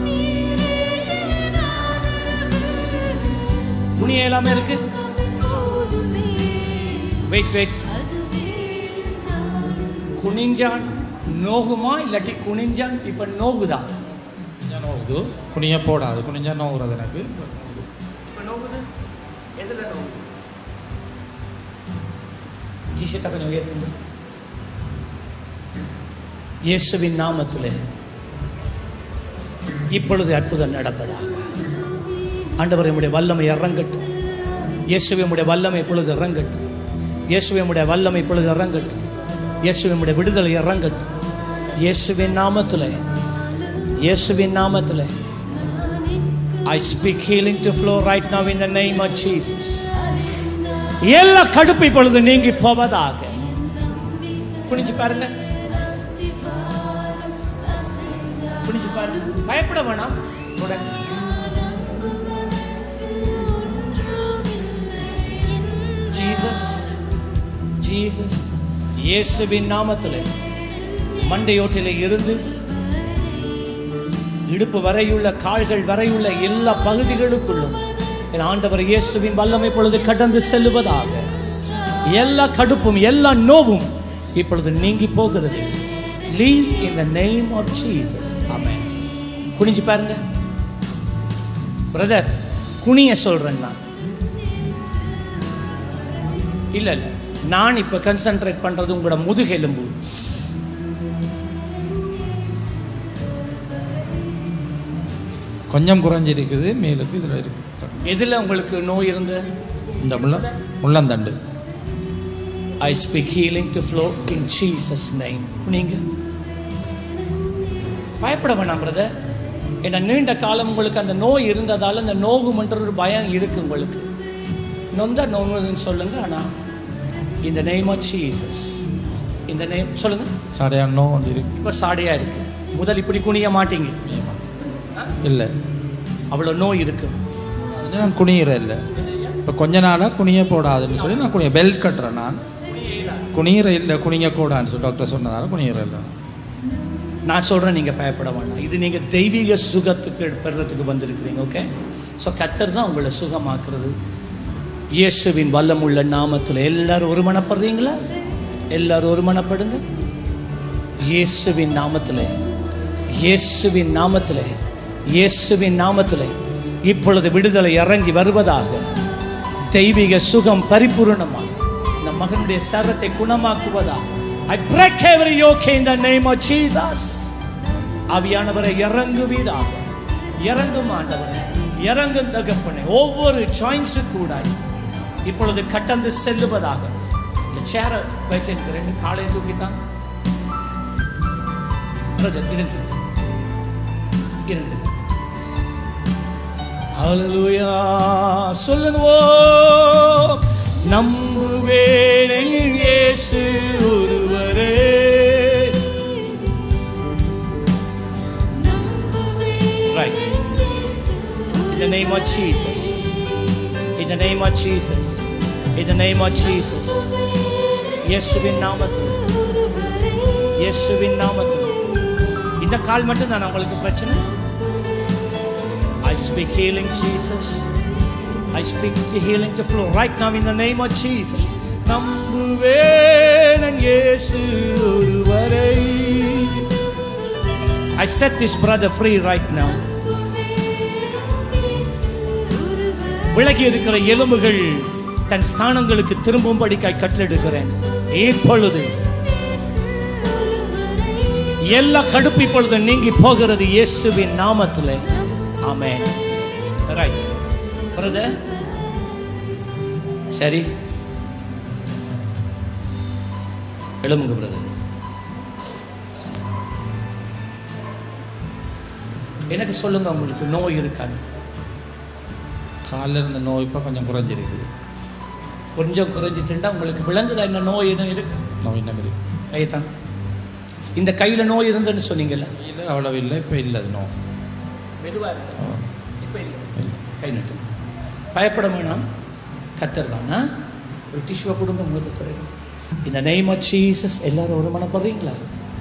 குனிய எல்லாமே இருக்கு வெயிட் வெயிட் குனிஞ்சான் நோகுமா இல்லாட்டி குனிஞ்சான் இப்ப நோகுதா குனிஞ்சா நோவுது குனிய போடாது குனிஞ்சா நோவுறது எனக்கு இப்ப நோகுது எதுல நோகுது ஜீசட்டை கொஞ்சம் உயர்த்துங்க இயேசுவின் நாமத்திலே இப்பொழுது அற்புதம் நடப்பதாக ஆண்டவர் நம்முடைய வல்லமை இறங்கட்டும் இயேசுவை நம்முடைய வல்லமை இப்பொழுது இறங்கட்டும் இயேசுவை நம்முடைய வல்லமை இப்பொழுது இறங்கட்டும் இயேசுவை நம்முடைய விடுதலை இறங்கட்டும் இயேசுவின் நாமத்திலே இயேசுவின் நாமத்திலே I speak healing to flow right now in the name of Jesus. எல்லா கடுப்பு இப்பொழுது நீங்கி போவதாக குனிஞ்சு பாருங்க குனிஞ்சு பாருங்க பயப்பட வேணாம் கூட ஜீசஸ் ஜீசஸ் இயேசுவின் நாமத்தில் மண்டையோட்டில இருந்து இடுப்பு வரையுள்ள கால்கள் வரையுள்ள எல்லா பகுதிகளுக்குள்ளும் என் ஆண்டவர் இயேசுவின் வல்லமை இப்பொழுது கடந்து செல்லுவதாக எல்லா கடுப்பும் எல்லா நோவும் இப்பொழுது நீங்கி போகிறது leave in the name of Jesus amen குனிஞ்சு பாருங்க பிரதர் குனிய சொல்றேன் நான் இல்ல இல்ல நான் இப்ப கன்சென்ட்ரேட் பண்றது உங்களோட முதுகெலும்பு கொஞ்சம் குறைஞ்சிருக்குது மேலுக்கு இதில் இருக்கு எதுல உங்களுக்கு நோய் இருந்த இந்த முள்ள முள்ளந்தண்டு I speak healing to flow in Jesus name நீங்க பயப்பட வேணாம் பிரதர் ஏன்னா நீண்ட காலம் உங்களுக்கு அந்த நோய் இருந்ததால் அந்த நோகுமன்ற ஒரு பயம் இருக்கு உங்களுக்கு நொந்த நோங்குதுன்னு சொல்லுங்க ஆனால் இந்த நேம் ஆஃப் ஜீசஸ் இந்த நேம் சொல்லுங்க சரியான நோ ஒன்று இருக்கு இப்போ சாடையா இருக்கு முதல் இப்படி குனிய மாட்டீங்க இல்லை அவ்வளோ நோய் இருக்கு அது நான் குனியிற இல்லை இப்போ கொஞ்ச நாளாக குனிய போடாதுன்னு சொல்லி நான் குனிய பெல்ட் கட்டுறேன் நான் குனியிற இல்லை குனியக்கூடாதுன்னு சொல்லி டாக்டர் சொன்னதால குனியிற இல்லை நான் சொல்றேன் நீங்க பயப்பட வேண்டாம் இது நீங்க தெய்வீக சுகத்துக்கு பெறத்துக்கு வந்திருக்கிறீங்க ஓகே ஸோ கத்தர் தான் உங்களை சுகமாக்குறது இயேசுவின் வல்லமுள்ள நாமத்தில் எல்லாரும் ஒருமனப்படுறீங்களா எல்லாரும் ஒருமனப்படுங்க இயேசுவின் நாமத்தில் இயேசுவின் நாமத்தில் இயேசுவின் நாமத்தில் இப்பொழுது விடுதலை இறங்கி வருவதாக தெய்வீக சுகம் பரிபூரணமாக இந்த மகனுடைய சரத்தை குணமாக்குவதாக I break every yoke in the name of Jesus. ஆவியானவரை இறங்குவீதாக இறங்கும் ஆண்டவரே இறங்கும் தகப்பனே ஒவ்வொரு ஜாயின்ஸு கூட இப்பொழுது கட்டந்து செல்லுவதாக இந்த சேரை வச்சிருக்க ரெண்டு காலையை தூக்கித்தான் பிரதர் இருந்து இருந்து ஹalleluya சொல்லுவோம் நம்புவேன் என் இயேசு ஒருவரே Right. In the name of Jesus. In the name of Jesus. In the name of Jesus. இயேசுவின் நாமத்தில் இயேசுவின் நாமத்தில் இந்த கால் மட்டும் தான் உங்களுக்கு பிரச்சனை I speak healing Jesus. I speak healing to flow right now in the name of Jesus. நம்புவேன் நான் இயேசு ஒருவரை I set this brother free right now. விலகி இருக்கிற எலும்புகள் தன் ஸ்தானங்களுக்கு திரும்பும்படிக்காய் கட்டளிடுகிறேன் இப்பொழுது எல்லா கடுப்பு இப்பொழுது நீங்கி போகிறது இயேசுவின் நாமத்தில் ஆமென் ரைட் பிரதர் சரி எழுமுங்க பிரதர் எனக்கு சொல்லுங்க உங்களுக்கு நோய் இருக்கான்னு காலில் இருந்த நோய் இப்போ கொஞ்சம் குறைஞ்சிருக்குது கொஞ்சம் குறைஞ்சிட்டுண்டா உங்களுக்கு விளங்குதா என்ன நோய் எதுவும் இருக்கு நோய் என்ன இருக்கு கையத்தான் இந்த கையில் நோய் இருந்துன்னு சொன்னீங்கல்ல இல்லை அவ்வளோ இல்லை இப்போ இல்லை அது நோய் மெதுவாக இருக்கு இப்போ இல்லை கை நட்டு பயப்பட வேணாம் கத்தர்தானா ஒரு டிஷ்யூவை கொடுங்க முதல் இந்த நெய்ம் ஆஃப் ஜீசஸ் எல்லாரும் ஒரு மனப்படுறீங்களா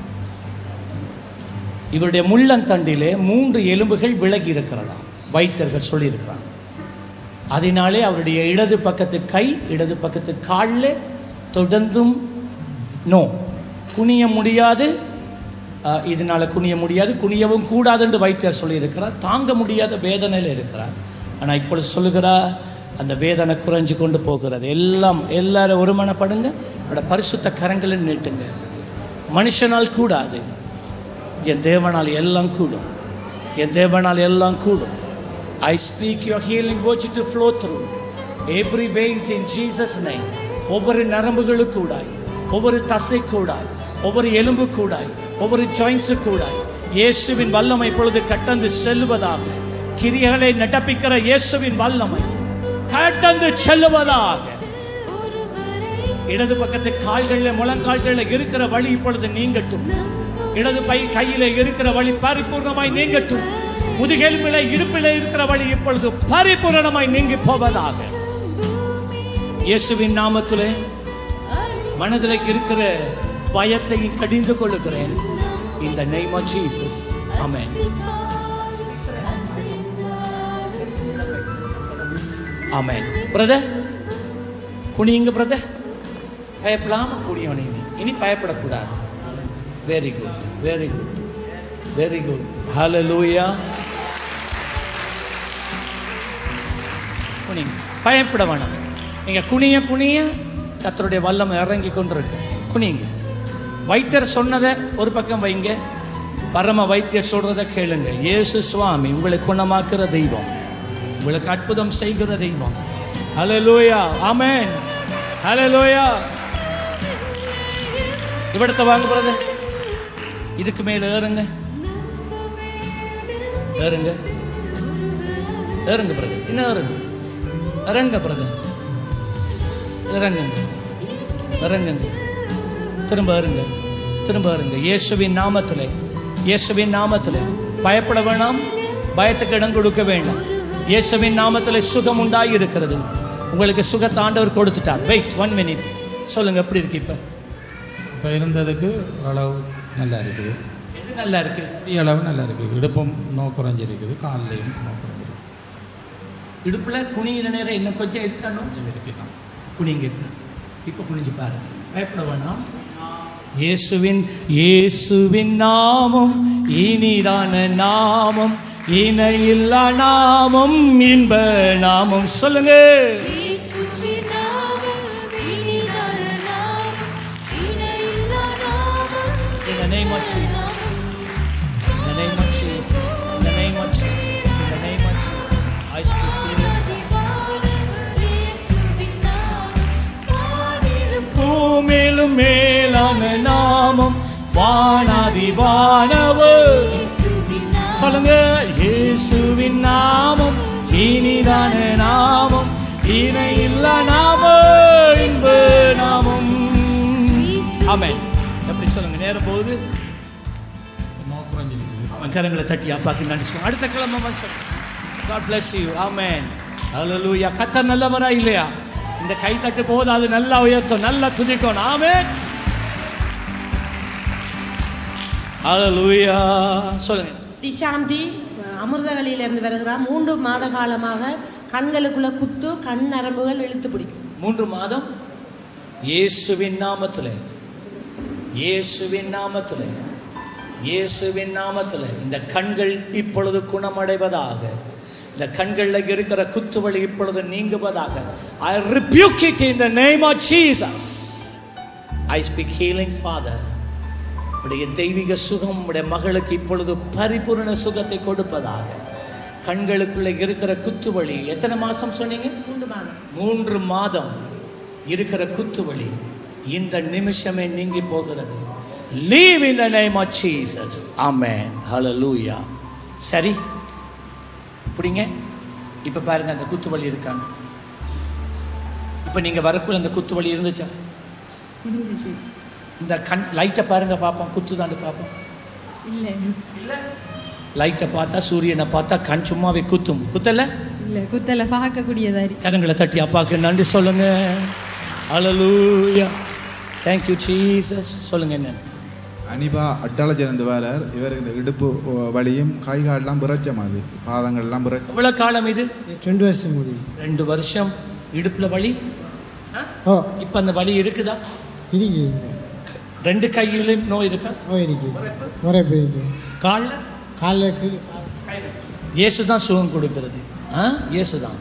இவருடைய முள்ளந்தண்டிலே மூன்று எலும்புகள் விலகி இருக்கிறதா வைத்தர்கள் சொல்லியிருக்கிறாங்க அதனாலே அவருடைய இடது பக்கத்து கை இடது பக்கத்து காலில் தொடர்ந்தும் நோ குனிய முடியாது அஹ், இதனால குனிய முடியாது குனியவும் கூடாதுன்னு வைத்தியர் சொல்லியிருக்கிறார் தாங்க முடியாத வேதனையில் இருக்கிறார் ஆனால் இப்பொழுது சொல்லுகிறார் அந்த வேதனை குறைஞ்சு கொண்டு போகிறது எல்லாம் எல்லாரும் ஒருமனப்படுங்க அவரோட பரிசுத்த கரங்களை நீட்டுங்க மனுஷனால் கூடாது என் தேவனால் எல்லாம் கூடும் என் தேவனால் எல்லாம் கூடும் I speak your healing coach to flow through every veins in Jesus name ஒவ்வொரு நரம்புகளு கூடாய் ஒவ்வொரு தசை கூடாய் ஒவ்வொரு எலும்பு கூடாய் ஒவ்வொரு ஜாயின்ஸு கூடாய் இயேசுவின் வல்லமை இப்பொழுது கட்டந்து செல்லுவதாக கிரிகளை நடப்பிக்கிற இயேசுவின் வல்லமை கட்டந்து செல்லுவதாக இடது பக்கத்து கால்களில் முழங்கால்களில் இருக்கிற வழி இப்பொழுது நீங்கட்டும் இடது பை கையில இருக்கிற வழி பரிபூர்ணமாய் நீங்கட்டும் முதுகெலும்பில இடுப்பில இருக்கிற வழி இப்பொழுது பரிபூரணமாய் நீங்கி போவதாக இயேசுவின் நாமத்திலே மனதில் இருக்கிற பயத்தை கடிந்து கொள்ளுகிறேன் இந்த name of Jesus amen amen brother குனியுங்க பிரதர் பயப்படாம குனியும் நீ இனி பயப்படக்கூடாது very good very good very good ஹalleluya குனிங்க பயப்பட வேணாம் நீங்க குனிய குனிய கர்த்தருடைய வல்லம் இறங்கி கொண்டிருக்கு குனிங்க வைத்தியர் சொன்னதை ஒரு பக்கம் வைங்க பரம வைத்தியர் சொல்றதை கேளுங்க இயேசு சுவாமி உங்களை குணமாக்குற தெய்வம் உங்களுக்கு அற்புதம் செய்கிற தெய்வம் ஹalleluya ஆமென் ஹalleluya இവിടത്തെ வாங்க பிரதர் இதுக்கு மேல ஏறுங்க ஏறுங்க ஏறுங்க பிரதர் இன்னும் ஏறுங்க இறங்க பிரதர் இறங்குங்க இறங்குங்க திரும்ப இருங்க திரும்ப இருங்க இயேசுவின் நாமத்திலே இயேசுவின் நாமத்திலே பயப்பட வேணாம் பயத்துக்கு இடம் கொடுக்க வேண்டாம் இயேசுவின் நாமத்திலே சுகம் உண்டாகி இருக்கிறது உங்களுக்கு சுகத்தை ஆண்டவர் கொடுத்துட்டார் வெயிட் ஒன் மினிட் சொல்லுங்க எப்படி இருக்கு இப்ப இப்போ இருந்ததுக்கு ஓரளவு நல்லா இருக்குது எது நல்லா இருக்கு பெரிய அளவு நல்லா இருக்குது இடுப்பும் நோ குறைஞ்சிருக்குது கால்லையும் நோ குறைஞ்சிருக்கு இடுப்புல குனிகிற நேரம் இன்னும் கொஞ்சம் இருக்கணும் கொஞ்சம் இருக்குது குனிங்க இப்போ குனிஞ்சு பாருங்க பயப்பட வேணாம் இயேசுவின் இயேசுவின் நாமம் இனிதான நாமம் இணையில்லா நாமம் இன்ப நாமம் சொல்லுங்க இயேசுவின் நாமம் இனிதான நாமம் இணையில்லா நாமம் In the name of Jesus. In the name of Jesus. In the name of Jesus. In the name of Jesus. I speak healing. இயேசுவின் நாமம் வானிலும் பூமேலும் மேலான நாமம் வானாதி வானவர் இயேசுவின் நாமம் சொல்லுங்க இயேசுவின் நாமம் இனிதான நாமம் இணையில்ல நாமம் இன்ப நாமம் ஆமென் எப்படி சொல்லுங்க நேரம் போகுது நோ குறைஞ்சிருக்குது அவன் கரங்களை தட்டி அப்பாக்கு நன்றி சொல்லுங்க அடுத்த கிழமை வந்து சொல்லுங்க காட் bless you ஆமென் ஹalleluya கத்தர் நல்லவரா இல்லையா இந்த கை தட்டு போது அது நல்லா உயர்த்தும் நல்லா துதிக்கும் ஆமென் ஹalleluya சொல்லுங்க டிஷாந்தி அமிர்தவழியிலிருந்து வருகிறார் மூன்று மாத காலமாக கண்களுக்குள்ள குத்து கண் நரம்புகள் இழுத்து பிடிக்கும் மூன்று மாதம் இயேசுவின் நாமத்திலே இயேசுவின் நாமத்திலே இயேசுவின் நாமத்திலே இந்த கண்கள் இப்பொழுது குணமடைவதாக இந்த கண்களில் இருக்கிற குத்துவலி இப்பொழுது நீங்குவதாக ஐ rebuke it in the name of Jesus I speak healing father உடைய தெய்வீக சுகம் உடைய மகளுக்கு இப்பொழுது பரிபூரண சுகத்தை கொடுப்பதாக கண்களுக்குள்ள இருக்கிற குத்துவலி எத்தனை மாசம் சொன்னீங்க மூன்று மாதம் மூன்று மாதம் இருக்கிற குத்துவலி இந்த நிமிஷமே நீங்கி போகிறது leave in the name of Jesus amen ஹalleluya சரி புடிங்க இப்போ பாருங்க அந்த குத்துவலி இருக்கான்னு இப்போ நீங்க வரக்குள்ள அந்த குத்துவலி இருந்துச்சா இருந்துச்சு இந்த கண் லைட்டை பாருங்க பார்ப்போம் குத்துதாண்டு பார்ப்போம் இல்லை லைட்டை பார்த்தா சூரியனை பார்த்தா கண் சும்மாவே குத்தும் குத்தல இல்லை குத்தலை பார்க்கக்கூடியதாரி கரங்களை தட்டி அப்பாவுக்கு நன்றி சொல்லுங்க அலலூயா தேங்க்யூ ஜீசஸ் சொல்லுங்க என்ன அனிபா அட்டாளஜிருந்து வரார் இவர் இந்த இடுப்பு ஓ, வலியும் கை காலெல்லாம் பிறச்ச மாதிரி பாதங்கள்லாம் பிற எவ்வளவு காலம் இது ரெண்டு வருஷம் முடியும் ரெண்டு வருஷம் இடுப்புல வலி ஓ இப்ப அந்த வலி இருக்குதா இருக்கு ரெண்டு கையிலும் நோய் இருக்கா ஓ இருக்கு உரைப்பு இருக்கு காலில் காலில் கீழே இயேசு தான் சுகம் கொடுக்கிறது ஆ இயேசு தான்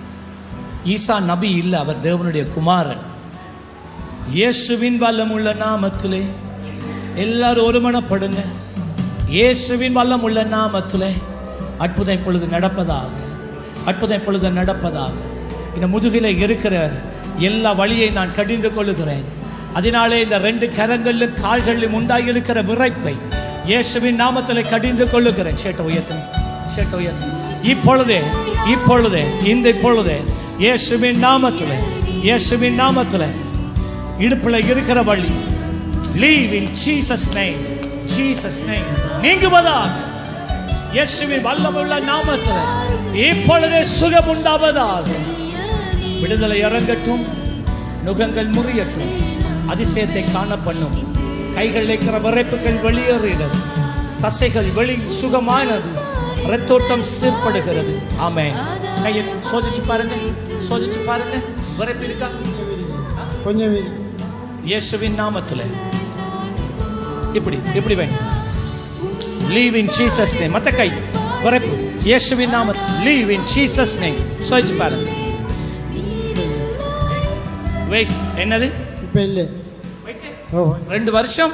ஈசா நபி இல்லை அவர் தேவனுடைய குமாரன் இயேசுவின் வல்லம் உள்ள நாமத்திலே எல்லாரும் ஒருமனப்படுங்க இயேசுவின் வல்லம் உள்ள நாமத்திலே அற்புதம் இப்பொழுது நடப்பதாக அற்புதம் இப்பொழுது நடப்பதாக இந்த முதுகில இருக்கிற எல்லா வழியை நான் கடிந்து கொள்ளுகிறேன் அதனாலே இந்த ரெண்டு கரங்களிலும் கால்களிலும் உண்டாகி இருக்கிற விரைப்பை இயேசுவின் நாமத்திலே கடிந்து கொள்ளுகிறேன் சேட்ட உயர்த்தன் சேட்ட உயர்த்தன் இப்பொழுதே இப்பொழுதே இந்த இப்பொழுதே இயேசுவின் நாமத்திலே இயேசுவின் நாமத்திலே இடுப்புல இருக்கிற வழி leave in Jesus name Jesus name நீங்குவதாக இயேசுவின் வல்லமுள்ள நாமத்தில் இப்பொழுதே சுகம் உண்டாவதாக விடுதலை இறங்கட்டும் நுகங்கள் முறியட்டும் அதிசயத்தை காண பண்ணும் கைகளில் இருக்கிற விரைப்புகள் வெளியேறுகிறது தசைகள் வெளி சுகமானது ரத்தோட்டம் சீர்படுகிறது ஆமே கையை சோதிச்சு பாருங்க சோதிச்சு பாருங்க விரைப்பு இருக்கா கொஞ்சம் இருக்கு. இயேசுவின் நாமத்தில் இப்படி இப்படி வை லீவ் இன் ஜீசஸ் நேம் மத்த கை வரப்பு இயேசுவின் நாமத்தில் லீவ் இன் ஜீசஸ் நேம் சோதிச்சு பாருங்க வெயிட் என்னது இப்போ இல்லை ஓ ரெண்டு வருஷம்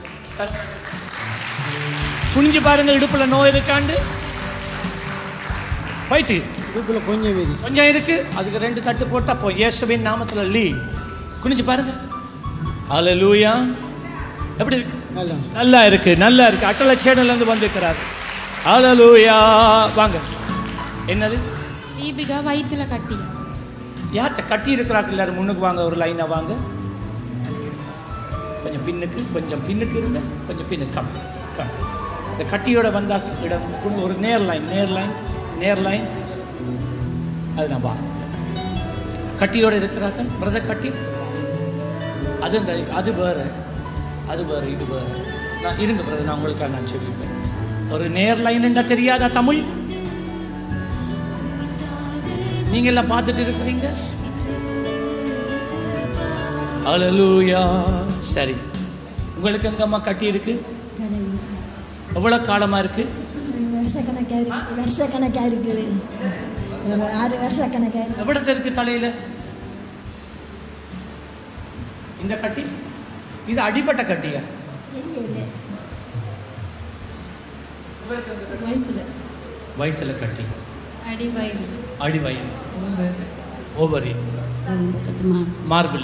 குனிஞ்சு பாருங்க இடுப்புல நோய் இருக்காண்டு போயிட்டு இடுப்பில் கொஞ்சம் இருக்கு கொஞ்சம் இருக்கு அதுக்கு ரெண்டு தட்டு போட்டா போ இயேசுவின் நாமத்துல லீ குனிஞ்சு பாருங்க ஹalleluya எப்படி இருக்கு நல்லா நல்லா இருக்கு நல்லா இருக்கு அட்டல சேனல்ல இருந்து வந்திருக்கிறார் ஹalleluya வாங்க என்னது தீபிகா வயிற்றுல கட்டி யார்கிட்ட கட்டி இருக்கிறாங்க எல்லாரும் முன்னுக்கு வாங்க ஒரு லைனா வாங்க கொஞ்சம் பின்னுக்கு கொஞ்சம் பின்னுக்கு இருங்க கொஞ்சம் பின்னுக்கு கம் கம் இந்த கட்டியோட வந்தா இடம் கொண்டு ஒரு நேர் லைன் நேர் லைன் நேர் லைன் அது நான் பா கட்டியோட இருக்கிறார்கள் பிரதர் கட்டி அது இந்த அது வேறு அது வேறு இது வேறு நான் இருங்க பிரதர் நான் உங்களுக்காக நான் சொல்லிப்பேன் ஒரு நேர் லைன் என்ன தெரியாதா தமிழ் நீங்க எல்லாம் பார்த்துட்டு இருக்கிறீங்க அலலூயா சரி உங்களுக்கு எங்கம்மா கட்டி இருக்கு எவ்வளவு காலமா இருக்கு வருஷக்கணக்காக இருக்கு வருஷக்கணக்காக இருக்குது ஒரு ஆறு வருஷக்கணக்காக இருக்கு எவ்வளவு இருக்கு தலையில இந்த கட்டி இது அடிப்பட்ட கட்டியா தெரியல வயிற்றுல வயிற்றுல கட்டி அடி வயிறு அடி வயிறு ஓவரி மார்பில்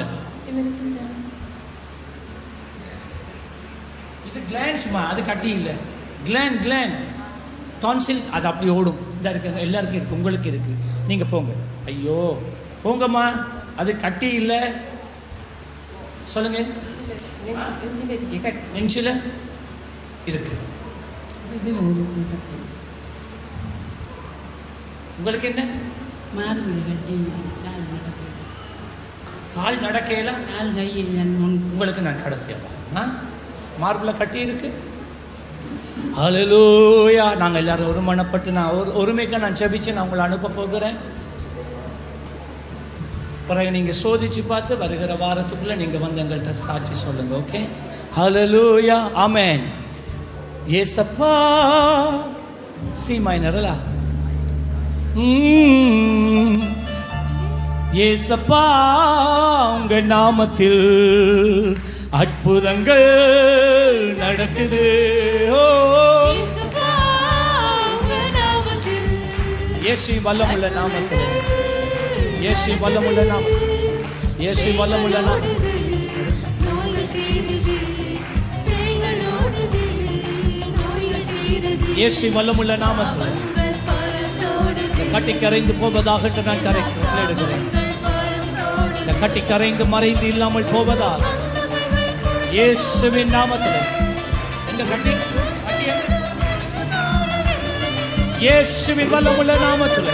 இது கிளான்ஸ்மா அது கட்டி இல்லை கிளான் கிளான் டான்சில் அது அப்படி ஓடும் இந்த இருக்கு எல்லாருக்கும் இருக்கு உங்களுக்கு இருக்கு நீங்க போங்க ஐயோ போங்கம்மா அது கட்டி இல்லை சொல்லுங்க நெஞ்சில் இருக்கு உங்களுக்கு என்ன கால் நடக்கையில கால் கையில் உங்களுக்கு நான் கடைசியாக ஆ மார்பில் கட்டி இருக்கு ஹalleluya நாங்கள் எல்லாரும் ஒருமனப்பட்டு நான் ஒரு ஒருமைக்கு நான் ஜெபிச்சு நான் உங்களை அனுப்ப போகிறேன் பிறகு நீங்கள் சோதிச்சு பார்த்து வருகிற வாரத்துக்குள்ளே நீங்கள் வந்து எங்கள்கிட்ட சாட்சி சொல்லுங்க ஓகே ஹalleluya ஆமென் ஏசப்பா சி மைனரலா ம் ஏசப்பா உங்க நாமத்தில் அற்புதங்கள் நடக்குது ஓ இயேசு வல்லமுள்ள நாமத்தில் இயேசு வல்லமுள்ள நாமம் இயேசு வல்லமுள்ள நாமம் இயேசு வல்லமுள்ள நாமத்தில் இந்த கட்டி கரைந்து போவதாக நான் கரை எடுக்கிறேன் இந்த கட்டி கரைந்து மறைந்து இல்லாமல் போவதா இயேசுவின் நாமத்தில் இந்த கட்டி கட்டி எங்க? இயேசுவின் வல்லமுள்ள நாமத்தில்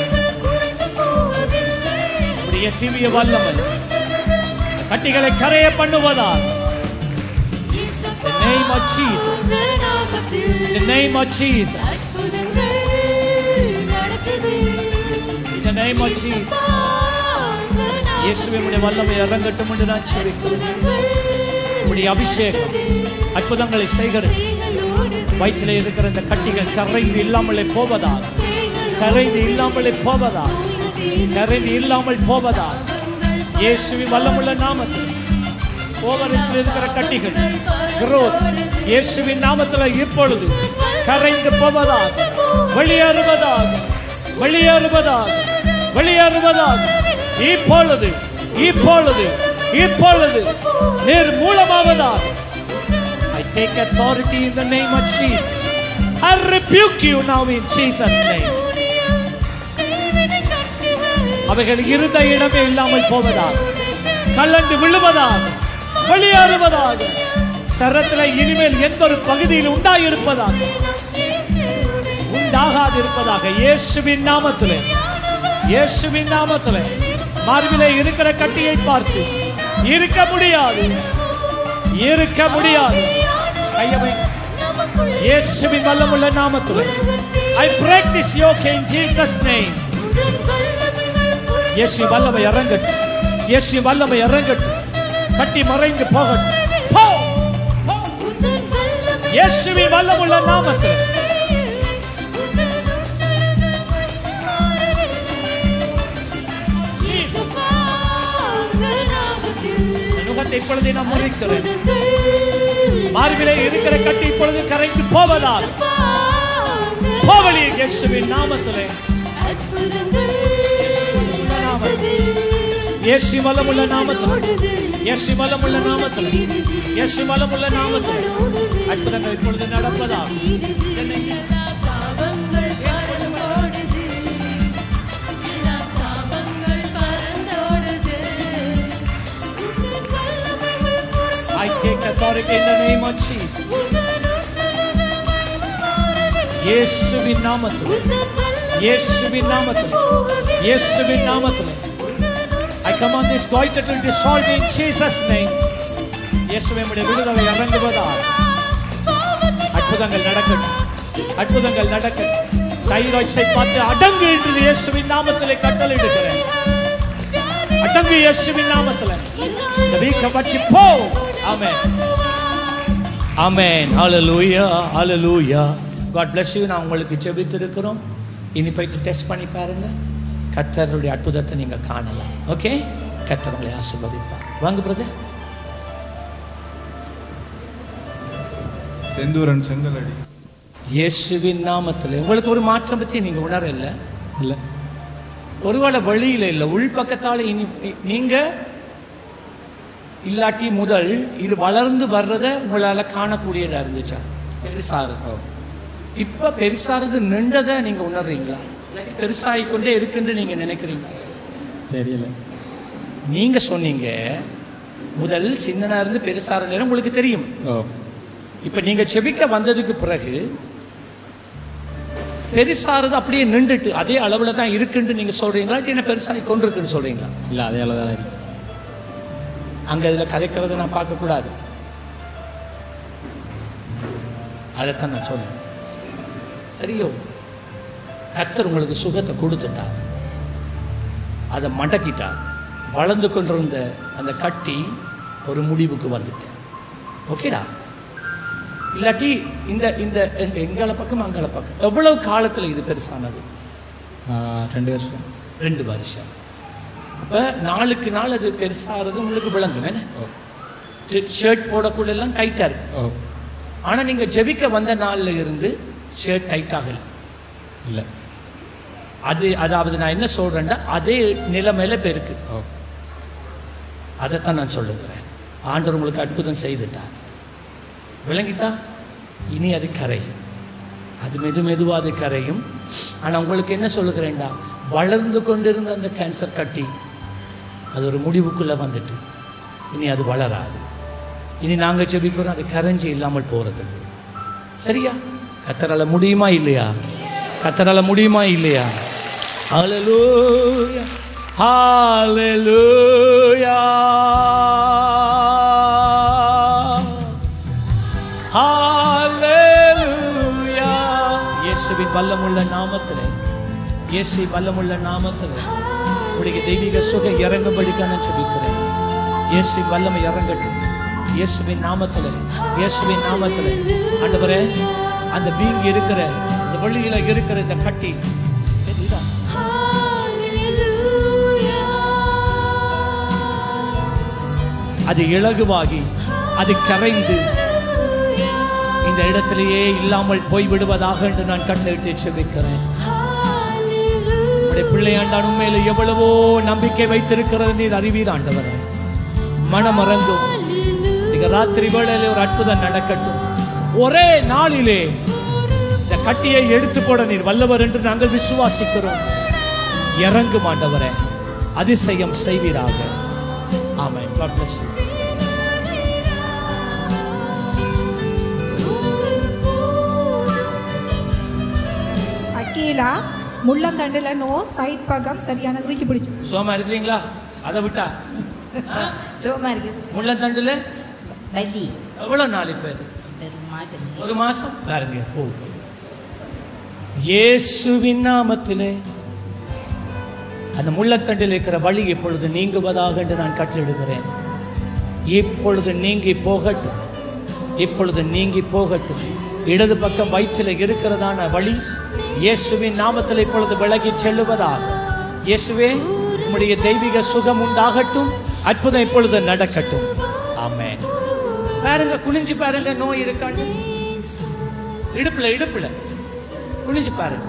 உடைய திவ்ய வல்லமை இந்த கட்டிகளை கரைய பண்ணுவதா The name of Jesus. The name of Jesus. In the name of Jesus. இயேசுவினுடைய வல்லமை இறங்கட்டும் என்று நான் செபிக்கிறேன் உடைய அபிஷேகம் அற்புதங்களை செய்கிறது வயிற்றிலே இருக்கிற இந்த கட்டிகள் கரைந்து இல்லாமலே போவதா கரைந்து இல்லாமலே போவதா கரைந்து இல்லாமல் போவதா இயேசுவின் வல்லமுள்ள நாமத்தில் ஓவரில் இருக்கிற கட்டிகள் growth இயேசுவின் நாமத்தில் இப்பொழுது கரைந்து போவதாக வெளியேறுவதாக வெளியேறுவதாக வெளியேறுவதாக இப்பொழுது இப்பொழுது இப்பொழுது நீர் மூலமாவதாக I take authority in the name of Jesus. I rebuke you now in Jesus' name. அவைகள் இருந்த இடமே இல்லாமல் போவதாக கலண்டு விழுவதாக வெளியேறுவதாக சரத்தில் இனிமேல் எந்த ஒரு பகுதியில் உண்டாயிருப்பதாக உண்டாகாது இருப்பதாக இயேசுவின் நாமத்திலே இயேசுவின் நாமத்திலே மார்பிலே இருக்கிற கட்டியை பார்த்து இருக்க முடியாது இருக்க முடியாது கையவை இயேசுவின் வல்லமுள்ள நாமத்திலே I break this yoke in Jesus name இயேசு வல்லமை இறங்கட்டும் இயேசு வல்லமை இறங்கட்டும் கட்டி மறைந்து போகட்டும் போ போ. இயேசுவின் வல்லமுள்ள நாமத்தில் நுகத்தை இப்பொழுது நான் முறிக்கிறேன் மார்பிலே இருக்கிற கட்டி இப்பொழுது கரைந்து போவதால் போவலி இயேசுவின் நாமத்திலே இயேசு வல்லமுள்ள நாமத்தில் இயேசு வல்லமுள்ள நாமத்தில் இயேசு வல்லமுள்ள நாமத்தில் அற்புதங்கள் இப்பொழுது நடப்பதா I take authority in the name of Jesus. இயேசுவின் நாமத்தில் இயேசுவின் நாமத்தில் இயேசுவின் நாமத்தில் I command this goiter to dissolve in Jesus name. இயேசுவே உம்முடைய விடுதலை இறங்குவதால் அற்புதங்கள் நடக்கட்டும் அற்புதங்கள் நடக்கட்டும் தைராய்ச்சை பார்த்து அடங்கு என்று இயேசுவின் நாமத்திலே கட்டளையிடுகிறேன் அடங்கு இயேசுவின் நாமத்தில் இந்த வீக்கம் வச்சு போ ஆமென் ஆமென் ஹalleluya ஹalleluya God bless you நான் உங்களுக்கு ஜெபித்திருக்கிறோம் இனி போயிட்டு டெஸ்ட் பண்ணி பாருங்க கத்தருடைய அற்புதத்தை நீங்க காணலாம் ஓகே கத்தர் உங்களை ஆசீர்வதிப்பார் வாங்க பிரதர் செந்தூரன் செங்கலடி இயேசுவின் நாமத்தில் உங்களுக்கு ஒரு மாற்றம் பற்றி நீங்க உணரல இல்லை ஒருவேளை வழியில் இல்லை உள்பக்கத்தால் இனி நீங்க இல்லாட்டி முதல் இது வளர்ந்து வர்றத உங்களால காணக்கூடியதா இருந்துச்சா பெருசாக இப்ப பெருசாகிறது நின்றதை நீங்க உணர்றீங்களா இல்லாட்டி பெருசாகி கொண்டே இருக்குன்னு நீங்க நினைக்கிறீங்க தெரியல நீங்க சொன்னீங்க முதல் சின்னனா இருந்து பெருசாகிற நேரம் உங்களுக்கு தெரியும் ஓ இப்ப நீங்க செபிக்க வந்ததுக்கு பிறகு பெருசாகிறது அப்படியே நின்றுட்டு அதே அளவுல தான் இருக்குன்னு நீங்க சொல்றீங்களா இல்லாட்டி என்ன பெருசாகி கொண்டிருக்குன்னு சொல்றீங்களா இல்லை அதே அளவு தான் இருக்கு அங்க இதுல கதைக்கிறத நான் பார்க்கக்கூடாது அதைத்தான் நான் சொன்னேன் சரியோ கர்த்தர் உங்களுக்கு சுகத்தை கொடுத்துட்டார் அதை மடக்கிட்டார் வளர்ந்து கொண்டிருந்த அந்த கட்டி ஒரு முடிவுக்கு வந்துட்டு ஓகேடா இல்லாட்டி இந்த இந்த இந்த எங்கால பக்கம் அங்கால பக்கம் எவ்வளவு காலத்துல இது பெருசானது ஆ, ரெண்டு வருஷம் ரெண்டு வருஷம் அப்ப நாளுக்கு நாள் அது பெருசாகிறது உங்களுக்கு விளங்கும் என்ன ஷர்ட் போடக்குள்ள எல்லாம் டைட்டா இருக்கு ஓ ஆனா நீங்க ஜெபிக்க வந்த நாள்ல இருந்து ஷர்ட் டைட் ஆகல இல்லை அது அதாவது நான் என்ன சொல்றேன்னா அதே நிலைமையில இப்ப இருக்கு ஓ அதைத்தான் நான் சொல்லுகிறேன் ஆண்டவர் உங்களுக்கு அற்புதம் செய்துட்டார் விளங்கிட்டா இனி அது கரையும் அது மெது மெதுவா அது கரையும் ஆனா உங்களுக்கு என்ன சொல்லுகிறேன்டா வளர்ந்து கொண்டிருந்த அந்த கேன்சர் கட்டி அது ஒரு முடிவுக்குள்ள வந்துட்டு இனி அது வளராது இனி நாங்க ஜெபிக்கிறோம் அது கரைஞ்சி இல்லாமல் போறதுக்கு சரியா கத்தரால முடியுமா இல்லையா கத்தரால முடியுமா இல்லையா ஹalleluya ஹalleluya ஹalleluya இயேசுவின் வல்லமுள்ள நாமத்திலே இயேசு வல்லமுள்ள நாமத்திலே உடைய தெய்வீக சுகம் இறங்கும்படிக்காக நான் ஜெபிக்கிறேன் இயேசு வல்லமை இறங்கட்டும் இயேசுவின் நாமத்திலே இயேசுவின் நாமத்திலே ஆண்டவரே அந்த வீங்கி இருக்கிற இந்த வழியில இருக்கிற இந்த கட்டி தெரியுதா? அது இலகுவாகி அது கரைந்து இந்த இடத்திலேயே இல்லாமல் போய்விடுவதாக என்று நான் கண்ணிட்டு செபிக்கிறேன் உடைய பிள்ளையாண்டான் உண்மையில எவ்வளவோ நம்பிக்கை வைத்திருக்கிறது நீர் அறிவீர் ஆண்டவரே மனமறங்கும் நீங்க ராத்திரி வேளையிலே ஒரு அற்புதம் நடக்கட்டும் ஒரே நாளிலே இந்த கட்டியை எடுத்து போட நீர் வல்லவர் என்று நாங்கள் விசுவாசிக்கிறோம் இறங்கும் ஆண்டவரே அதிசயம் செய்வீராக ஆமென் God bless you. அக்கீலா முள்ளந்தண்டுல நோ சைட் பக்கம் சரியான இறுக்கி பிடிச்சு சோமா இருக்கிறீங்களா அதை விட்டா சோமா இருக்கு முள்ளந்தண்டுல வலி எவ்வளவு நாள் இப்ப இது? ஒரு மாசம் ஒரு மாசம் பாருங்க போகும் இயேசுவின் நாமத்திலே அந்த முள்ளத்தண்டில் இருக்கிற வழி இப்பொழுது நீங்குவதாக என்று நான் கட்டளிடுகிறேன் இப்பொழுது நீங்கி போகட்டும் இப்பொழுது நீங்கி போகட்டும் இடது பக்கம் வயிற்றில் இருக்கிறதான வழி இயேசுவின் நாமத்தில் இப்பொழுது விலகி செல்லுவதாக இயேசுவே உம்முடைய தெய்வீக சுகம் உண்டாகட்டும் அற்புதம் இப்பொழுது நடக்கட்டும் ஆமென் பாருங்க குனிஞ்சு பாருங்க நோய் இருக்காண்டு இடுப்புல இடுப்புல குனிஞ்சு பாருங்க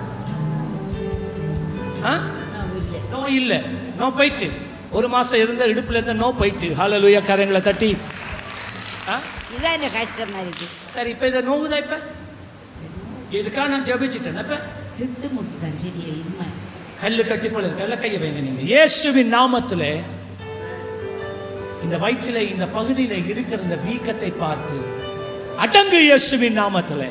ஆ? நோய் இல்ல நோ போயிட்டு ஒரு மாசம் இருந்த இடுப்புல இருந்த நோ போயிட்டு ஹalleluya கரங்களை தட்டி ஆ? இதான் எனக்கு கஷ்டமா இருக்கு சரி இப்ப இதை நோவுதா இப்ப இதுக்காக நான் ஜெபிச்சிட்டேன் இப்ப திட்டு முட்டு தான் தெரியல இது மாதிரி கல்லு கட்டி போல கல்ல கையை வைங்க நீங்க இயேசுவின் நாமத்திலே இந்த வயிற்றிலே இந்த பகுதியில இருக்கிற இந்த வீக்கத்தை பார்த்து அடங்கு இயேசுவின் நாமத்திலே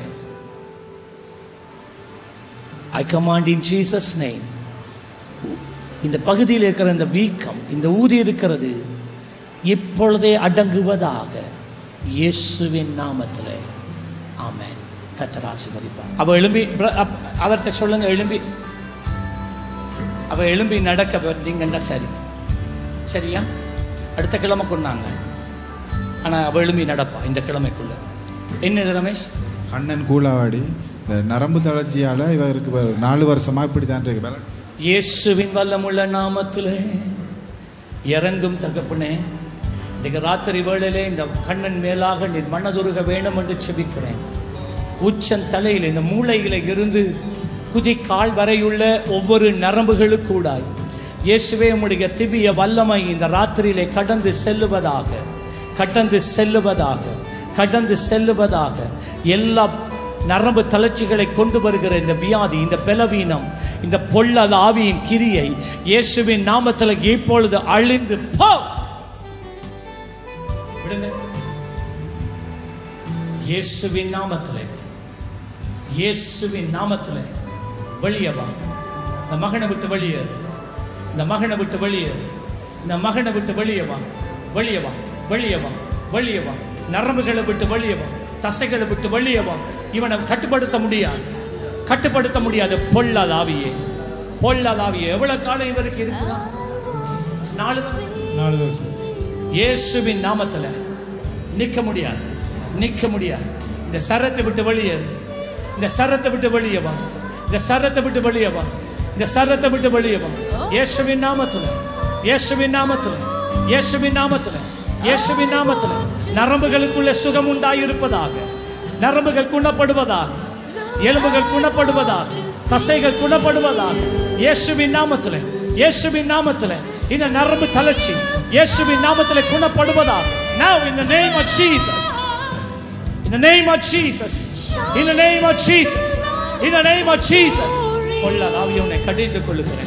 I command in Jesus name இந்த பகுதியில் இருக்கிற இந்த வீக்கம் இந்த ஊதி இருக்கிறது இப்பொழுதே அடங்குவதாக இயேசுவின் நாமத்திலே ஆமென் கத்தர் ஆசீர்வதிப்பார் அவ எழும்பி பிர- அப்- அவர்கிட்ட சொல்லுங்க எழும்பி அவ எழும்பி நடக்க வந்தீங்கன்னா சரி சரியா அடுத்த கிழமை கொண்டாங்க ஆனால் அவ எழும்பி நடப்பா இந்த கிழமைக்குள்ள என்ன ரமேஷ் கண்ணன் கூலாவாடி இந்த நரம்பு தளர்ச்சியால் இவருக்கு இப்ப நாலு வருஷமா இப்படி தான் இருக்கு பல- இயேசுவின் வல்லமுள்ள நாமத்திலே இறங்கும் தகப்பனே இன்னைக்கு ராத்திரி வேளையிலே இந்த கண்ணன் மேலாக நீ மனதுருக வேண்டும் என்று செபிக்கிறேன் உச்சன் தலையில் இந்த மூளையில இருந்து குதி கால் வரையுள்ள ஒவ்வொரு நரம்புகளுக்கூடாய் இயேசுவே உம்முடைய திவ்ய வல்லமை இந்த ராத்திரியிலே கடந்து செல்லுவதாக கடந்து செல்லுவதாக கடந்து செல்லுவதாக எல்லா நரம்பு தளர்ச்சிகளை கொண்டு வருகிற இந்த வியாதி இந்த பலவீனம் இந்த பொல்லாத ஆவியின் கிரியை இயேசுவின் நாமத்தில் இப்பொழுது அழிந்து போ விடுங்க இயேசுவின் நாமத்தில் இயேசுவின் நாமத்தில் வெளியே வா இந்த மகனை விட்டு வெளியேறு இந்த மகனை விட்டு வெளியேறு இந்த மகனை விட்டு வெளியே வா வெளியே வா வெளியே வா வெளியே வா நரம்புகளை விட்டு வெளியே வா தசைகளை விட்டு வெளியே வா இவனை கட்டுப்படுத்த முடியாது கட்டுப்படுத்த முடியாது பொல்லாத ஆவியே பொல்லாத ஆவியே எவ்வளவு காலம் இவருக்கு இருக்குதா நாலு நாலு வருஷம் இயேசுவின் நாமத்துல நிக்க முடியாது நிக்க முடியாது இந்த சரத்தை விட்டு வெளியேறு இந்த சரத்தை விட்டு வெளியே வா இந்த சரத்தை விட்டு வெளியே வா இந்த சரத்தை விட்டு வெளியே வா இயேசுவின் நாமத்துல இயேசுவின் நாமத்துல இயேசுவின் நாமத்துல இயேசுவின் நாமத்துல நரம்புகளுக்குள்ள சுகம் உண்டாயிருப்பதாக நரம்புகள் குணப்படுவதாக எலும்புகள் குணப்படுவதாக தசைகள் குணப்படுவதாக இயேசுவின் நாமத்துல இயேசுவின் நாமத்துல இந்த நரம்பு தளர்ச்சி இயேசுவின் நாமத்துல குணப்படுவதாக now in the name of Jesus in the name of Jesus in the name of Jesus in the name of Jesus பொல்லாத ஆவியை உன்னை கடிந்து கொள்ளுகிறேன்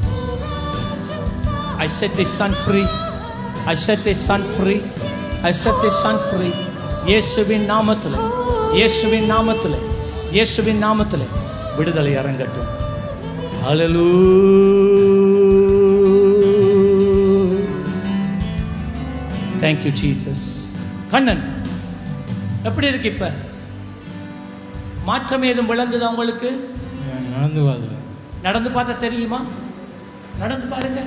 I set this son free I set this son free I set this son free இயேசுவின் நாமத்தில் இயேசுவின் நாமத்தில் இயேசுவின் நாமத்தில் விடுதலை இறங்கட்டும் Hallelujah. Thank you Jesus Kannan எப்படி இருக்கு இப்ப மாற்றம் ஏதும் விளங்குதா உங்களுக்கு நடந்து வாது நடந்து பார்த்தா தெரியுமா நடந்து பாருங்க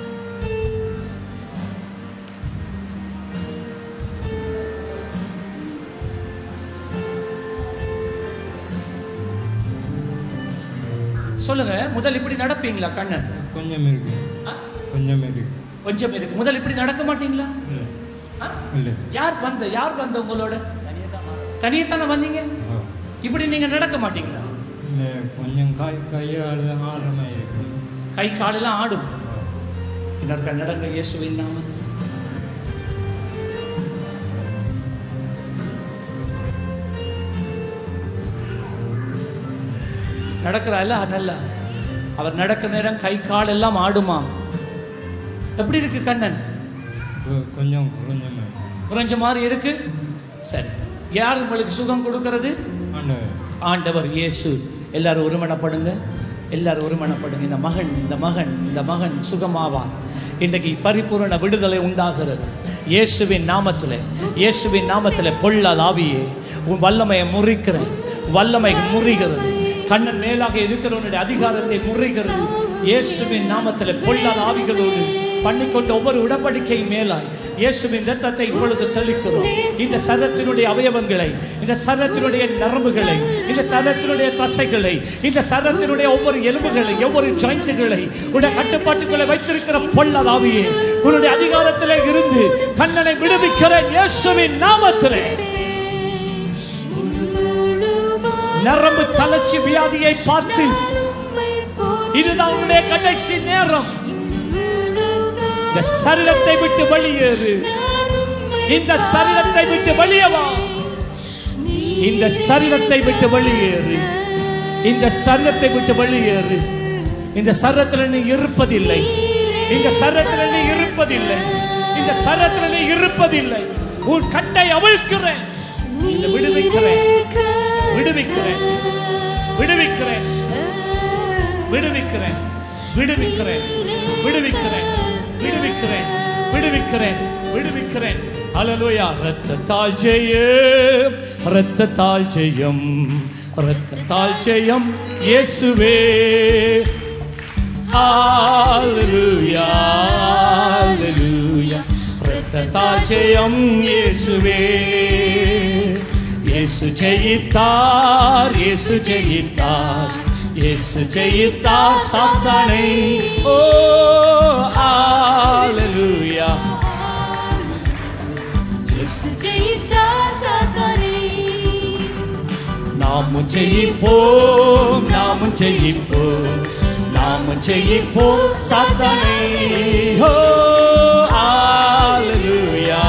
சொல்லுங்க முதல் இப்படி நடப்பீங்களா கண்ணன் கொஞ்சம் இருக்கு கொஞ்சம் இருக்கு கொஞ்சம் இருக்கு முதல் இப்படி நடக்க மாட்டீங்களா இல்லை யார் வந்த யார் வந்த உங்களோட தனியே தானே வந்தீங்க இப்படி நீங்க நடக்க மாட்டீங்களா இல்லை கொஞ்சம் கை கையால் ஆடுற மாதிரி இருக்கு கை காலெல்லாம் ஆடும் இதற்க நடங்க இயேசுவின் நாமத்தில் நடக்கிறாள் நல்லா அவர் நடக்க நேரம் கை கால் எல்லாம் ஆடுமா எப்படி இருக்கு கண்ணன் கொ- கொஞ்சம் கொஞ்சம் குறைஞ்ச மாதிரி இருக்கு சரி யார் உங்களுக்கு சுகம் கொடுக்கிறது ஆண்டவர் ஆண்டவர் இயேசு எல்லாரும் ஒருமனப்படுங்க எல்லாரும் ஒருமனப்படுங்க இந்த மகன் இந்த மகன் இந்த மகன் சுகமாவான் இன்றைக்கு பரிபூரண விடுதலை உண்டாகிறது இயேசுவின் நாமத்தில் இயேசுவின் நாமத்தில் பொல்லாத ஆவியே உன் வல்லமையை முறிக்கிறேன் வல்லமை முறிகிறது கண்ணன் மேலாக இருக்கிறவனுடைய அதிகாரத்தை முறிகிறது இயேசுவின் நாமத்தில் பொல்லாத ஆவிகளோடு பண்ணிக்கொண்ட ஒவ்வொரு உடன்படிக்கை மேலாய் இயேசுவின் இரத்தத்தை இப்பொழுது தெளிக்கிறோம் இந்த சரத்தினுடைய அவயவங்களை இந்த சரத்தினுடைய நரம்புகளை இந்த சரத்தினுடைய தசைகளை இந்த சரத்தினுடைய ஒவ்வொரு எலும்புகளை ஒவ்வொரு ஜாயின்ஸுகளை உடைய கட்டுப்பாட்டுக்குள்ளே வைத்திருக்கிற பொல்லதாவியே உன்னுடைய அதிகாரத்திலே இருந்து கண்ணனை விடுவிக்கிற இயேசுவின் நாமத்திலே நரம்பு தளர்ச்சி வியாதியை பார்த்து இதுதான் உன்னுடைய கடைசி நேரம் இந்த சரீரத்தை விட்டு வெளியேறு இந்த சரீரத்தை விட்டு வெளியே வா இந்த சரீரத்தை விட்டு வெளியேறு இந்த சரீரத்தை விட்டு வெளியேறு இந்த சரீரத்தில் நீ இருப்பதில்லை இந்த சரீரத்தில் நீ இருப்பதில்லை இந்த சரத்தில் நீ இருப்பதில்லை உன் கட்டை அவிழ்க்கிறேன் இந்த விடுவிக்கிறேன் விடுவிக்கிறேன் விடுவிக்கிறேன் விடுவிக்கிறேன் விடுவிக்கிறேன் விடுவிக்கிறேன் விடுவிக்கிறேன் விடுவிக்கிறேன் விடுவிக்கிறேன் அலலுயா ரத்தத்தால் ஜெயம் ரத்தத்தால் ஜெயம் ரத்தத்தால் ஜெயம் இயேசுவே ஹalleluya ஹalleluya ரத்தத்தால் ஜெயம் இயேசுவே இயேசு ஜெயித்தார் இயேசு ஜெயித்தார் இயேசு ஜெயித்தார் சாத்தானை ஓ ஹalleluya இயேசு ஜெயித்தார் சாத்தானை நாமும் ஜெயிப்போம் நாமும் ஜெயிப்போம் நாமும் ஜெயிப்போம் சாத்தானை ஓ ஹalleluya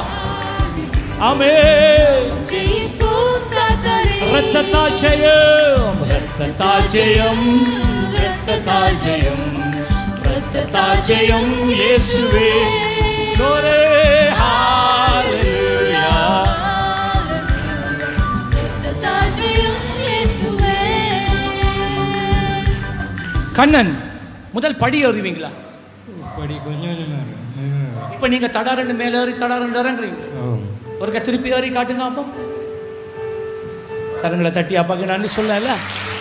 ஆமென் ஜெயிப்போம் சாத்தானை ரத்தத்தால் ஜெயம் ரத்தத்தால் ஜெயம் ரத்தத்தால் ஜெயம் ரத்தத்தால் ஜெயம் இயேசுவே glory hallelujah ரத்தத்தால் ஜெயம் இயேசுவே கண்ணன் முதல் படி ஏறுவீங்களா படி கொஞ்சம் கொஞ்சமாக இருக்கும் இப்ப நீங்க தடா ரெண்டு மேல ஏறி தடா ரெண்டு இறங்குறீங்க ஒரு திருப்பி ஏறி காட்டுங்க அப்போ கரங்களை தட்டி அப்பாக்கு நன்றி சொல்லல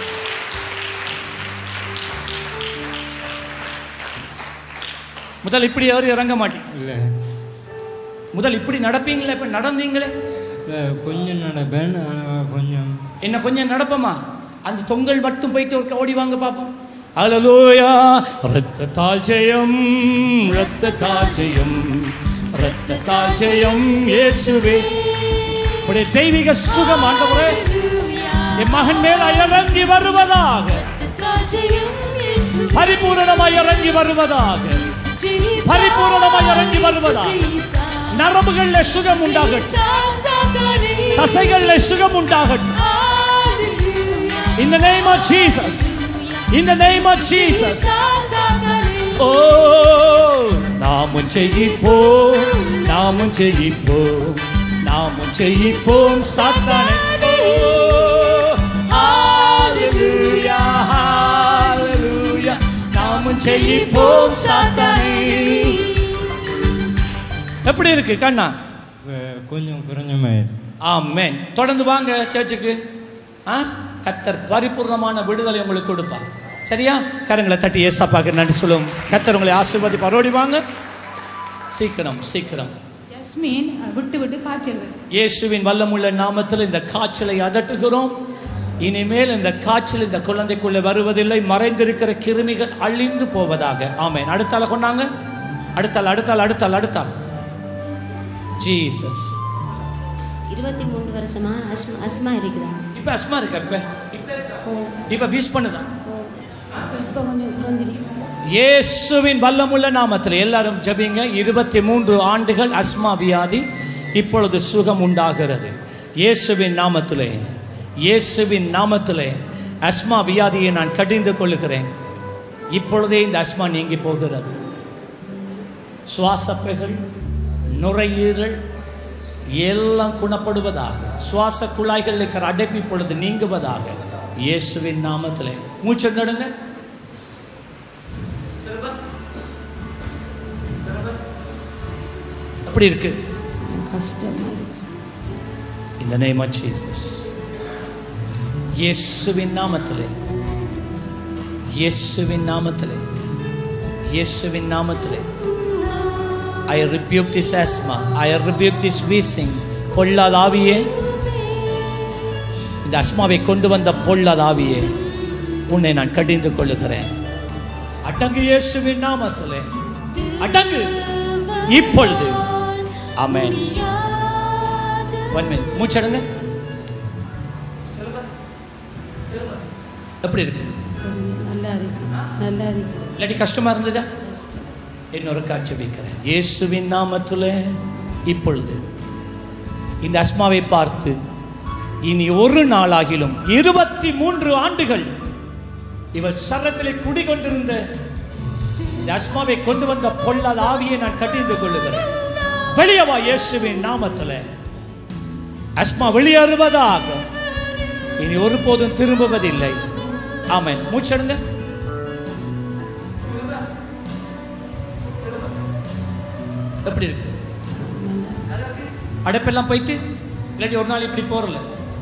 முதல் இப்படி ஏறி இறங்க மாட்டீங்க இல்லை முதல் இப்படி நடப்பீங்களே இப்ப நடந்தீங்களே இல்லை கொஞ்சம் நடப்பேன் ஆனால் கொஞ்சம் என்ன கொஞ்சம் நடப்பமா அந்த தொங்கல் மட்டும் போயிட்டு ஒரு ஓடி வாங்க பாப்போம் அலலோயா ரத்தத்தால் ஜெயம் ரத்தத்தால் ஜெயம் ரத்தத்தால் ஜெயம் இயேசுவே உடைய தெய்வீக சுகம் ஆண்டவரே என் மகன் மேல் இறங்கி வருவதாக ரத்தத்தால் ஜெயம் இயேசுவே பரிபூரணமாய் இறங்கி வருவதாக பரிபூரணமாய் இறங்கி வருவதாக நரம்புகள்ல சுகம் உண்டாகட்டும் சாத்தானை தசைகள்ல சுகம் உண்டாகட்டும் In the name of Jesus. In the name of Jesus. Oh, நாமும் ஜெயிப்போம் நாமும் ஜெயிப்போம் நாமும் ஜெயிப்போம் சாத்தானை Oh, hallelujah, hallelujah. நாமும் ஜெயிப்போம் சாத்தானை எப்படி இருக்கு கண்ணா அஹ் கொஞ்சம் குறைஞ்சமாக ஆமென் தொடர்ந்து வாங்க சர்ச்சுக்கு ஆ கத்தர் பரிபூர்ணமான விடுதலை உங்களுக்கு கொடுப்பார் சரியா கரங்களை தட்டி ஏசாப்பாக்கு நன்றி சொல்லுவோம் கத்தர் உங்களை ஆசீர்வதிப்பார் ஓடி வாங்க சீக்கிரம் சீக்கிரம் ஜஸ்மின் விட்டு விட்டு காய்ச்சல் வருது. இயேசுவின் வல்லமுள்ள நாமத்தில் இந்த காய்ச்சலை அதட்டுகிறோம் இனிமேல் இந்த காய்ச்சல் இந்த குழந்தைக்குள்ளே வருவதில்லை மறைந்திருக்கிற கிருமிகள் அழிந்து போவதாக ஆமென் அடுத்தால கொண்டாங்க அடுத்தால் அடுத்தால் அடுத்தால் அடுத்தால் ஜீசஸ் இருபத்தி மூன்று வருஷமா அஸ்மா அஸ்மா இருக்குதா இப்போ அஸ்மா இருக்கா இப்போ இப்போ வீஸ் பண்ணுதா இப்போ கொஞ்சம் குறைஞ்சிருக்கு இயேசுவின் வல்லமுள்ள நாமத்தில் எல்லாரும் ஜெபிங்க இருபத்தி மூன்று ஆண்டுகள் அஸ்மா வியாதி இப்பொழுது சுகம் உண்டாகிறது இயேசுவின் நாமத்திலே இயேசுவின் நாமத்திலே அஸ்மா வியாதியை நான் கடிந்து கொள்ளுகிறேன் இப்பொழுதே இந்த அஸ்மா நீங்கி போகிறது சுவாசப்பைகள் நுரையீரல் எல்லாம் குணப்படுவதாக சுவாச குழாய்கள் இருக்கிற அடைப்பு இப்பொழுது நீங்குவதாக இயேசுவின் நாமத்திலே மூச்சு நடுங்க எப்படி இருக்கு கஷ்டமா இருக்கு இந்த நேம் ஆஃப் ஜீசஸ் இயேசுவின் நாமத்திலே இயேசுவின் நாமத்திலே இயேசுவின் நாமத்திலே I rebuke this asthma I rebuke this wheezing பொல்லாத ஆவியே இந்த அஸ்மாவை கொண்டு வந்த பொல்லாத ஆவியே உன்னை நான் கடிந்து கொள்ளுகிறேன் அடங்கு இயேசுவின் நாமத்திலே அடங்கு இப்பொழுது ஆமென் ஒன் மினிட் மூச்சடுங்க எப்படி இருக்கு கொஞ்சம் நல்லா இருக்கு நல்லா இருக்கு இல்லாட்டி கஷ்டமா இருந்ததா இன்னொரு காட்சி வைக்கிறேன் இயேசுவின் நாமத்தில் இப்பொழுது இந்த அஸ்மாவை பார்த்து இனி ஒரு நாளாகிலும் இருபத்தி மூன்று ஆண்டுகள் இவர் சரத்திலே குடிகொண்டிருந்த இந்த அஸ்மாவை கொண்டு வந்த பொல்லாத ஆவியை நான் கட்டிந்து கொள்ளுகிறேன் வெளியவா இயேசுவின் நாமத்தில் அஸ்மா வெளியேறுவதாக இனி ஒருபோதும் திரும்புவதில்லை ஆமென் மூச்செடுங்க எப்படி இருக்கு அடைப்பெல்லாம் போயிட்டு இல்லாட்டி ஒரு நாள் இப்படி போறல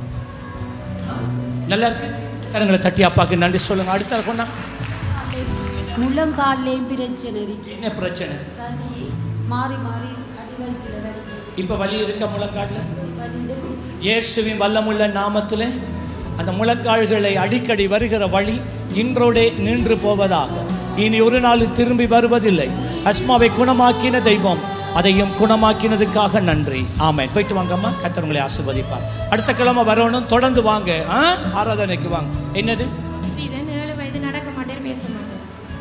நல்லா இருக்கு கரங்களை தட்டி அப்பாக்கு நன்றி சொல்லுங்க அடுத்த கொண்டா முழங்கால்லையும் பிரச்சனை இருக்கு என்ன பிரச்சனை வலி மாறி மாறி அடி வயிற்றுல வலி இப்ப வலி இருக்க முழங்கால்ல வலி இருக்கு. இயேசுவின் வல்லமுள்ள நாமத்தில் அந்த முழங்கால்களை அடிக்கடி வருகிற வழி இன்றோடே நின்று போவதாக இனி ஒரு நாள் திரும்பி வருவதில்லை அஸ்மாவை குணமாக்கின தெய்வம் அதையும் குணமாக்கினதுக்காக நன்றி ஆமென் போயிட்டு வாங்கம்மா கத்தவங்களை ஆசிர்வதிப்பார் அடுத்த கிழமை வரணும் தொடர்ந்து வாங்க ஆ? ஆராதனைக்கு வாங்க என்னது இதன் ஏழு வயது நடக்க மாட்டேன் பேச மாட்டேன்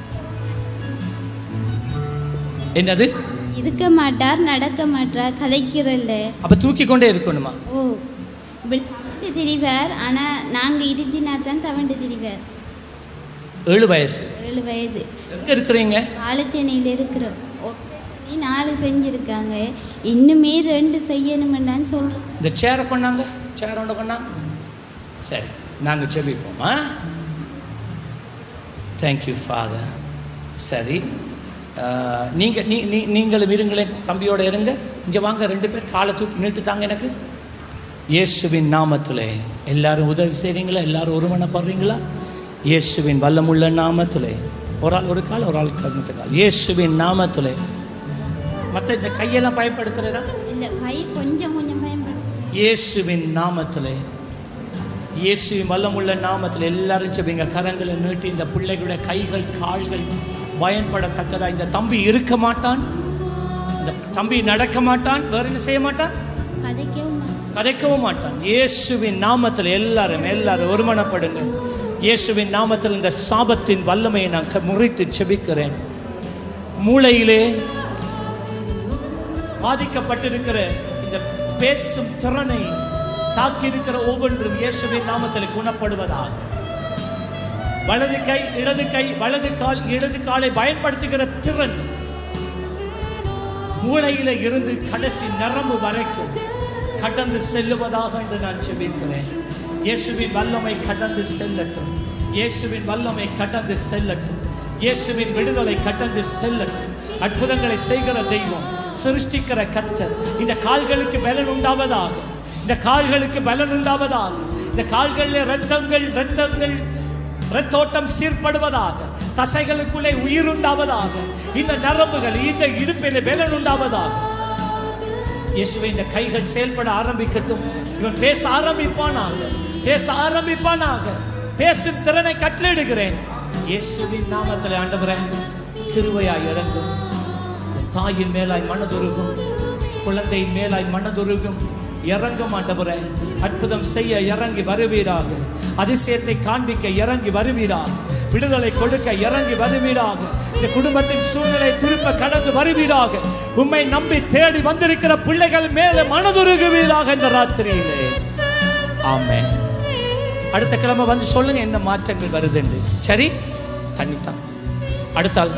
என்னது இருக்க மாட்டார் நடக்க மாட்டார் கதைக்கிறல்ல அப்ப தூக்கி கொண்டே இருக்கணுமா ஓ இப்படி தவண்டு திரிவார் ஆனால் நாங்கள் இருத்தினா தான் தவண்டு திரிவார் ஏழு வயசு ஏழு வயது எங்க இருக்கிறீங்க ஆலோசனையில் இருக்கிறோம் நீ நாலு செஞ்சுருக்காங்க இன்னுமே ரெண்டு செய்யணுமென்னு சொல்கிறோம் இந்த சேரை கொண்டாங்க சேர் ஒன்று கொண்டாங்க சரி நாங்கள் செபிப்போமா தேங்க்யூ ஃபாதர் சரி அஹ், நீங்க நீ நீ நீங்களும் இருங்களேன் தம்பியோட இருங்க இங்கே வாங்க ரெண்டு பேர் காலை தூக்கி நீட்டு தாங்க எனக்கு இயேசுவின் நாமத்திலே எல்லாரும் உதவி செய்கிறீங்களா எல்லாரும் ஒருமனப்படுறீங்களா இயேசுவின் வல்லமுள்ள நாமத்திலே ஒரு ஆள் ஒரு கால் ஒரு ஆள் கருமத்து கால் இயேசுவின் நாமத்திலே மற்ற இந்த கையெல்லாம் பயன்படுத்துகிறதா இல்லை கை கொஞ்சம் கொஞ்சம் பயன்படும் இயேசுவின் நாமத்திலே இயேசுவின் வல்லமுள்ள நாமத்தில் எல்லாரும் செபிங்க கரங்களை நீட்டி இந்த பிள்ளைகளுடைய கைகள் கால்கள் பயன்படத்தக்கதா இந்த தம்பி இருக்க மாட்டான் இந்த தம்பி நடக்க மாட்டான் வேற என்ன செய்ய மாட்டான் கதைக்கவும் மாட்டோம். கதைக்கவும் மாட்டான் இயேசுவின் நாமத்தில் எல்லாரும் எல்லாரும் ஒருமனப்படுங்க இயேசுவின் நாமத்தில் இந்த சாபத்தின் வல்லமையை நான் க- முறித்து செபிக்கிறேன் மூளையிலே பாதிக்கப்பட்டிருக்கிற இந்த பேசும் திறனை தாக்கி இருக்கிற ஒவ்வொன்றும் இயேசுவின் நாமத்தில் குணப்படுவதாக வலது கை இடது கை வலது கால் இடது காலை பயன்படுத்துகிற திறன் மூளையில இருந்து கடைசி நரம்பு வரைக்கும் கடந்து செல்லுவதாக என்று நான் செபிக்கிறேன் இயேசுவின் வல்லமை கடந்து செல்லட்டும் இயேசுவின் வல்லமை கடந்து செல்லட்டும் இயேசுவின் விடுதலை கடந்து செல்லட்டும் அற்புதங்களை செய்கிற தெய்வம் சிருஷ்டிக்கிற கர்த்தர் இந்த கால்களுக்கு பலன் உண்டாவதாக இந்த கால்களுக்கு பலன் உண்டாவதாக இந்த கால்களில் இரத்தங்கள் இரத்தங்கள் இரத்தோட்டம் சீர்படுவதாக தசைகளுக்குள்ளே உயிர் உண்டாவதாக இந்த நரம்புகள் இந்த இடுப்பில் பலன் உண்டாவதாக இயேசுவை இந்த கைகள் செயல்பட ஆரம்பிக்கட்டும் இவன் பேச ஆரம்பிப்பானாக பேச ஆரம்பிப்பானாக பேசும் திறனை கட்டளையிடுகிறேன் இயேசுவின் நாமத்தில் ஆண்டவரே கிருபையாய் இறங்கும் தாயின் மேலாய் மனதுருகும் குழந்தையின் மேலாய் மனதுருகும் இறங்கும் ஆண்டவரே அற்புதம் செய்ய இறங்கி வருவீராக அதிசயத்தை காண்பிக்க இறங்கி வருவீராக விடுதலை கொடுக்க இறங்கி வருவீராக இந்த குடும்பத்தின் சூழ்நிலை திரும்ப கடந்து வருவீராக உம்மை நம்பி தேடி வந்திருக்கிற பிள்ளைகள் மேலே மனதுருகுவீராக இந்த ராத்திரியிலே ஆமென் அடுத்த கிழமை வந்து சொல்லுங்க என்ன மாற்றங்கள் வருதுன்னு சரி கண்டித்தான் அடுத்தால்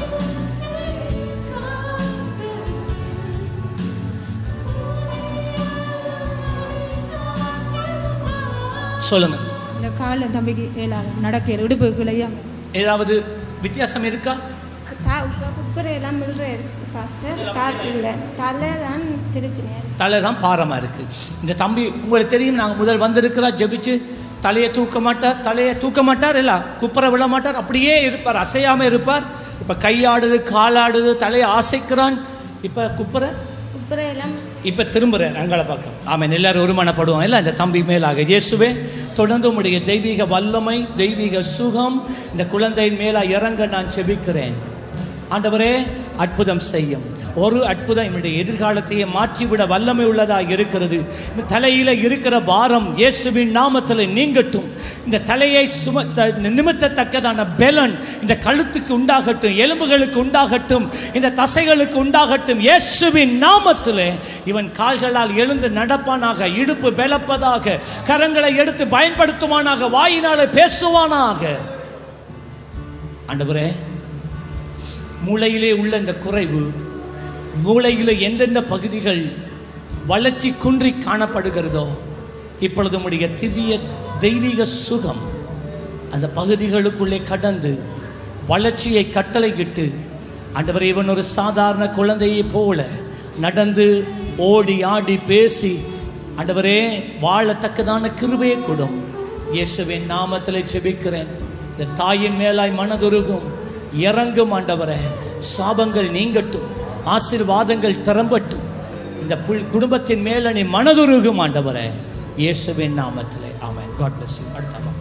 சொல்லுங்க இந்த காலில் தம்பிக்கு இயலாது நடக்க இடுப்புகளையும் ஏதாவது வித்தியாசம் இருக்கா குக்கரை எல்லாம் விழுறாரு பாஸ்டர் கால் இல்லை தலை தான் திருச்சினேன் தலை தான் பாரமா இருக்கு இந்த தம்பி உங்களுக்கு தெரியும் நாங்கள் முதல் வந்திருக்கிறா ஜெபிச்சு தலையை தூக்க மாட்டார் தலையை தூக்க மாட்டார் இல்ல குப்புற விழ மாட்டார் அப்படியே இருப்பார் அசையாம இருப்பார் இப்ப கையாடுது காலாடுது தலையை அசைக்கிறான் இப்ப குப்புற குக்கரை எல்லாம் இப்ப திரும்புறேன் அங்காள பக்கம் ஆமென் எல்லாரும் ஒருமனப்படுவோம் இல்ல இந்த தம்பி மேலாக இயேசுவே தொடர்ந்து உம்முடைய தெய்வீக வல்லமை தெய்வீக சுகம் இந்த குழந்தையின் மேலா இறங்க நான் செபிக்கிறேன் ஆண்டவரே அற்புதம் செய்யும் ஒரு அற்புதம் என்னுடைய எதிர்காலத்தையே மாற்றிவிட வல்லமை உள்ளதாக இருக்கிறது இந்த தலையில இருக்கிற பாரம் இயேசுவின் நாமத்தில் நீங்கட்டும் இந்த தலையை சும த- நிமித்தத்தக்கதான பெலன் இந்த கழுத்துக்கு உண்டாகட்டும் எலும்புகளுக்கு உண்டாகட்டும் இந்த தசைகளுக்கு உண்டாகட்டும் இயேசுவின் நாமத்திலே இவன் கால்களால் எழுந்து நடப்பானாக இடுப்பு பெலப்பதாக கரங்களை எடுத்து பயன்படுத்துவானாக வாயினாலே பேசுவானாக ஆண்டவரே மூளையிலே உள்ள இந்த குறைவு மூளையில் எந்தெந்த பகுதிகள் வளர்ச்சி குன்றி காணப்படுகிறதோ இப்பொழுது உம்முடைய திவ்ய தெய்வீக சுகம் அந்த பகுதிகளுக்குள்ளே கடந்து வளர்ச்சியை கட்டளையிட்டு ஆண்டவரே இவன் ஒரு சாதாரண குழந்தையைப் போல நடந்து ஓடி ஆடி பேசி ஆண்டவரே வாழத்தக்கதான கிருபையை கொடும் இயேசுவின் நாமத்தில் ஜெபிக்கிறேன் இந்த தாயின் மேலாய் மனதுருகும் இறங்கும் ஆண்டவரே சாபங்கள் நீங்கட்டும் ஆசீர்வாதங்கள் திறம்பட்டும் இந்த புல் குடும்பத்தின் மேல நீ மனதுருகும் ஆண்டவரே இயேசுவின் நாமத்திலே ஆமென் காட் bless you அடுத்த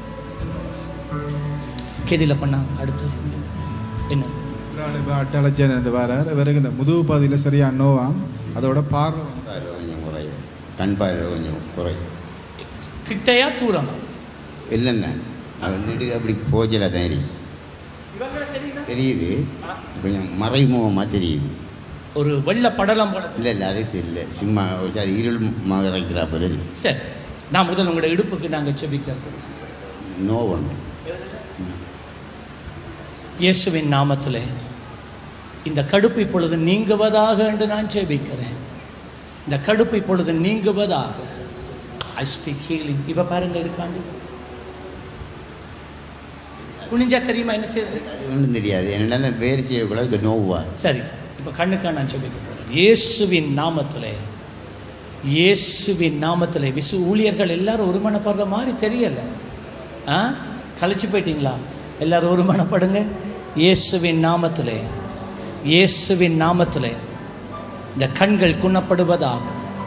கெதில பண்ணா அடுத்து என்ன இப்போ அட்டலஜன் இருந்து வரார் இவருக்கு இந்த முதுகு பாதையில் சரியா நோவாம் அதோட பார்வை பார்வை கொஞ்சம் குறையும் கண் பார்வை கொஞ்சம் குறையும் கிட்டையா தூரமா இல்லைண்ணே அது நெடுக அப்படி போச்சல தான் இருக்கு தெரியுது கொஞ்சம் மறைமுகமாக தெரியுது ஒரு வெள்ள படலம் போல இல்லை இல்லை அது இல்லை சும்மா ஒரு சாரி இருள் மறைக்கிறாப்ப தெரியும் சரி நான் முதல்ல உங்களோட இடுப்புக்கு நாங்கள் செபிக்க நோ ஒன்று இயேசுவின் நாமத்திலே இந்த கடுப்பு இப்பொழுது நீங்குவதாக என்று நான் ஜெபிக்கிறேன் இந்த கடுப்பு இப்பொழுது நீங்குவதாக ஐ ஸ்பீக் ஹீலிங் இப்போ பாருங்க இருக்காண்டு குனிஞ்சா தெரியுமா என்ன செய்யுது ஒன்றும் தெரியாது என்னென்ன வேறு செய்யக்கூடாது இது நோவா சரி இப்போ கண்ணுக்கா நான் ஜெபிக்க போகிறேன் இயேசுவின் நாமத்திலே இயேசுவின் நாமத்திலே விசு ஊழியர்கள் எல்லாரும் ஒருமனப்படுற மாதிரி தெரியல ஆ கழிச்சு போயிட்டீங்களா எல்லாரும் ஒருமனப்படுங்க இயேசுவின் நாமத்திலே இயேசுவின் நாமத்திலே இந்த கண்கள் குணப்படுவதாக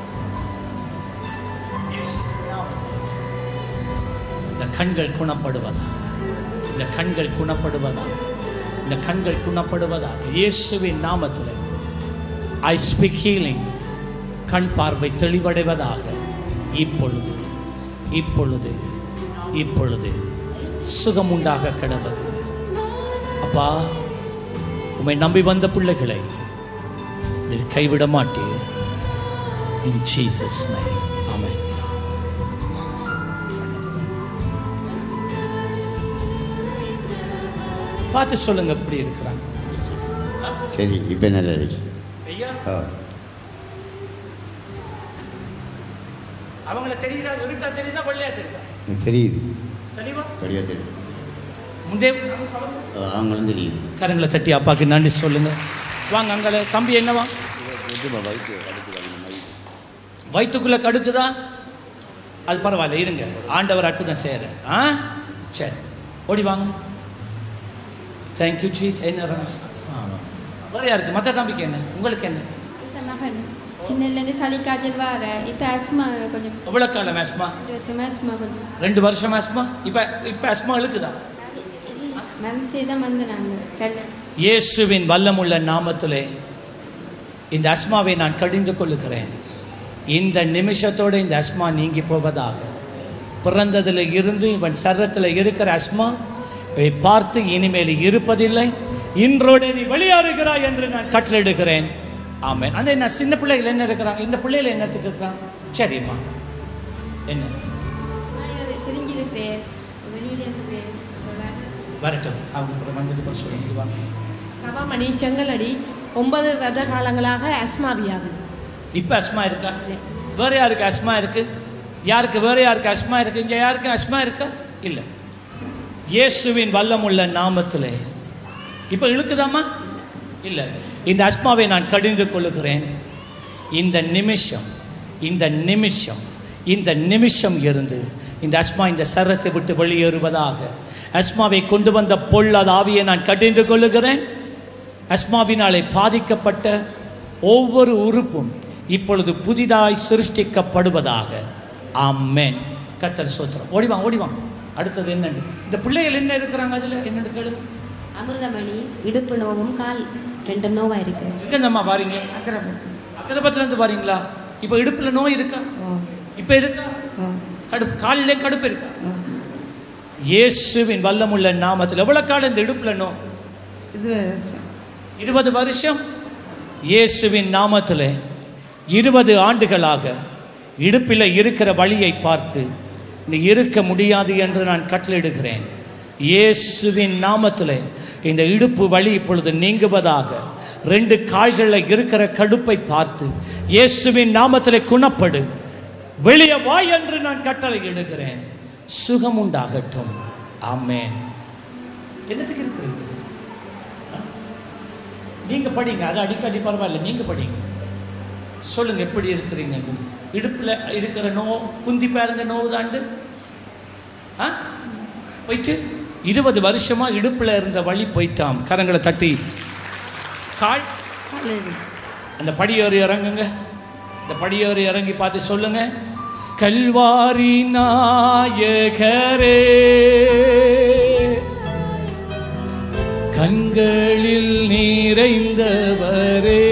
இந்த கண்கள் குணப்படுவதாக இந்த கண்கள் குணப்படுவதாக இந்த கண்கள் குணப்படுவதாக இயேசுவின் நாமத்தில் ஐ ஸ்பீக் ஹீலிங் கண் பார்வை தெளிவடைவதாக இப்பொழுது இப்பொழுது இப்பொழுது சுகம் உண்டாக கிடவது அப்பா உம்மை நம்பி வந்த பிள்ளைகளை நீர் கைவிட மாட்டீர் இன் ஜீசஸ் name ஆமென் பார்த்து சொல்லுங்க எப்படி இருக்கிறாங்க சரி இப்போ நல்லா இருக்கு ஐயா ஆ அவங்கள தெரியுதா இருக்கா தெரியுதா வெள்ளையா தெரியுதா தெரியுது தெளிவா தெளிவாக தெரியுது முந்தே ஆ, அவங்களும் தெரியுது கரங்களை தட்டி அப்பாக்கு நன்றி சொல்லுங்க வாங்க அங்கே தம்பி என்னவா வயிற்று அடுத்து வரணும் வயிற்று வயிற்றுக்குள்ள கடுக்குதா அது பரவாயில்ல இருங்க ஆண்டவர் அற்புதம் செய்யற ஆ சரி ஓடி வாங்க தேங்க்யூ சீஸ் என்ன ரமேஷ் வேற யாருக்கு மற்ற தம்பிக்கு என்ன உங்களுக்கு என்ன இந்த மகன் சின்னலேருந்து சளி காய்ச்சல் வர இப்போ அஸ்மா கொஞ்சம் எவ்வளோ காலம் ஆஸ்மா ஒரு வருஷமா அஸ்மா கொஞ்சம் ரெண்டு வருஷம் ஆஸ்மா இப்போ இப்போ ஆஸ்மா இழுக்குதா மனசே தான் வந்து நாங்கள் கல்யாணம் இயேசுவின் வல்லமுள்ள நாமத்திலே இந்த அஸ்மாவை நான் கடிந்து கொள்ளுகிறேன் இந்த நிமிஷத்தோட இந்த அஸ்மா நீங்கி போவதாக பிறந்ததில் இருந்து இவன் சரத்தில் இருக்கிற அஸ்மா இவை பார்த்து இனிமேல் இருப்பதில்லை இன்றோடு நீ வெளியாறுகிறாய் என்று நான் கட்டளையிடுகிறேன் ஆமென் அந்த என்ன சின்ன பிள்ளைகள் என்ன இருக்கிறாங்க இந்த பிள்ளைகள் என்னத்துக்கு இருக்கிறாங்க சரிம்மா என்ன தெரிஞ்சிருப்பேன் வெளியில இருப்பேன் வரட்டும் அவங்க கூட வந்தது கூட சொல்லுங்க வாங்க கவாமணி செங்கலடி ஒன்பது வருட காலங்களாக அஸ்மா வியாதி இப்போ அஸ்மா இருக்கா வேற யாருக்கு அஸ்மா இருக்கு யாருக்கு வேற யாருக்கு அஸ்மா இருக்கு இங்க யாருக்கு அஸ்மா இருக்கா இல்லை இயேசுவின் வல்லமுள்ள நாமத்திலே இப்போ இழுக்குதாம்மா இல்லை இந்த அஸ்மாவை நான் கடிந்து கொள்ளுகிறேன் இந்த நிமிஷம் இந்த நிமிஷம் இந்த நிமிஷம் இருந்து இந்த அஸ்மா இந்த சரத்தை விட்டு வெளியேறுவதாக அஸ்மாவை கொண்டு வந்த பொல்லாத ஆவியை நான் கடிந்து கொள்ளுகிறேன் அஸ்மாவினாலே பாதிக்கப்பட்ட ஒவ்வொரு உறுப்பும் இப்பொழுது புதிதாய் சிருஷ்டிக்கப்படுவதாக ஆமென் கத்தர் சோத்திரம் ஓடிவாங்க ஓடிவாங்க அடுத்தது என்னன்னு இந்த பிள்ளைகள் என்ன இருக்கிறாங்க அதில் என்னன்னு கேளுங்க அமிர்தமணி இடுப்பு நோவும் கால் ரெண்டு நோவா இருக்கு எங்கேருந்தம்மா வாரீங்க அக்கரபத்துலேருந்து வாரீங்களா இப்போ இடுப்பில் நோய் இருக்கா இப்போ இருக்கா கடுப்பு காலில் கடுப்பு இருக்கா இயேசுவின் வல்லமுள்ள நாமத்தில் எவ்வளோ காலம் இந்த இடுப்பில் நோ இது இருபது வருஷம் இயேசுவின் நாமத்தில் இருபது ஆண்டுகளாக இடுப்பில் இருக்கிற வழியை பார்த்து நீ இருக்க முடியாது என்று நான் கட்டளையிடுகிறேன் இயேசுவின் நாமத்தில் இந்த இடுப்பு வழி இப்பொழுது நீங்குவதாக ரெண்டு கால்களில் இருக்கிற கடுப்பை பார்த்து இயேசுவின் நாமத்தில் குணப்படு வெளியே வா என்று நான் கட்டளை இடுகிறேன் சுகம் உண்டாகட்டும் ஆமென் என்னத்துக்கு இருக்கிறீங்க நீங்க படிங்க அது அடிக்கடி பரவாயில்ல நீங்க படிங்க சொல்லுங்க எப்படி இருக்கிறீங்க இடுப்புல இருக்கிற நோ குந்தி பாருங்க நோவு தாண்டு ஆ போயிட்டு இருபது வருஷமா இடுப்புல இருந்த வழி போயிட்டாம் கரங்களை தட்டி கால் அந்த படியேறி இறங்குங்க இந்த படியேறி இறங்கி பார்த்து சொல்லுங்க கல்வாரி நாயகரே கண்களில் நிறைந்தவரே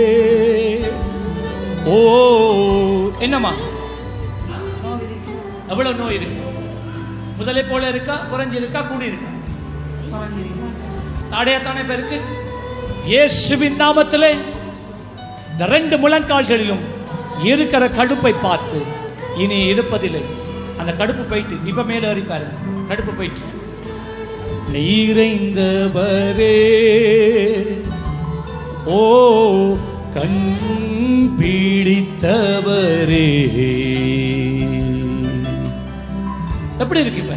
ஓ என்னம்மா எவ்வளவு நோய் இருக்கு முதலை போல இருக்கா குறைஞ்சி இருக்கா கூடி இருக்கா தாடையாத்தானே இப்ப இருக்கு இயேசுவின் நாமத்திலே இந்த ரெண்டு முழங்கால்களிலும் இருக்கிற கடுப்பை பார்த்து இனி இருப்பதில்லை அந்த கடுப்பு போயிட்டு இப்ப மேல ஏறி பாருங்க கடுப்பு போயிட்டு நீரைந்தவரே ஓ கண் பீடித்தவரே எப்படி இருக்கு இப்ப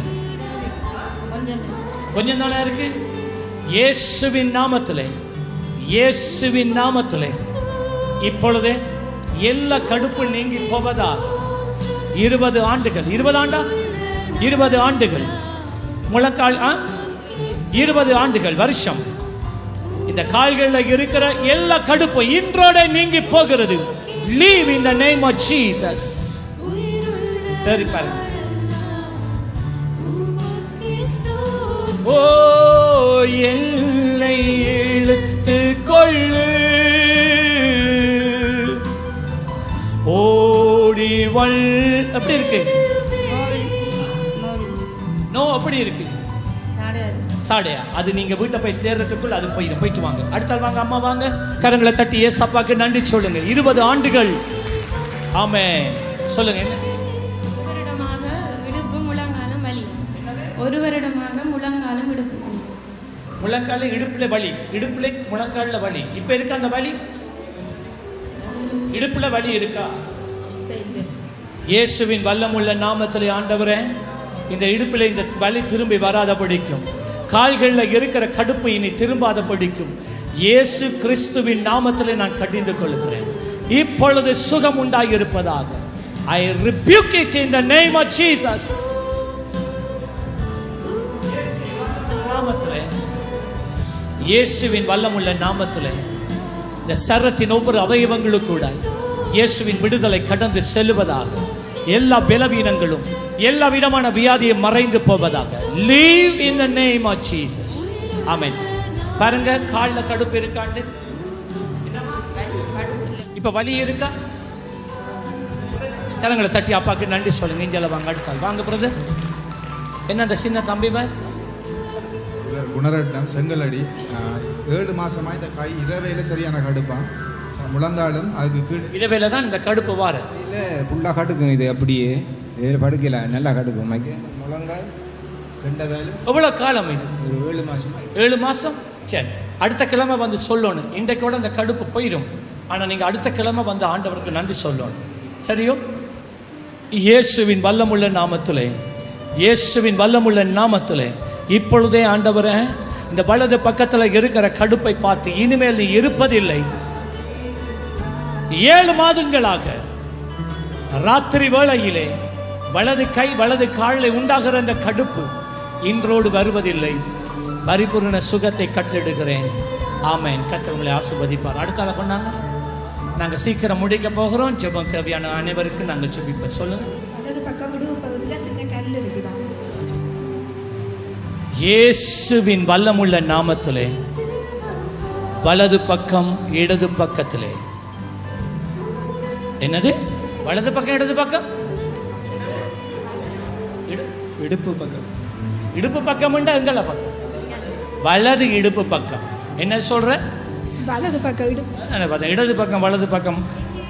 கொஞ்சம் தானே இருக்கு இயேசுவின் நாமத்திலே இயேசுவின் நாமத்திலே இப்பொழுது எல்லா கடுப்பு நீங்கி போவதா இருபது ஆண்டுகள் இருபது ஆண்டா இருபது ஆண்டுகள் முழக்கால் ஆ இருபது ஆண்டுகள் வருஷம் இந்த கால்களில் இருக்கிற எல்லா கடுப்பும் இன்றோட நீங்கி போகிறது leave in the name of Jesus சரி பாருங்க ஓ என்னை இழுத்து கொள்ளு ஓடி வள் அப்படி இருக்கு நோ அப்படி இருக்கு சாடையா அது நீங்க வீட்டை போய் சேர்றதுக்குள்ள அது போயிடும் போயிட்டு வாங்க அடுத்தால் வாங்க அம்மா வாங்க கரங்களை தட்டி ஏஸ் அப்பாக்கு நன்றி சொல்லுங்க இருபது ஆண்டுகள் ஆமே சொல்லுங்க என்ன ஒரு வருடமாக இடுப்பு முழங்காலம் வலி ஒரு வருடமாக முழங்காலம் இடுப்பு வலி முழங்கால இடுப்புல வலி இடுப்புல முழங்கால்ல வலி இப்ப இருக்கா அந்த வலி இடுப்புல வலி இருக்கா இயேசுவின் வல்லமுள்ள நாமத்திலே ஆண்டவரே இந்த இடுப்பில் இந்த வலி திரும்பி வராத படிக்கும் கால்களில் இருக்கிற கடுப்பு இனி திரும்பாத படிக்கும் இயேசு கிறிஸ்துவின் நாமத்திலே நான் கடிந்து கொள்கிறேன் இப்பொழுது சுகம் உண்டாகி இருப்பதாக I rebuke it in the name of Jesus நாமத்திலே இயேசுவின் வல்லமுள்ள நாமத்திலே இந்த சரத்தின் ஒவ்வொரு அவயவங்களுக்கூட இயேசுவின் விடுதலை கடந்து செல்லுவதாக எல்லா பலவீனங்களும் எல்லா விதமான வியாதியும் மறைந்து போவதாக leave in the name of Jesus amen பாருங்க கால்ல கடுப்பு இருக்காண்டு இப்ப வலி இருக்கா கரங்களை தட்டி அப்பாக்கு நன்றி சொல்லுங்க இஞ்சல வாங்க அடுத்தால் வாங்க பிரதர் என்ன அந்த சின்ன தம்பி பார் இவர் குணரட்னம் செங்கலடி ஆஹ், ஏழு மாசமா இந்த கை இரவையில சரியான கடுப்பான் முழங்காலும் அதுக்கு கீழ் இரவேல தான் இந்த கடுப்பு வார இல்லை ஃபுல்லாக கடுக்கும் இது அப்படியே இதில் படுக்கல நல்லா கடுக்கும் மைக்க முழங்கால் ரெண்டகால் எவ்வளவு காலம் இது ஒரு ஏழு மாசமா ஏழு மாசம் சரி அடுத்த கிழமை வந்து சொல்லணும் இன்றைக்கோட அந்த கடுப்பு போயிடும் ஆனா நீங்க அடுத்த கிழமை வந்து ஆண்டவருக்கு நன்றி சொல்லணும் சரியோ இயேசுவின் வல்லமுள்ள நாமத்திலே இயேசுவின் வல்லமுள்ள நாமத்திலே இப்பொழுதே ஆண்டவரே இந்த வலது பக்கத்துல இருக்கிற கடுப்பை பார்த்து இனிமேல் நீ இருப்பதில்லை ஏழு மாதங்களாக ராத்திரி வேளையிலே வலது கை வலது காலில் உண்டாகிற அந்த கடுப்பு இன்றோடு வருவதில்லை பரிபூர்ண சுகத்தை கட்டளிடுகிறேன் ஆமென் கத்தவங்களை ஆசிர்வதிப்பார் அடுத்தால பண்ணாங்க நாங்க சீக்கிரம் முடிக்க போகிறோம் ஜெபம் தேவையான அனைவருக்கு நாங்க ஜெபிப்போம் சொல்லுங்க வலது பக்கம் விடுவு பகுதியில் சின்ன கல் இருக்குதா இயேசுவின் வல்லமுள்ள நாமத்திலே வலது பக்கம் இடது பக்கத்திலே என்னது வலது பக்கம் இடது பக்கம் இடுப்பு பக்கம் இடுப்பு பக்கம் எங்கள பக்கம் வலது இடுப்பு பக்கம் என்ன சொல்ற வலது பக்கம் விடு நான் பார்த்தேன் இடது பக்கம் வலது பக்கம்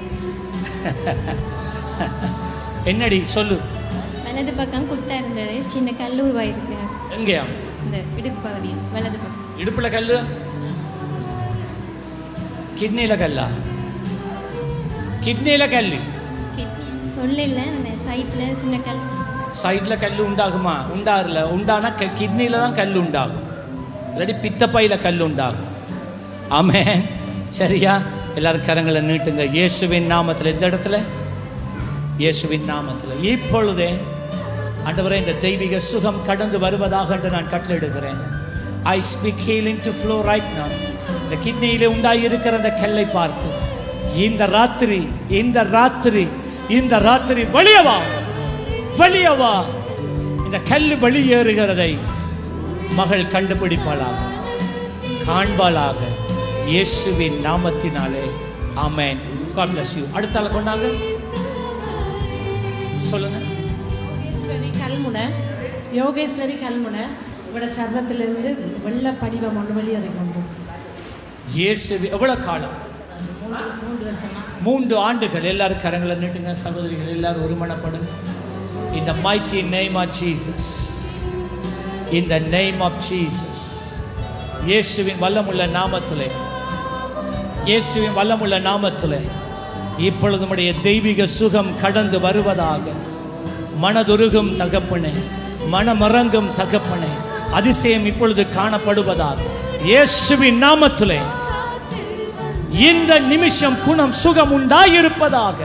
என்னடி சொல்லு வலது பக்கம் குத்தா இருந்தது சின்ன கல் உருவாயிருக்கு எங்கேயா இந்த இடுப்பு பகுதியில் வலது பக்கம் இடுப்புல கல்லு கிட்னியில கல்லா கிட்னியில கல்லு சொல்லல அந்த சைட்டில் சின்ன கல் சைடுல கல் உண்டாகுமா உண்டாகல உண்டானா கிட்னியில தான் கல் உண்டாகும் இல்லாட்டி பித்தப்பையில கல் உண்டாகும் ஆமென் சரியா எல்லாரும் கரங்களை நீட்டுங்க இயேசுவின் நாமத்தில் எந்த இடத்துல இயேசுவின் நாமத்தில் இப்பொழுதே ஆண்டவரே இந்த தெய்வீக சுகம் கடந்து வருவதாக என்று நான் கட்டளையிடுகிறேன் I speak healing to flow right now இந்த கிட்னியிலே உண்டாகி இருக்கிற அந்த கல்லை பார்த்து இந்த ராத்திரி இந்த ராத்திரி இந்த ராத்திரி வெளியே வா வெளியே வா இந்த கல் வெளியேறுகிறதை மகள் கண்டுபிடிப்பாளாக காண்பாளாக இயேசுவின் நாமத்தினாலே ஆமென் God bless you அடுத்தால கொண்டாங்க சொல்லுங்க யோகேஸ்வரி கல்முனை யோகேஸ்வரி கல்முனை இவட சர்வத்திலிருந்து வெள்ள படிவம் ஒன்று வெளியே கொண்டு இயேசு எவ்வளவு காலம் மூன்று வருஷமா மூன்று ஆண்டுகள் எல்லாரும் கரங்களை நீட்டுங்க சகோதரிகள் எல்லாரும் ஒருமனப்படுங்க இந்த mighty name of Jesus in the name of Jesus இயேசுவின் வல்லமுள்ள நாமத்திலே இயேசுவின் வல்லமுள்ள நாமத்திலே இப்பொழுது நம்முடைய தெய்வீக சுகம் கடந்து வருவதாக மனதுருகும் தகப்பனே மனமறங்கும் தகப்பனே அதிசயம் இப்பொழுது காணப்படுவதாக இயேசுவின் நாமத்திலே இந்த நிமிஷம் குணம் சுகம் உண்டாயிருப்பதாக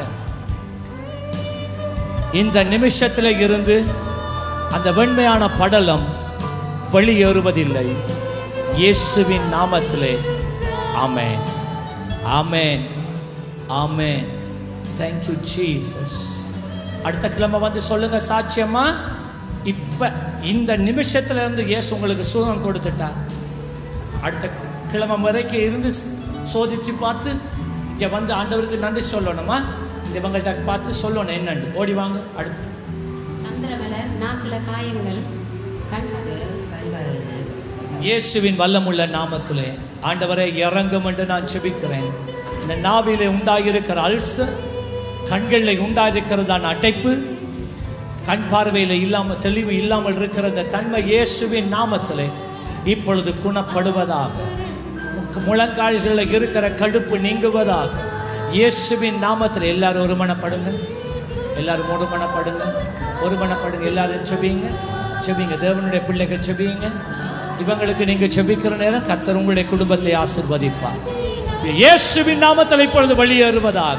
இந்த நிமிஷத்தில் இருந்து அந்த வெண்மையான படலம் வெளியேறுவதில்லை இயேசுவின் நாமத்திலே ஆமென் ஆமென் ஆமென் தேங்க்யூ ஜீசஸ் அடுத்த கிழமை வந்து சொல்லுங்க சாட்சியமா இப்ப இந்த நிமிஷத்துல இருந்து இயேசு உங்களுக்கு சுகம் கொடுத்துட்டா அடுத்த கிழமை வரைக்கும் இருந்து சோதிச்சு பார்த்து இங்க வந்து ஆண்டவருக்கு நன்றி சொல்லணுமா இவங்கள்ட்ட பார்த்து சொல்லணும் என்னன்னு ஓடி வாங்க அடுத்து சந்திரமலர் நாக்கில் காயங்கள் கண்கள் இயேசுவின் வல்லமுள்ள நாமத்திலே ஆண்டவரை இறங்கும் என்று நான் செபிக்கிறேன் இந்த நாவிலே உண்டாகியிருக்கிற அல்சர் கண்களில் உண்டாயிருக்கிறதான அடைப்பு கண் பார்வையில் இல்லாமல் தெளிவு இல்லாமல் இருக்கிற இந்த தன்மை இயேசுவின் நாமத்திலே இப்பொழுது குணப்படுவதாக முக்க- முழங்கால்களில் இருக்கிற கடுப்பு நீங்குவதாக இயேசுவின் நாமத்தில் எல்லாரும் ஒருமனப்படுங்க எல்லாரும் ஒருமனப்படுங்க ஒருமனப்படுங்க எல்லாரும் செபிங்க செபிங்க தேவனுடைய பிள்ளைகள் செபிங்க இவங்களுக்கு நீங்க செபிக்கிற நேரம் கர்த்தர் உங்களுடைய குடும்பத்தை ஆசிர்வதிப்பார் இயேசுவின் நாமத்தில் இப்பொழுது வெளியேறுவதாக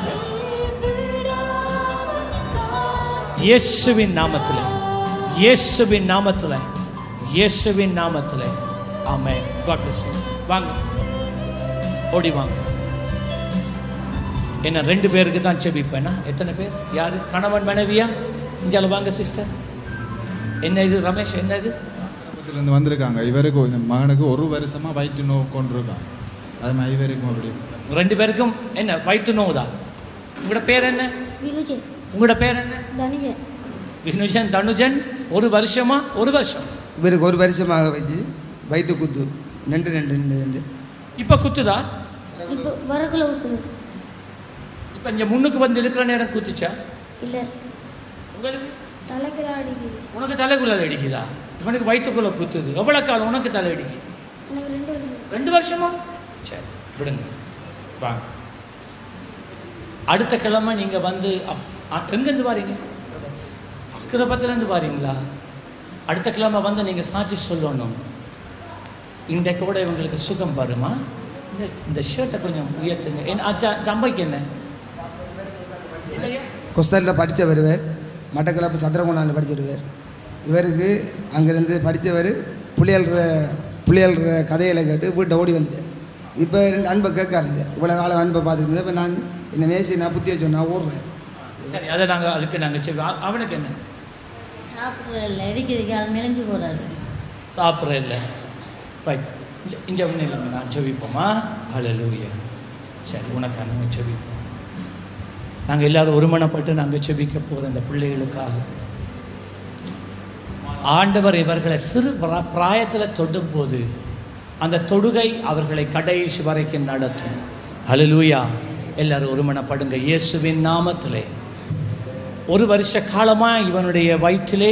இயேசுவின் நாமத்தில் இயேசுவின் நாமத்தில் இயேசுவின் நாமத்தில் ஆமென் God bless you. வாங்க ஓடி வாங்க என்ன ரெண்டு பேருக்கு தான் செபிப்பேனா எத்தனை பேர் யாரு கணவன் மனைவியா இஞ்சால வாங்க சிஸ்டர் என்ன இது ரமேஷ் என்ன இது இருந்து வந்திருக்காங்க இவருக்கு இந்த மகனுக்கு ஒரு வருஷமா வயிற்று நோவு கொண்டிருக்கான் அது மாதிரி இவருக்கும் அப்படி ரெண்டு பேருக்கும் என்ன வயிற்று நோவுதா உங்களோட பேர் என்ன வினுஜன் உங்களோட பேர் என்ன தனுஜன் வினுஜன் தனுஜன் ஒரு வருஷமா ஒரு வருஷம் இவருக்கு ஒரு வருஷமாக வச்சு வயிற்று குத்து ரெண்டு ரெண்டு ரெண்டு ரெண்டு இப்போ குத்துதா இப்போ வரக்குள்ள ஊற்றுங்க இப்போ இங்கே முன்னுக்கு வந்து இருக்கிற நேரம் குத்துச்சா இல்லை உங்களுக்கு தலைக்கிற அடிக்குது உனக்கு தலைக்குள்ள அடிக்குதா இவனுக்கு வயிற்றுக்குள்ள குத்துது எவ்வளோ காலம் உனக்கு தலை அடிக்குது எனக்கு ரெண்டு வருஷம் ரெண்டு வருஷமா சரி விடுங்க வாங்க அடுத்த கிழமை நீங்க வந்து அப்- அ- எங்கேருந்து வாரீங்க அக்கிரபத்துலேருந்து வாரீங்களா அடுத்த கிழமை வந்து நீங்க சாட்சி சொல்லணும் இந்த கூட இவங்களுக்கு சுகம் வருமா இந்த இந்த ஷர்ட்டை கொஞ்சம் உயர்த்துங்க என்ன அச்சா தம்பைக்கு என்ன கொஸ்தரில் படித்த வருவார் மட்டக்களப்பு சந்திரகுணாவில் படிச்சிருவார் இவருக்கு அங்கேருந்து படித்தவர் புளியல்ற புளியல்ற கதைகளை கேட்டு வீட்டை ஓடி வந்துட்டார் இப்போ ரெண்டு அன்பை கேட்காருங்க இவ்வளோ காலம் அன்பை பார்த்துட்டு இருந்தேன் இப்போ நான் என்னை மேசி நான் புத்தி வச்சோம் நான் ஓடுறேன் சரி அதை நாங்க அதுக்கு நாங்க சரி அ- அவனுக்கு என்ன சாப்பிட்றதில்ல இருக்கிறதுக்கு அது மெலிஞ்சு போகிறாரு சாப்பிட்ற இல்லை ரைட் இங்கே இங்கே ஒன்றும் இல்லைங்க நான் செவிப்போமா ஹalleluya சரி உனக்கு நாங்கள் செவிப்போம் நாங்கள் எல்லாரும் ஒருமனப்பட்டு நாங்கள் செபிக்க போகிறோம் இந்த பிள்ளைகளுக்காக ஆண்டவர் இவர்களை சிறு பிரா- பிராயத்தில் தொடும் போது அந்த தொடுகை அவர்களை கடைசி வரைக்கும் நடத்தும் ஹalleluya எல்லாரும் ஒருமனப்படுங்க இயேசுவின் நாமத்திலே ஒரு வருஷ காலமாக இவனுடைய வயிற்றிலே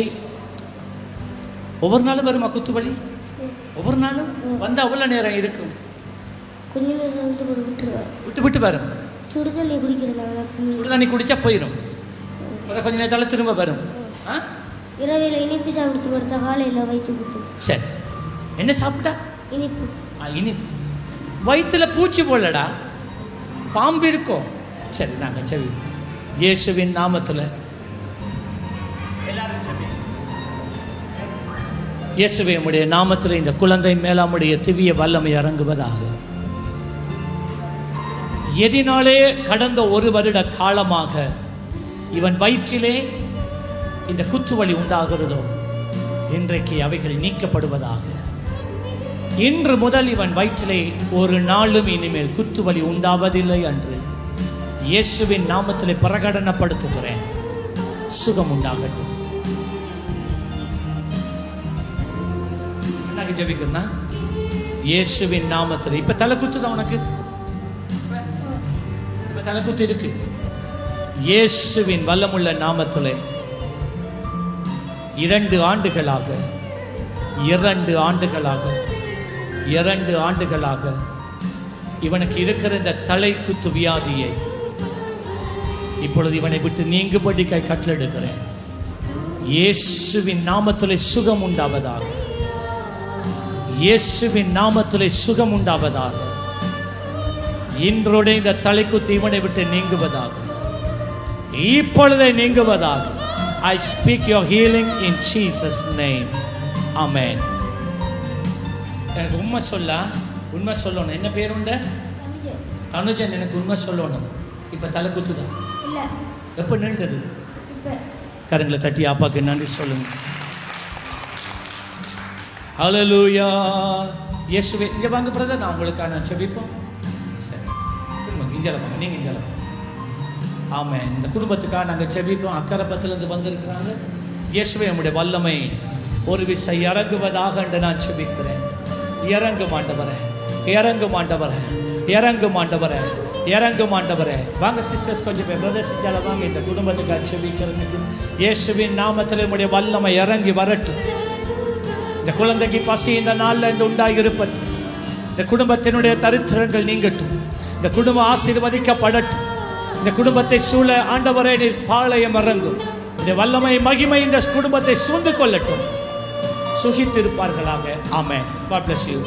ஒவ்வொரு நாளும் வருமா குத்துவலி ஒவ்வொரு நாளும் வந்து அவ்வளோ நேரம் இருக்கும் கொஞ்ச நேரம் வந்து கூட விட்டுருவேன் விட்டு விட்டு வரும் சுடுதண்ணி குடிக்கிறனால சுடு தண்ணி குடிச்சா போயிடும் அப்புறம் கொஞ்ச நேரத்தால திரும்ப வரும் ஆ இரவில் இனிப்பு சாப்பிட்டு படுத்த காலையில் வயிற்று குத்து சரி என்ன சாப்பிட்டா இனிப்பு ஆ, இனி வயிற்றுல பூச்சி போடலடா பாம்பு இருக்கும் சரி நாங்கள் சரி இயேசுவின் நாமத்தில் எல்லாரும் செவி. இயேசுவே உம்முடைய நாமத்தில் இந்த குழந்தை மேலாமுடைய திவ்ய வல்லமை இறங்குவதாக எதினாலே கடந்த ஒரு வருட காலமாக இவன் வயிற்றிலே இந்த குத்துவலி உண்டாகிறதோ இன்றைக்கு அவைகள் நீக்கப்படுவதாக இன்று முதல் இவன் வயிற்றிலே ஒரு நாளும் இனிமேல் குத்துவலி உண்டாவதில்லை என்று இயேசுவின் நாமத்திலே பிரகடனப்படுத்துகிறேன் சுகம் உண்டாகட்டும் என்னங்க ஜெபிக்கிறனா இயேசுவின் நாமத்தில் இப்ப தலை குத்துதா உனக்கு இப்ப தலை குத்து இருக்கு இயேசுவின் வல்லமுள்ள நாமத்திலே இரண்டு ஆண்டுகளாக இரண்டு ஆண்டுகளாக இரண்டு ஆண்டுகளாக இவனுக்கு இருக்கிற இந்த தலை குத்து வியாதியை இப்பொழுது இவனை விட்டு நீங்குபடி கை கட்டளெடுக்கிறேன் இயேசுவின் நாமத்திலே சுகம் உண்டாவதாக இயேசுவின் நாமத்திலே சுகம் உண்டாவதாக இன்றோட இந்த தலைக்குத்து இவனை விட்டு நீங்குவதாக இப்பொழுதே நீங்குவதாக I speak your healing in Jesus name amen எனக்கு உண்மை சொல்ல உண்மை சொல்லணும் என்ன பேர் உண்டு தனுஜன் எனக்கு உண்மை சொல்லணும் இப்போ தலை குத்துதான் இல்லை எப்போ நின்றது இப்போ கரங்களை தட்டி அப்பாக்கு நன்றி சொல்லுங்க ஹalleluya இயேசுவே இங்க வாங்க பிரதர் நான் உங்களுக்காக நான் செபிப்போம் சரி திரும்ப இங்கே வாங்க நீங்க இங்கே வாங்க ஆமென் இந்த குடும்பத்துக்காக நாங்கள் செபிப்போம் அக்கரப்பத்திலிருந்து வந்திருக்கிறாங்க இயேசுவே நம்முடைய வல்லமை ஒரு விசை இறங்குவதாக என்று நான் செபிக்கிறேன் இறங்கு மாண்டவரே இறங்கு மாண்டவரே இறங்கு மாண்டவரே இறங்கு மாண்டவரே வாங்க சிஸ்டர்ஸ் கொஞ்சம் பேர் பிரதர்ஸ் இங்கே வாங்க இந்த குடும்பத்துக்காக செபிக்கிறதுக்கு இயேசுவின் நாமத்தில் நம்முடைய வல்லமை இறங்கி வரட்டும் இந்த குழந்தைக்கு பசி இந்த நாளில் இந்த உண்டாகி இருப்பட்டும் இந்த குடும்பத்தினுடைய தரித்திரங்கள் நீங்கட்டும் இந்த குடும்பம் ஆசீர்வதிக்கப்படட்டும் இந்த குடும்பத்தை சூழ ஆண்டவரே நீர் பாளையம் இறங்கும் இந்த வல்லமை மகிமை இந்த குடும்பத்தை சூழ்ந்து கொள்ளட்டும் சுகித்திருப்பார்களாக ஆமென் God bless you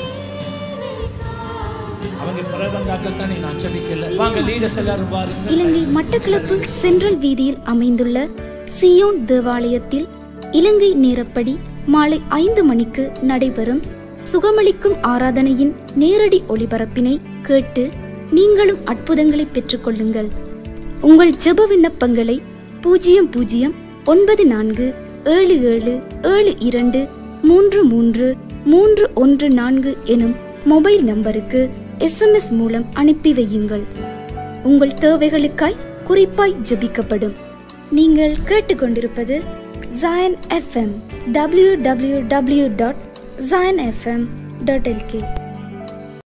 அவங்க பிரபந்தாக்கள் தான் நான் ஜெபிக்கல வாங்க லீடர்ஸ் எல்லாரும் பாருங்க இலங்கை மட்டக்களப்பு சென்ட்ரல் வீதியில் அமைந்துள்ள சியோன் தேவாலயத்தில் இலங்கை நேரப்படி மாலை ஐந்து மணிக்கு நடைபெறும் சுகமளிக்கும் ஆராதனையின் நேரடி ஒளிபரப்பினை கேட்டு நீங்களும் அற்புதங்களை பெற்றுக்கொள்ளுங்கள் உங்கள் ஜெப விண்ணப்பங்களை பூஜ்ஜியம் பூஜ்ஜியம் ஒன்பது நான்கு ஏழு ஏழு ஏழு இரண்டு மூன்று மூன்று மூன்று ஒன்று நான்கு எனும் மொபைல் நம்பருக்கு எஸ்எம்எஸ் மூலம் அனுப்பி வையுங்கள் உங்கள் தேவைகளுக்காய் குறிப்பாய் ஜெபிக்கப்படும் நீங்கள் கேட்டுக்கொண்டிருப்பது Zion FM W W W dot Zion FM dot L K